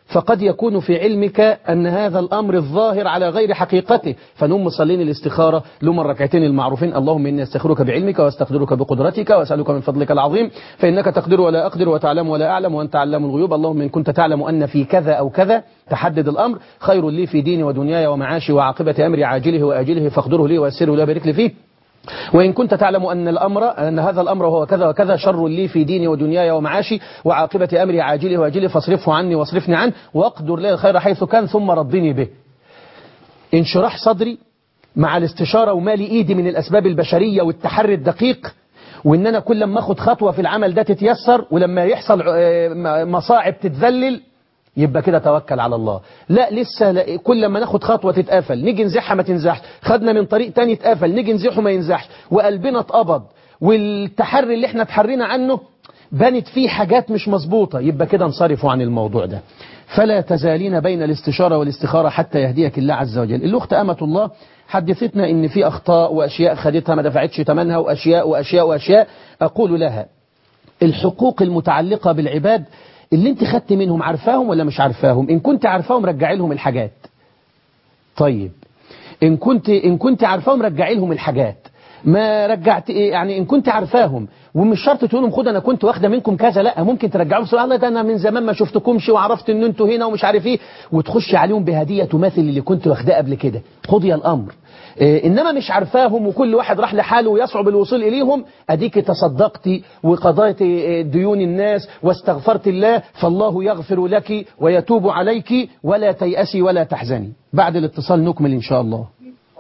فقد يكون في علمك أن هذا الأمر الظاهر على غير حقيقته فنقوم مصلين الاستخارة لهم الركعتين المعروفين اللهم إني أستخيرك بعلمك وأستقدرك بقدرتك وأسألك من فضلك العظيم فإنك تقدر ولا أقدر وتعلم ولا أعلم وأنت علام الغيوب اللهم إن كنت تعلم أن في كذا أو كذا تحدد الأمر خير لي في ديني ودنياي ومعاشي وعاقبة أمري عاجله وآجله فاقدره لي ويسره لي وبارك لي فيه وإن كنت تعلم أن الأمر أن هذا الأمر هو كذا وكذا شر لي في ديني ودنياي ومعاشي وعاقبة أمري عاجله وآجله فاصرفه عني واصرفني عنه واقدر لي الخير حيث كان ثم ردني به انشراح صدري مع الاستشارة ومالي إيدي من الأسباب البشرية والتحري الدقيق وإن أنا كل ما أخد خطوة في العمل ده تتيسر ولما يحصل آه، مصاعب تتذلل يبقى كده توكل على الله لا لسه لا كل ما ناخد خطوة تتقفل نيجي نزحها ما تنزحش خدنا من طريق تاني اتقفل نيجي نزحه ما ينزحش وقلبنا اتقبض والتحري اللي احنا تحرينا عنه بانت فيه حاجات مش مظبوطة يبقى كده انصرفوا عن الموضوع ده فلا تزالين بين الاستشارة والاستخارة حتى يهديك الله عز وجل الأخت أمة الله حدثتنا ان في أخطاء وأشياء خدتها ما دفعتش ثمنها وأشياء وأشياء وأشياء أقول لها الحقوق المتعلقة بالعباد اللي انت خدت منهم عارفاهم ولا مش عارفاهم ان كنت عارفاهم رجعي لهم الحاجات طيب ان كنت ان كنت عارفاهم رجعي لهم الحاجات ما رجعت إيه يعني ان كنت عارفاهم ومش شرط تقول لهم خد انا كنت واخده منكم كذا لا ممكن ترجعوا لهم الله ده انا من زمان ما شفتكمش وعرفت ان انتوا هنا ومش عارف ايه وتخش عليهم بهديه تماثل اللي كنت واخداه قبل كده قضي الامر إيه انما مش عارفاهم وكل واحد راح لحاله ويصعب الوصول اليهم اديك تصدقتي وقضيت إيه ديون الناس واستغفرت الله فالله يغفر لك ويتوب عليك ولا تيأسي ولا تحزني بعد الاتصال نكمل ان شاء الله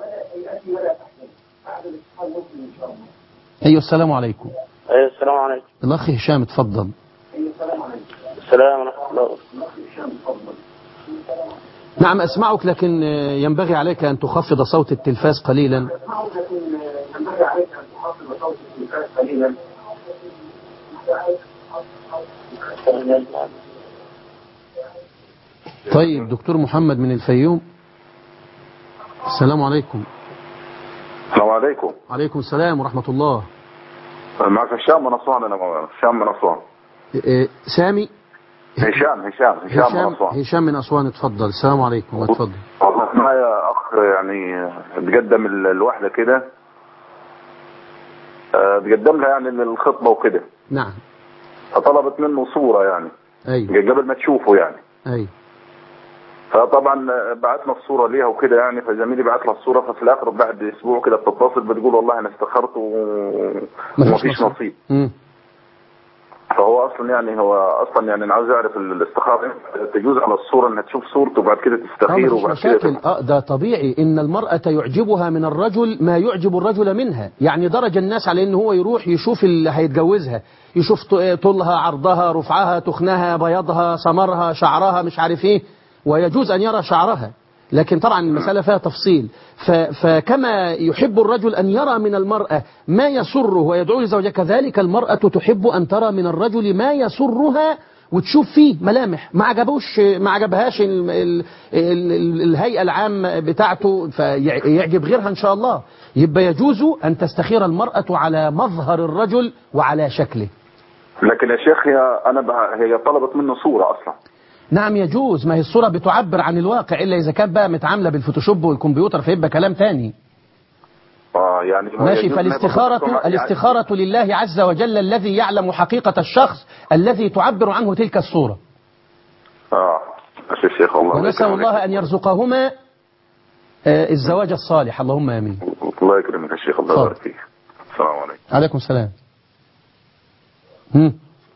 ايوه السلام عليكم ايوه السلام عليكم الاخ هشام اتفضل السلام ورحمه الله نعم أسمعك لكن ينبغي عليك أن تخفض صوت التلفاز قليلا طيب دكتور محمد من الفيوم السلام عليكم السلام عليكم عليكم السلام ورحمة الله معك هشام من أسوان أنا هشام من أسوان إيه، سامي هشام هشام هشام من هشام أسوان هشام من أسوان اتفضل السلام عليكم اتفضل والله معايا أخ يعني تقدم ال- الواحدة كده آه، تقدم لها يعني الخطبة وكده نعم فطلبت منه صورة يعني أيوه قبل ما تشوفه يعني أيوه فطبعا بعتنا الصورة ليها وكده يعني فزميلي بعت لها الصورة ففي الآخر بعد أسبوع كده بتتصل بتقول والله أنا استخرت و- ومفيش نصيب مم. فهو اصلا يعني هو اصلا يعني انا عاوز اعرف الاستخاره تجوز على الصوره انها تشوف صورته وبعد كده آه، تستخير مفيش وبعد كده مشاكل اه ده طبيعي ان المرأة يعجبها من الرجل ما يعجب الرجل منها يعني درج الناس على ان هو يروح يشوف اللي هيتجوزها يشوف ط- طولها عرضها رفعها تخنها بياضها سمرها شعرها مش عارف ايه ويجوز ان يرى شعرها لكن طبعا المسألة فيها تفصيل ف- فكما يحب الرجل أن يرى من المرأة ما يسره ويدعو لزوجها كذلك المرأة تحب أن ترى من الرجل ما يسرها وتشوف فيه ملامح ما عجبوش ما عجبهاش ال ال ال ال الهيئة العامة بتاعته فيعجب غيرها إن شاء الله يبقى يجوز أن تستخير المرأة على مظهر الرجل وعلى شكله لكن يا شيخ هي انا بقى هي طلبت منه صوره اصلا نعم يجوز ما هي الصورة بتعبر عن الواقع إلا إذا كانت بقى متعاملة بالفوتوشوب والكمبيوتر فيبقى كلام تاني اه يعني ما ماشي يجوز إنها فالاستخارة تطلع- يعني- الاستخارة لله عز وجل الذي يعلم حقيقة الشخص الذي تعبر عنه تلك الصورة اه ماشي يا شيخ والله ونسأل الله أن يرزقهما آه، الزواج الصالح اللهم آمين الله يكرمك يا شيخ الله اتفضل. يبارك فيك السلام عليكم عليكم السلام هم.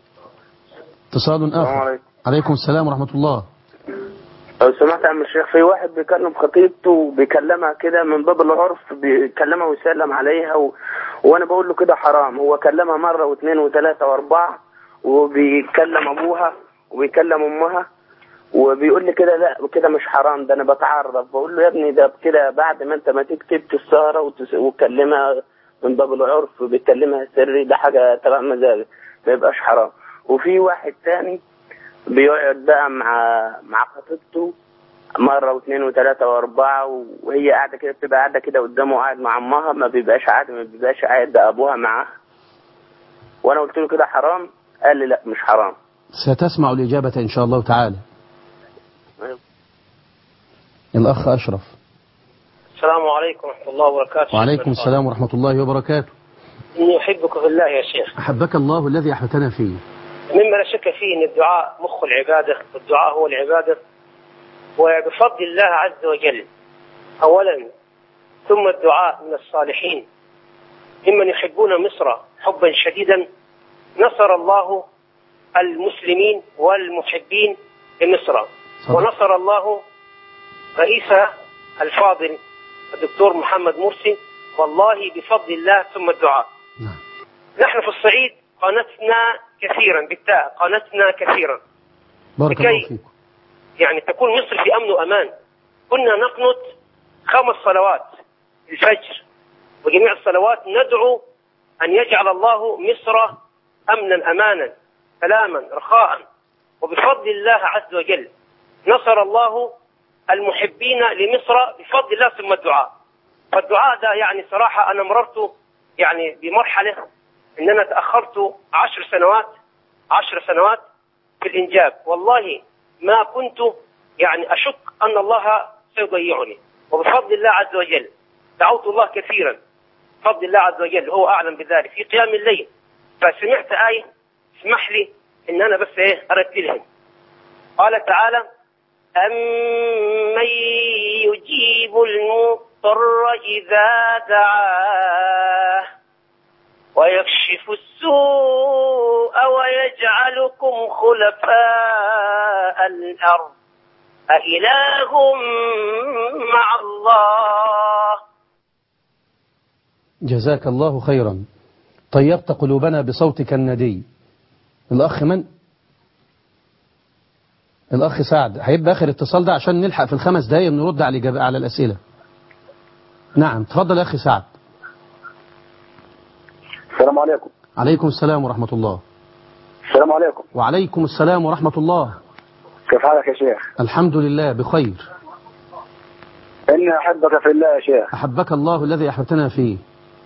اتصال السلام آخر عليكم عليكم السلام ورحمة الله لو سمحت يا عم الشيخ في واحد بيكلم خطيبته وبيكلمها كده من باب العرف بيكلمها ويسلم عليها و... وانا بقول له كده حرام هو كلمها مره واثنين وثلاثه واربعه وبيكلم ابوها وبيكلم امها وبيقول لي كده لا كده مش حرام ده انا بتعرف بقول له يا ابني ده كده بعد ما انت ما تكتب السهره وتس... وتكلمها من باب العرف وبتكلمها سري ده حاجه تبع مزاجك ما يبقاش حرام وفي واحد تاني بيقعد بقى مع مع خطيبته مرة واثنين وثلاثة وأربعة وهي قاعدة كده بتبقى قاعدة كده قدامه قاعد مع أمها ما بيبقاش قاعد ما بيبقاش قاعد ده أبوها معاه وأنا قلت له كده حرام قال لي لا مش حرام ستسمع الإجابة إن شاء الله تعالى الأخ أشرف السلام عليكم ورحمة الله وبركاته وعليكم السلام ورحمة الله وبركاته إني أحبك في الله يا شيخ أحبك الله الذي أحبتنا فيه مما لا شك فيه أن الدعاء مخ العبادة والدعاء هو العبادة وبفضل الله عز وجل أولا ثم الدعاء من الصالحين ممن يحبون مصر حبا شديدا نصر الله المسلمين والمحبين لمصر ونصر الله رئيسها الفاضل الدكتور محمد مرسي والله بفضل الله ثم الدعاء نحن في الصعيد قنتنا كثيرا بالتاء قنتنا كثيرا بارك الله فيك يعني تكون مصر في امن وامان كنا نقنط خمس صلوات الفجر وجميع الصلوات ندعو ان يجعل الله مصر امنا امانا سلاما رخاء وبفضل الله عز وجل نصر الله المحبين لمصر بفضل الله ثم الدعاء فالدعاء ده يعني صراحة أنا مررت يعني بمرحلة إن أنا تأخرت عشر سنوات عشر سنوات في الإنجاب والله ما كنت يعني أشك أن الله سيضيعني وبفضل الله عز وجل دعوت الله كثيرا بفضل الله عز وجل هو أعلم بذلك في قيام الليل فسمعت آية اسمح لي إن أنا بس إيه أرتلهم قال تعالى أمن يجيب المضطر إذا دعاه ويكشف السوء ويجعلكم خلفاء الأرض أإله مع الله جزاك الله خيرا طيبت قلوبنا بصوتك الندي الأخ من؟ الأخ سعد هيبقى آخر اتصال ده عشان نلحق في الخمس دقايق نرد على الإجابة على الأسئلة نعم تفضل يا أخي سعد السلام عليكم عليكم السلام ورحمة الله السلام عليكم وعليكم السلام ورحمة الله كيف حالك يا شيخ الحمد لله بخير إني أحبك في الله يا شيخ أحبك الله الذي أحببتنا فيه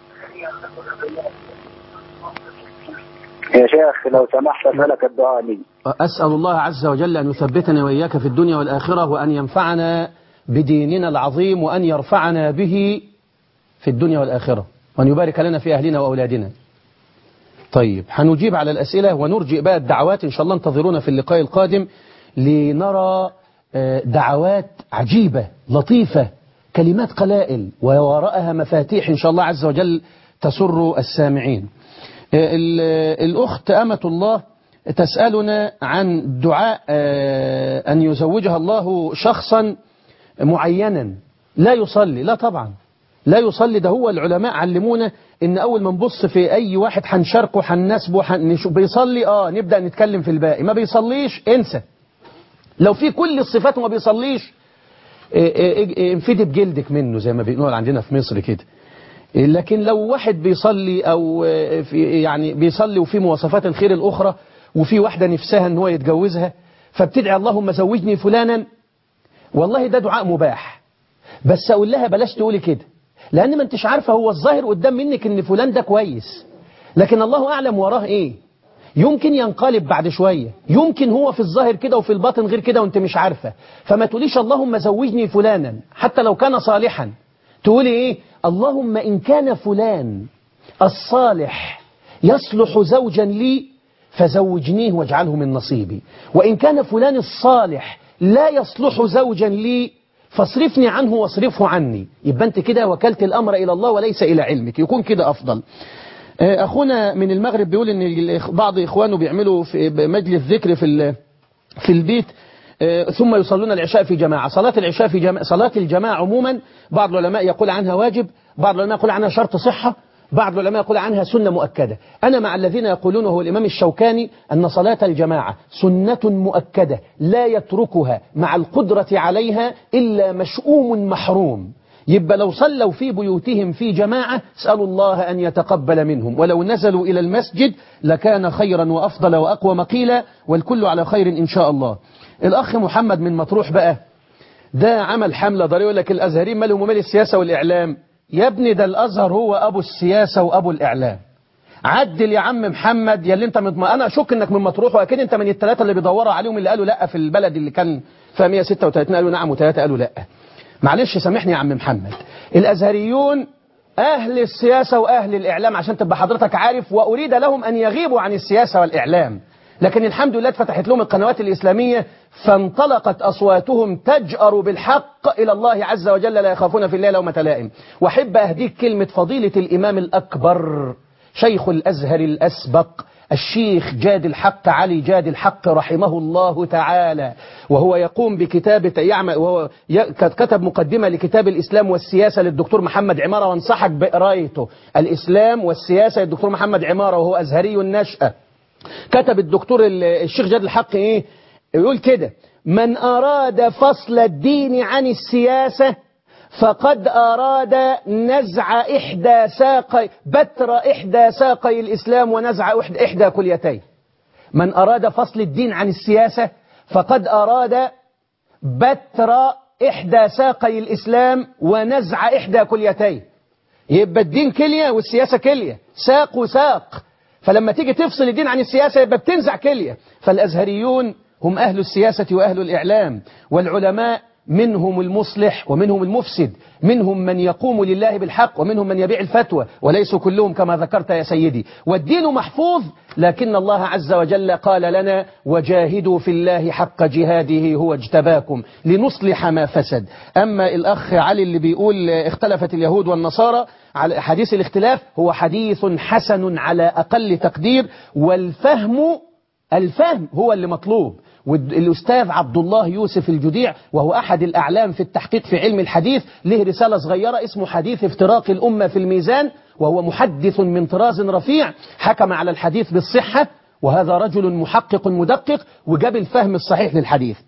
يا شيخ لو سمحت أسألك الدعاء لي أسأل الله عز وجل أن يثبتنا وإياك في الدنيا والآخرة وأن ينفعنا بديننا العظيم وأن يرفعنا به في الدنيا والآخرة وأن يبارك لنا في أهلنا وأولادنا طيب هنجيب على الأسئلة ونرجئ بقى الدعوات إن شاء الله انتظرونا في اللقاء القادم لنرى آه، دعوات عجيبة لطيفة كلمات قلائل ووراءها مفاتيح إن شاء الله عز وجل تسر السامعين آه، ال- الأخت أمة الله تسألنا عن دعاء آه، أن يزوجها الله شخصا معينا لا يصلي لا طبعا لا يصلي ده هو العلماء علمونا ان اول ما نبص في اي واحد هنشاركه هنناسبه هنشوف بيصلي اه نبدا نتكلم في الباقي ما بيصليش انسى لو في كل الصفات وما بيصليش إيه إيه إيه انفدي بجلدك منه زي ما بنقول عندنا في مصر كده إيه لكن لو واحد بيصلي او آه، في يعني بيصلي وفي مواصفات الخير الاخرى وفي واحده نفسها ان هو يتجوزها فبتدعي اللهم زوجني فلانا والله ده دعاء مباح بس اقول لها بلاش تقولي كده لان ما انتش عارفه هو الظاهر قدام منك ان فلان ده كويس لكن الله اعلم وراه ايه يمكن ينقلب بعد شوية يمكن هو في الظاهر كده وفي الباطن غير كده وانت مش عارفة فما تقوليش اللهم زوجني فلانا حتى لو كان صالحا تقولي ايه اللهم ان كان فلان الصالح يصلح زوجا لي فزوجنيه واجعله من نصيبي وإن كان فلان الصالح لا يصلح زوجا لي فاصرفني عنه واصرفه عني يبقى انت كده وكلت الأمر إلى الله وليس إلى علمك يكون كده أفضل آه، أخونا من المغرب بيقول إن الإخ- بعض إخوانه بيعملوا في مجلس ذكر في ال- في البيت آه، ثم يصلون العشاء في جماعة صلاة العشاء في جماعة صلاة الجماعة عموما بعض العلماء يقول عنها واجب بعض العلماء يقول عنها شرط صحة بعض العلماء يقول عنها سنة مؤكدة أنا مع الذين يقولون هو الإمام الشوكاني أن صلاة الجماعة سنة مؤكدة لا يتركها مع القدرة عليها إلا مشؤوم محروم يبقى لو صلوا في بيوتهم في جماعة اسألوا الله أن يتقبل منهم ولو نزلوا إلى المسجد لكان خيرا وأفضل وأقوى مقيلا والكل على خير إن شاء الله الأخ محمد من مطروح بقى ده عمل حملة ضريبة يقول لك الأزهريين مالهم ومال السياسة والإعلام يا ابني ده الأزهر هو أبو السياسة وأبو الإعلام عدل يا عم محمد يا اللي انت من... انا اشك انك من مطروح واكيد انت من الثلاثه اللي بيدوروا عليهم اللي قالوا لا في البلد اللي كان فيها 136 قالوا نعم وثلاثه قالوا لا معلش سامحني يا عم محمد الأزهريون أهل السياسة وأهل الإعلام عشان تبقى حضرتك عارف وأريد لهم أن يغيبوا عن السياسة والإعلام لكن الحمد لله اتفتحت لهم القنوات الإسلامية فانطلقت أصواتهم تجأر بالحق إلى الله عز وجل لا يخافون في الله لومة لائم وأحب أهديك كلمة فضيلة الإمام الأكبر شيخ الأزهر الأسبق الشيخ جاد الحق علي جاد الحق رحمه الله تعالى وهو يقوم بكتابة يعمل وهو ي- كتب مقدمة لكتاب الإسلام والسياسة للدكتور محمد عمارة وانصحك بقرايته الإسلام والسياسة للدكتور محمد عمارة وهو أزهري النشأة كتب الدكتور ال- الشيخ جاد الحق إيه يقول كده من أراد فصل الدين عن السياسة فقد أراد نزع إحدى ساقي بتر إحدى ساقي الإسلام ونزع إحدى- إحدى كليتيه من أراد فصل الدين عن السياسة فقد أراد بتر إحدى ساقي الإسلام ونزع إحدى كليتيه يبقى الدين كلية والسياسة كلية ساق وساق فلما تيجي تفصل الدين عن السياسة يبقى بتنزع كلية فالأزهريون هم أهل السياسة وأهل الإعلام والعلماء منهم المصلح ومنهم المفسد منهم من يقوم لله بالحق ومنهم من يبيع الفتوى وليسوا كلهم كما ذكرت يا سيدي والدين محفوظ لكن الله عز وجل قال لنا وجاهدوا في الله حق جهاده هو اجتباكم لنصلح ما فسد أما الأخ علي اللي بيقول اختلفت اليهود والنصارى على حديث الاختلاف هو حديث حسن على أقل تقدير والفهم الفهم هو اللي مطلوب والأستاذ عبد الله يوسف الجديع وهو أحد الأعلام في التحقيق في علم الحديث له رسالة صغيرة اسمه حديث افتراق الأمة في الميزان وهو محدث من طراز رفيع حكم على الحديث بالصحة وهذا رجل محقق مدقق وجاب الفهم الصحيح للحديث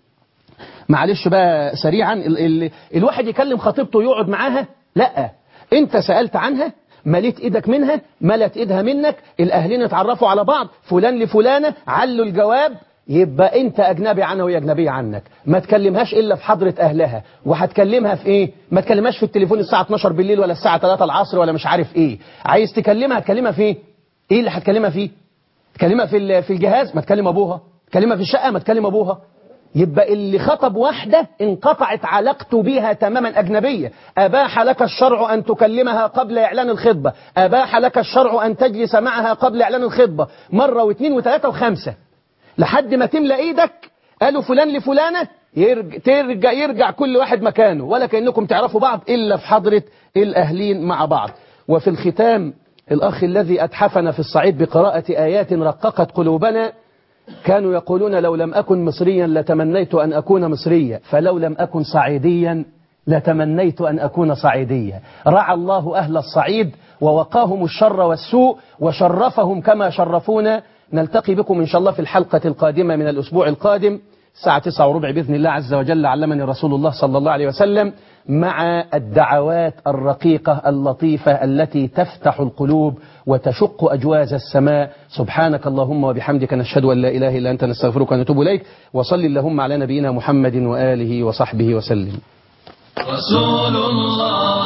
معلش بقى سريعا ال ال الواحد يكلم خطيبته يقعد معاها لا انت سألت عنها مليت ايدك منها ملت ايدها منك الاهلين اتعرفوا على بعض فلان لفلانة علوا الجواب يبقى انت اجنبي عنها وهي اجنبيه عنك ما تكلمهاش الا في حضره اهلها وهتكلمها في ايه ما تكلمهاش في التليفون الساعه 12 بالليل ولا الساعه 3 العصر ولا مش عارف ايه عايز تكلمها هتكلمها في ايه ايه اللي هتكلمها فيه تكلمها في ال- في الجهاز ما تكلم ابوها تكلمها في الشقه ما تكلم ابوها يبقى اللي خطب واحدة انقطعت علاقته بها تماما أجنبية أباح لك الشرع أن تكلمها قبل إعلان الخطبة أباح لك الشرع أن تجلس معها قبل إعلان الخطبة مرة واثنين وثلاثة وخمسة لحد ما تملى ايدك قالوا فلان لفلانة يرجع, ترجع يرجع كل واحد مكانه ولا كأنكم تعرفوا بعض إلا في حضرة الأهلين مع بعض وفي الختام الأخ الذي أتحفنا في الصعيد بقراءة آيات رققت قلوبنا كانوا يقولون لو لم أكن مصريا لتمنيت أن أكون مصريا فلو لم أكن صعيديا لتمنيت أن أكون صعيديا رعى الله أهل الصعيد ووقاهم الشر والسوء وشرفهم كما شرفونا نلتقي بكم إن شاء الله في الحلقة القادمة من الأسبوع القادم الساعة تسعة وربع بإذن الله عز وجل علمني رسول الله صلى الله عليه وسلم مع الدعوات الرقيقة اللطيفة التي تفتح القلوب وتشق أجواز السماء سبحانك اللهم وبحمدك نشهد أن لا إله إلا أنت نستغفرك ونتوب إليك وصل اللهم على نبينا محمد وآله وصحبه وسلم رسول الله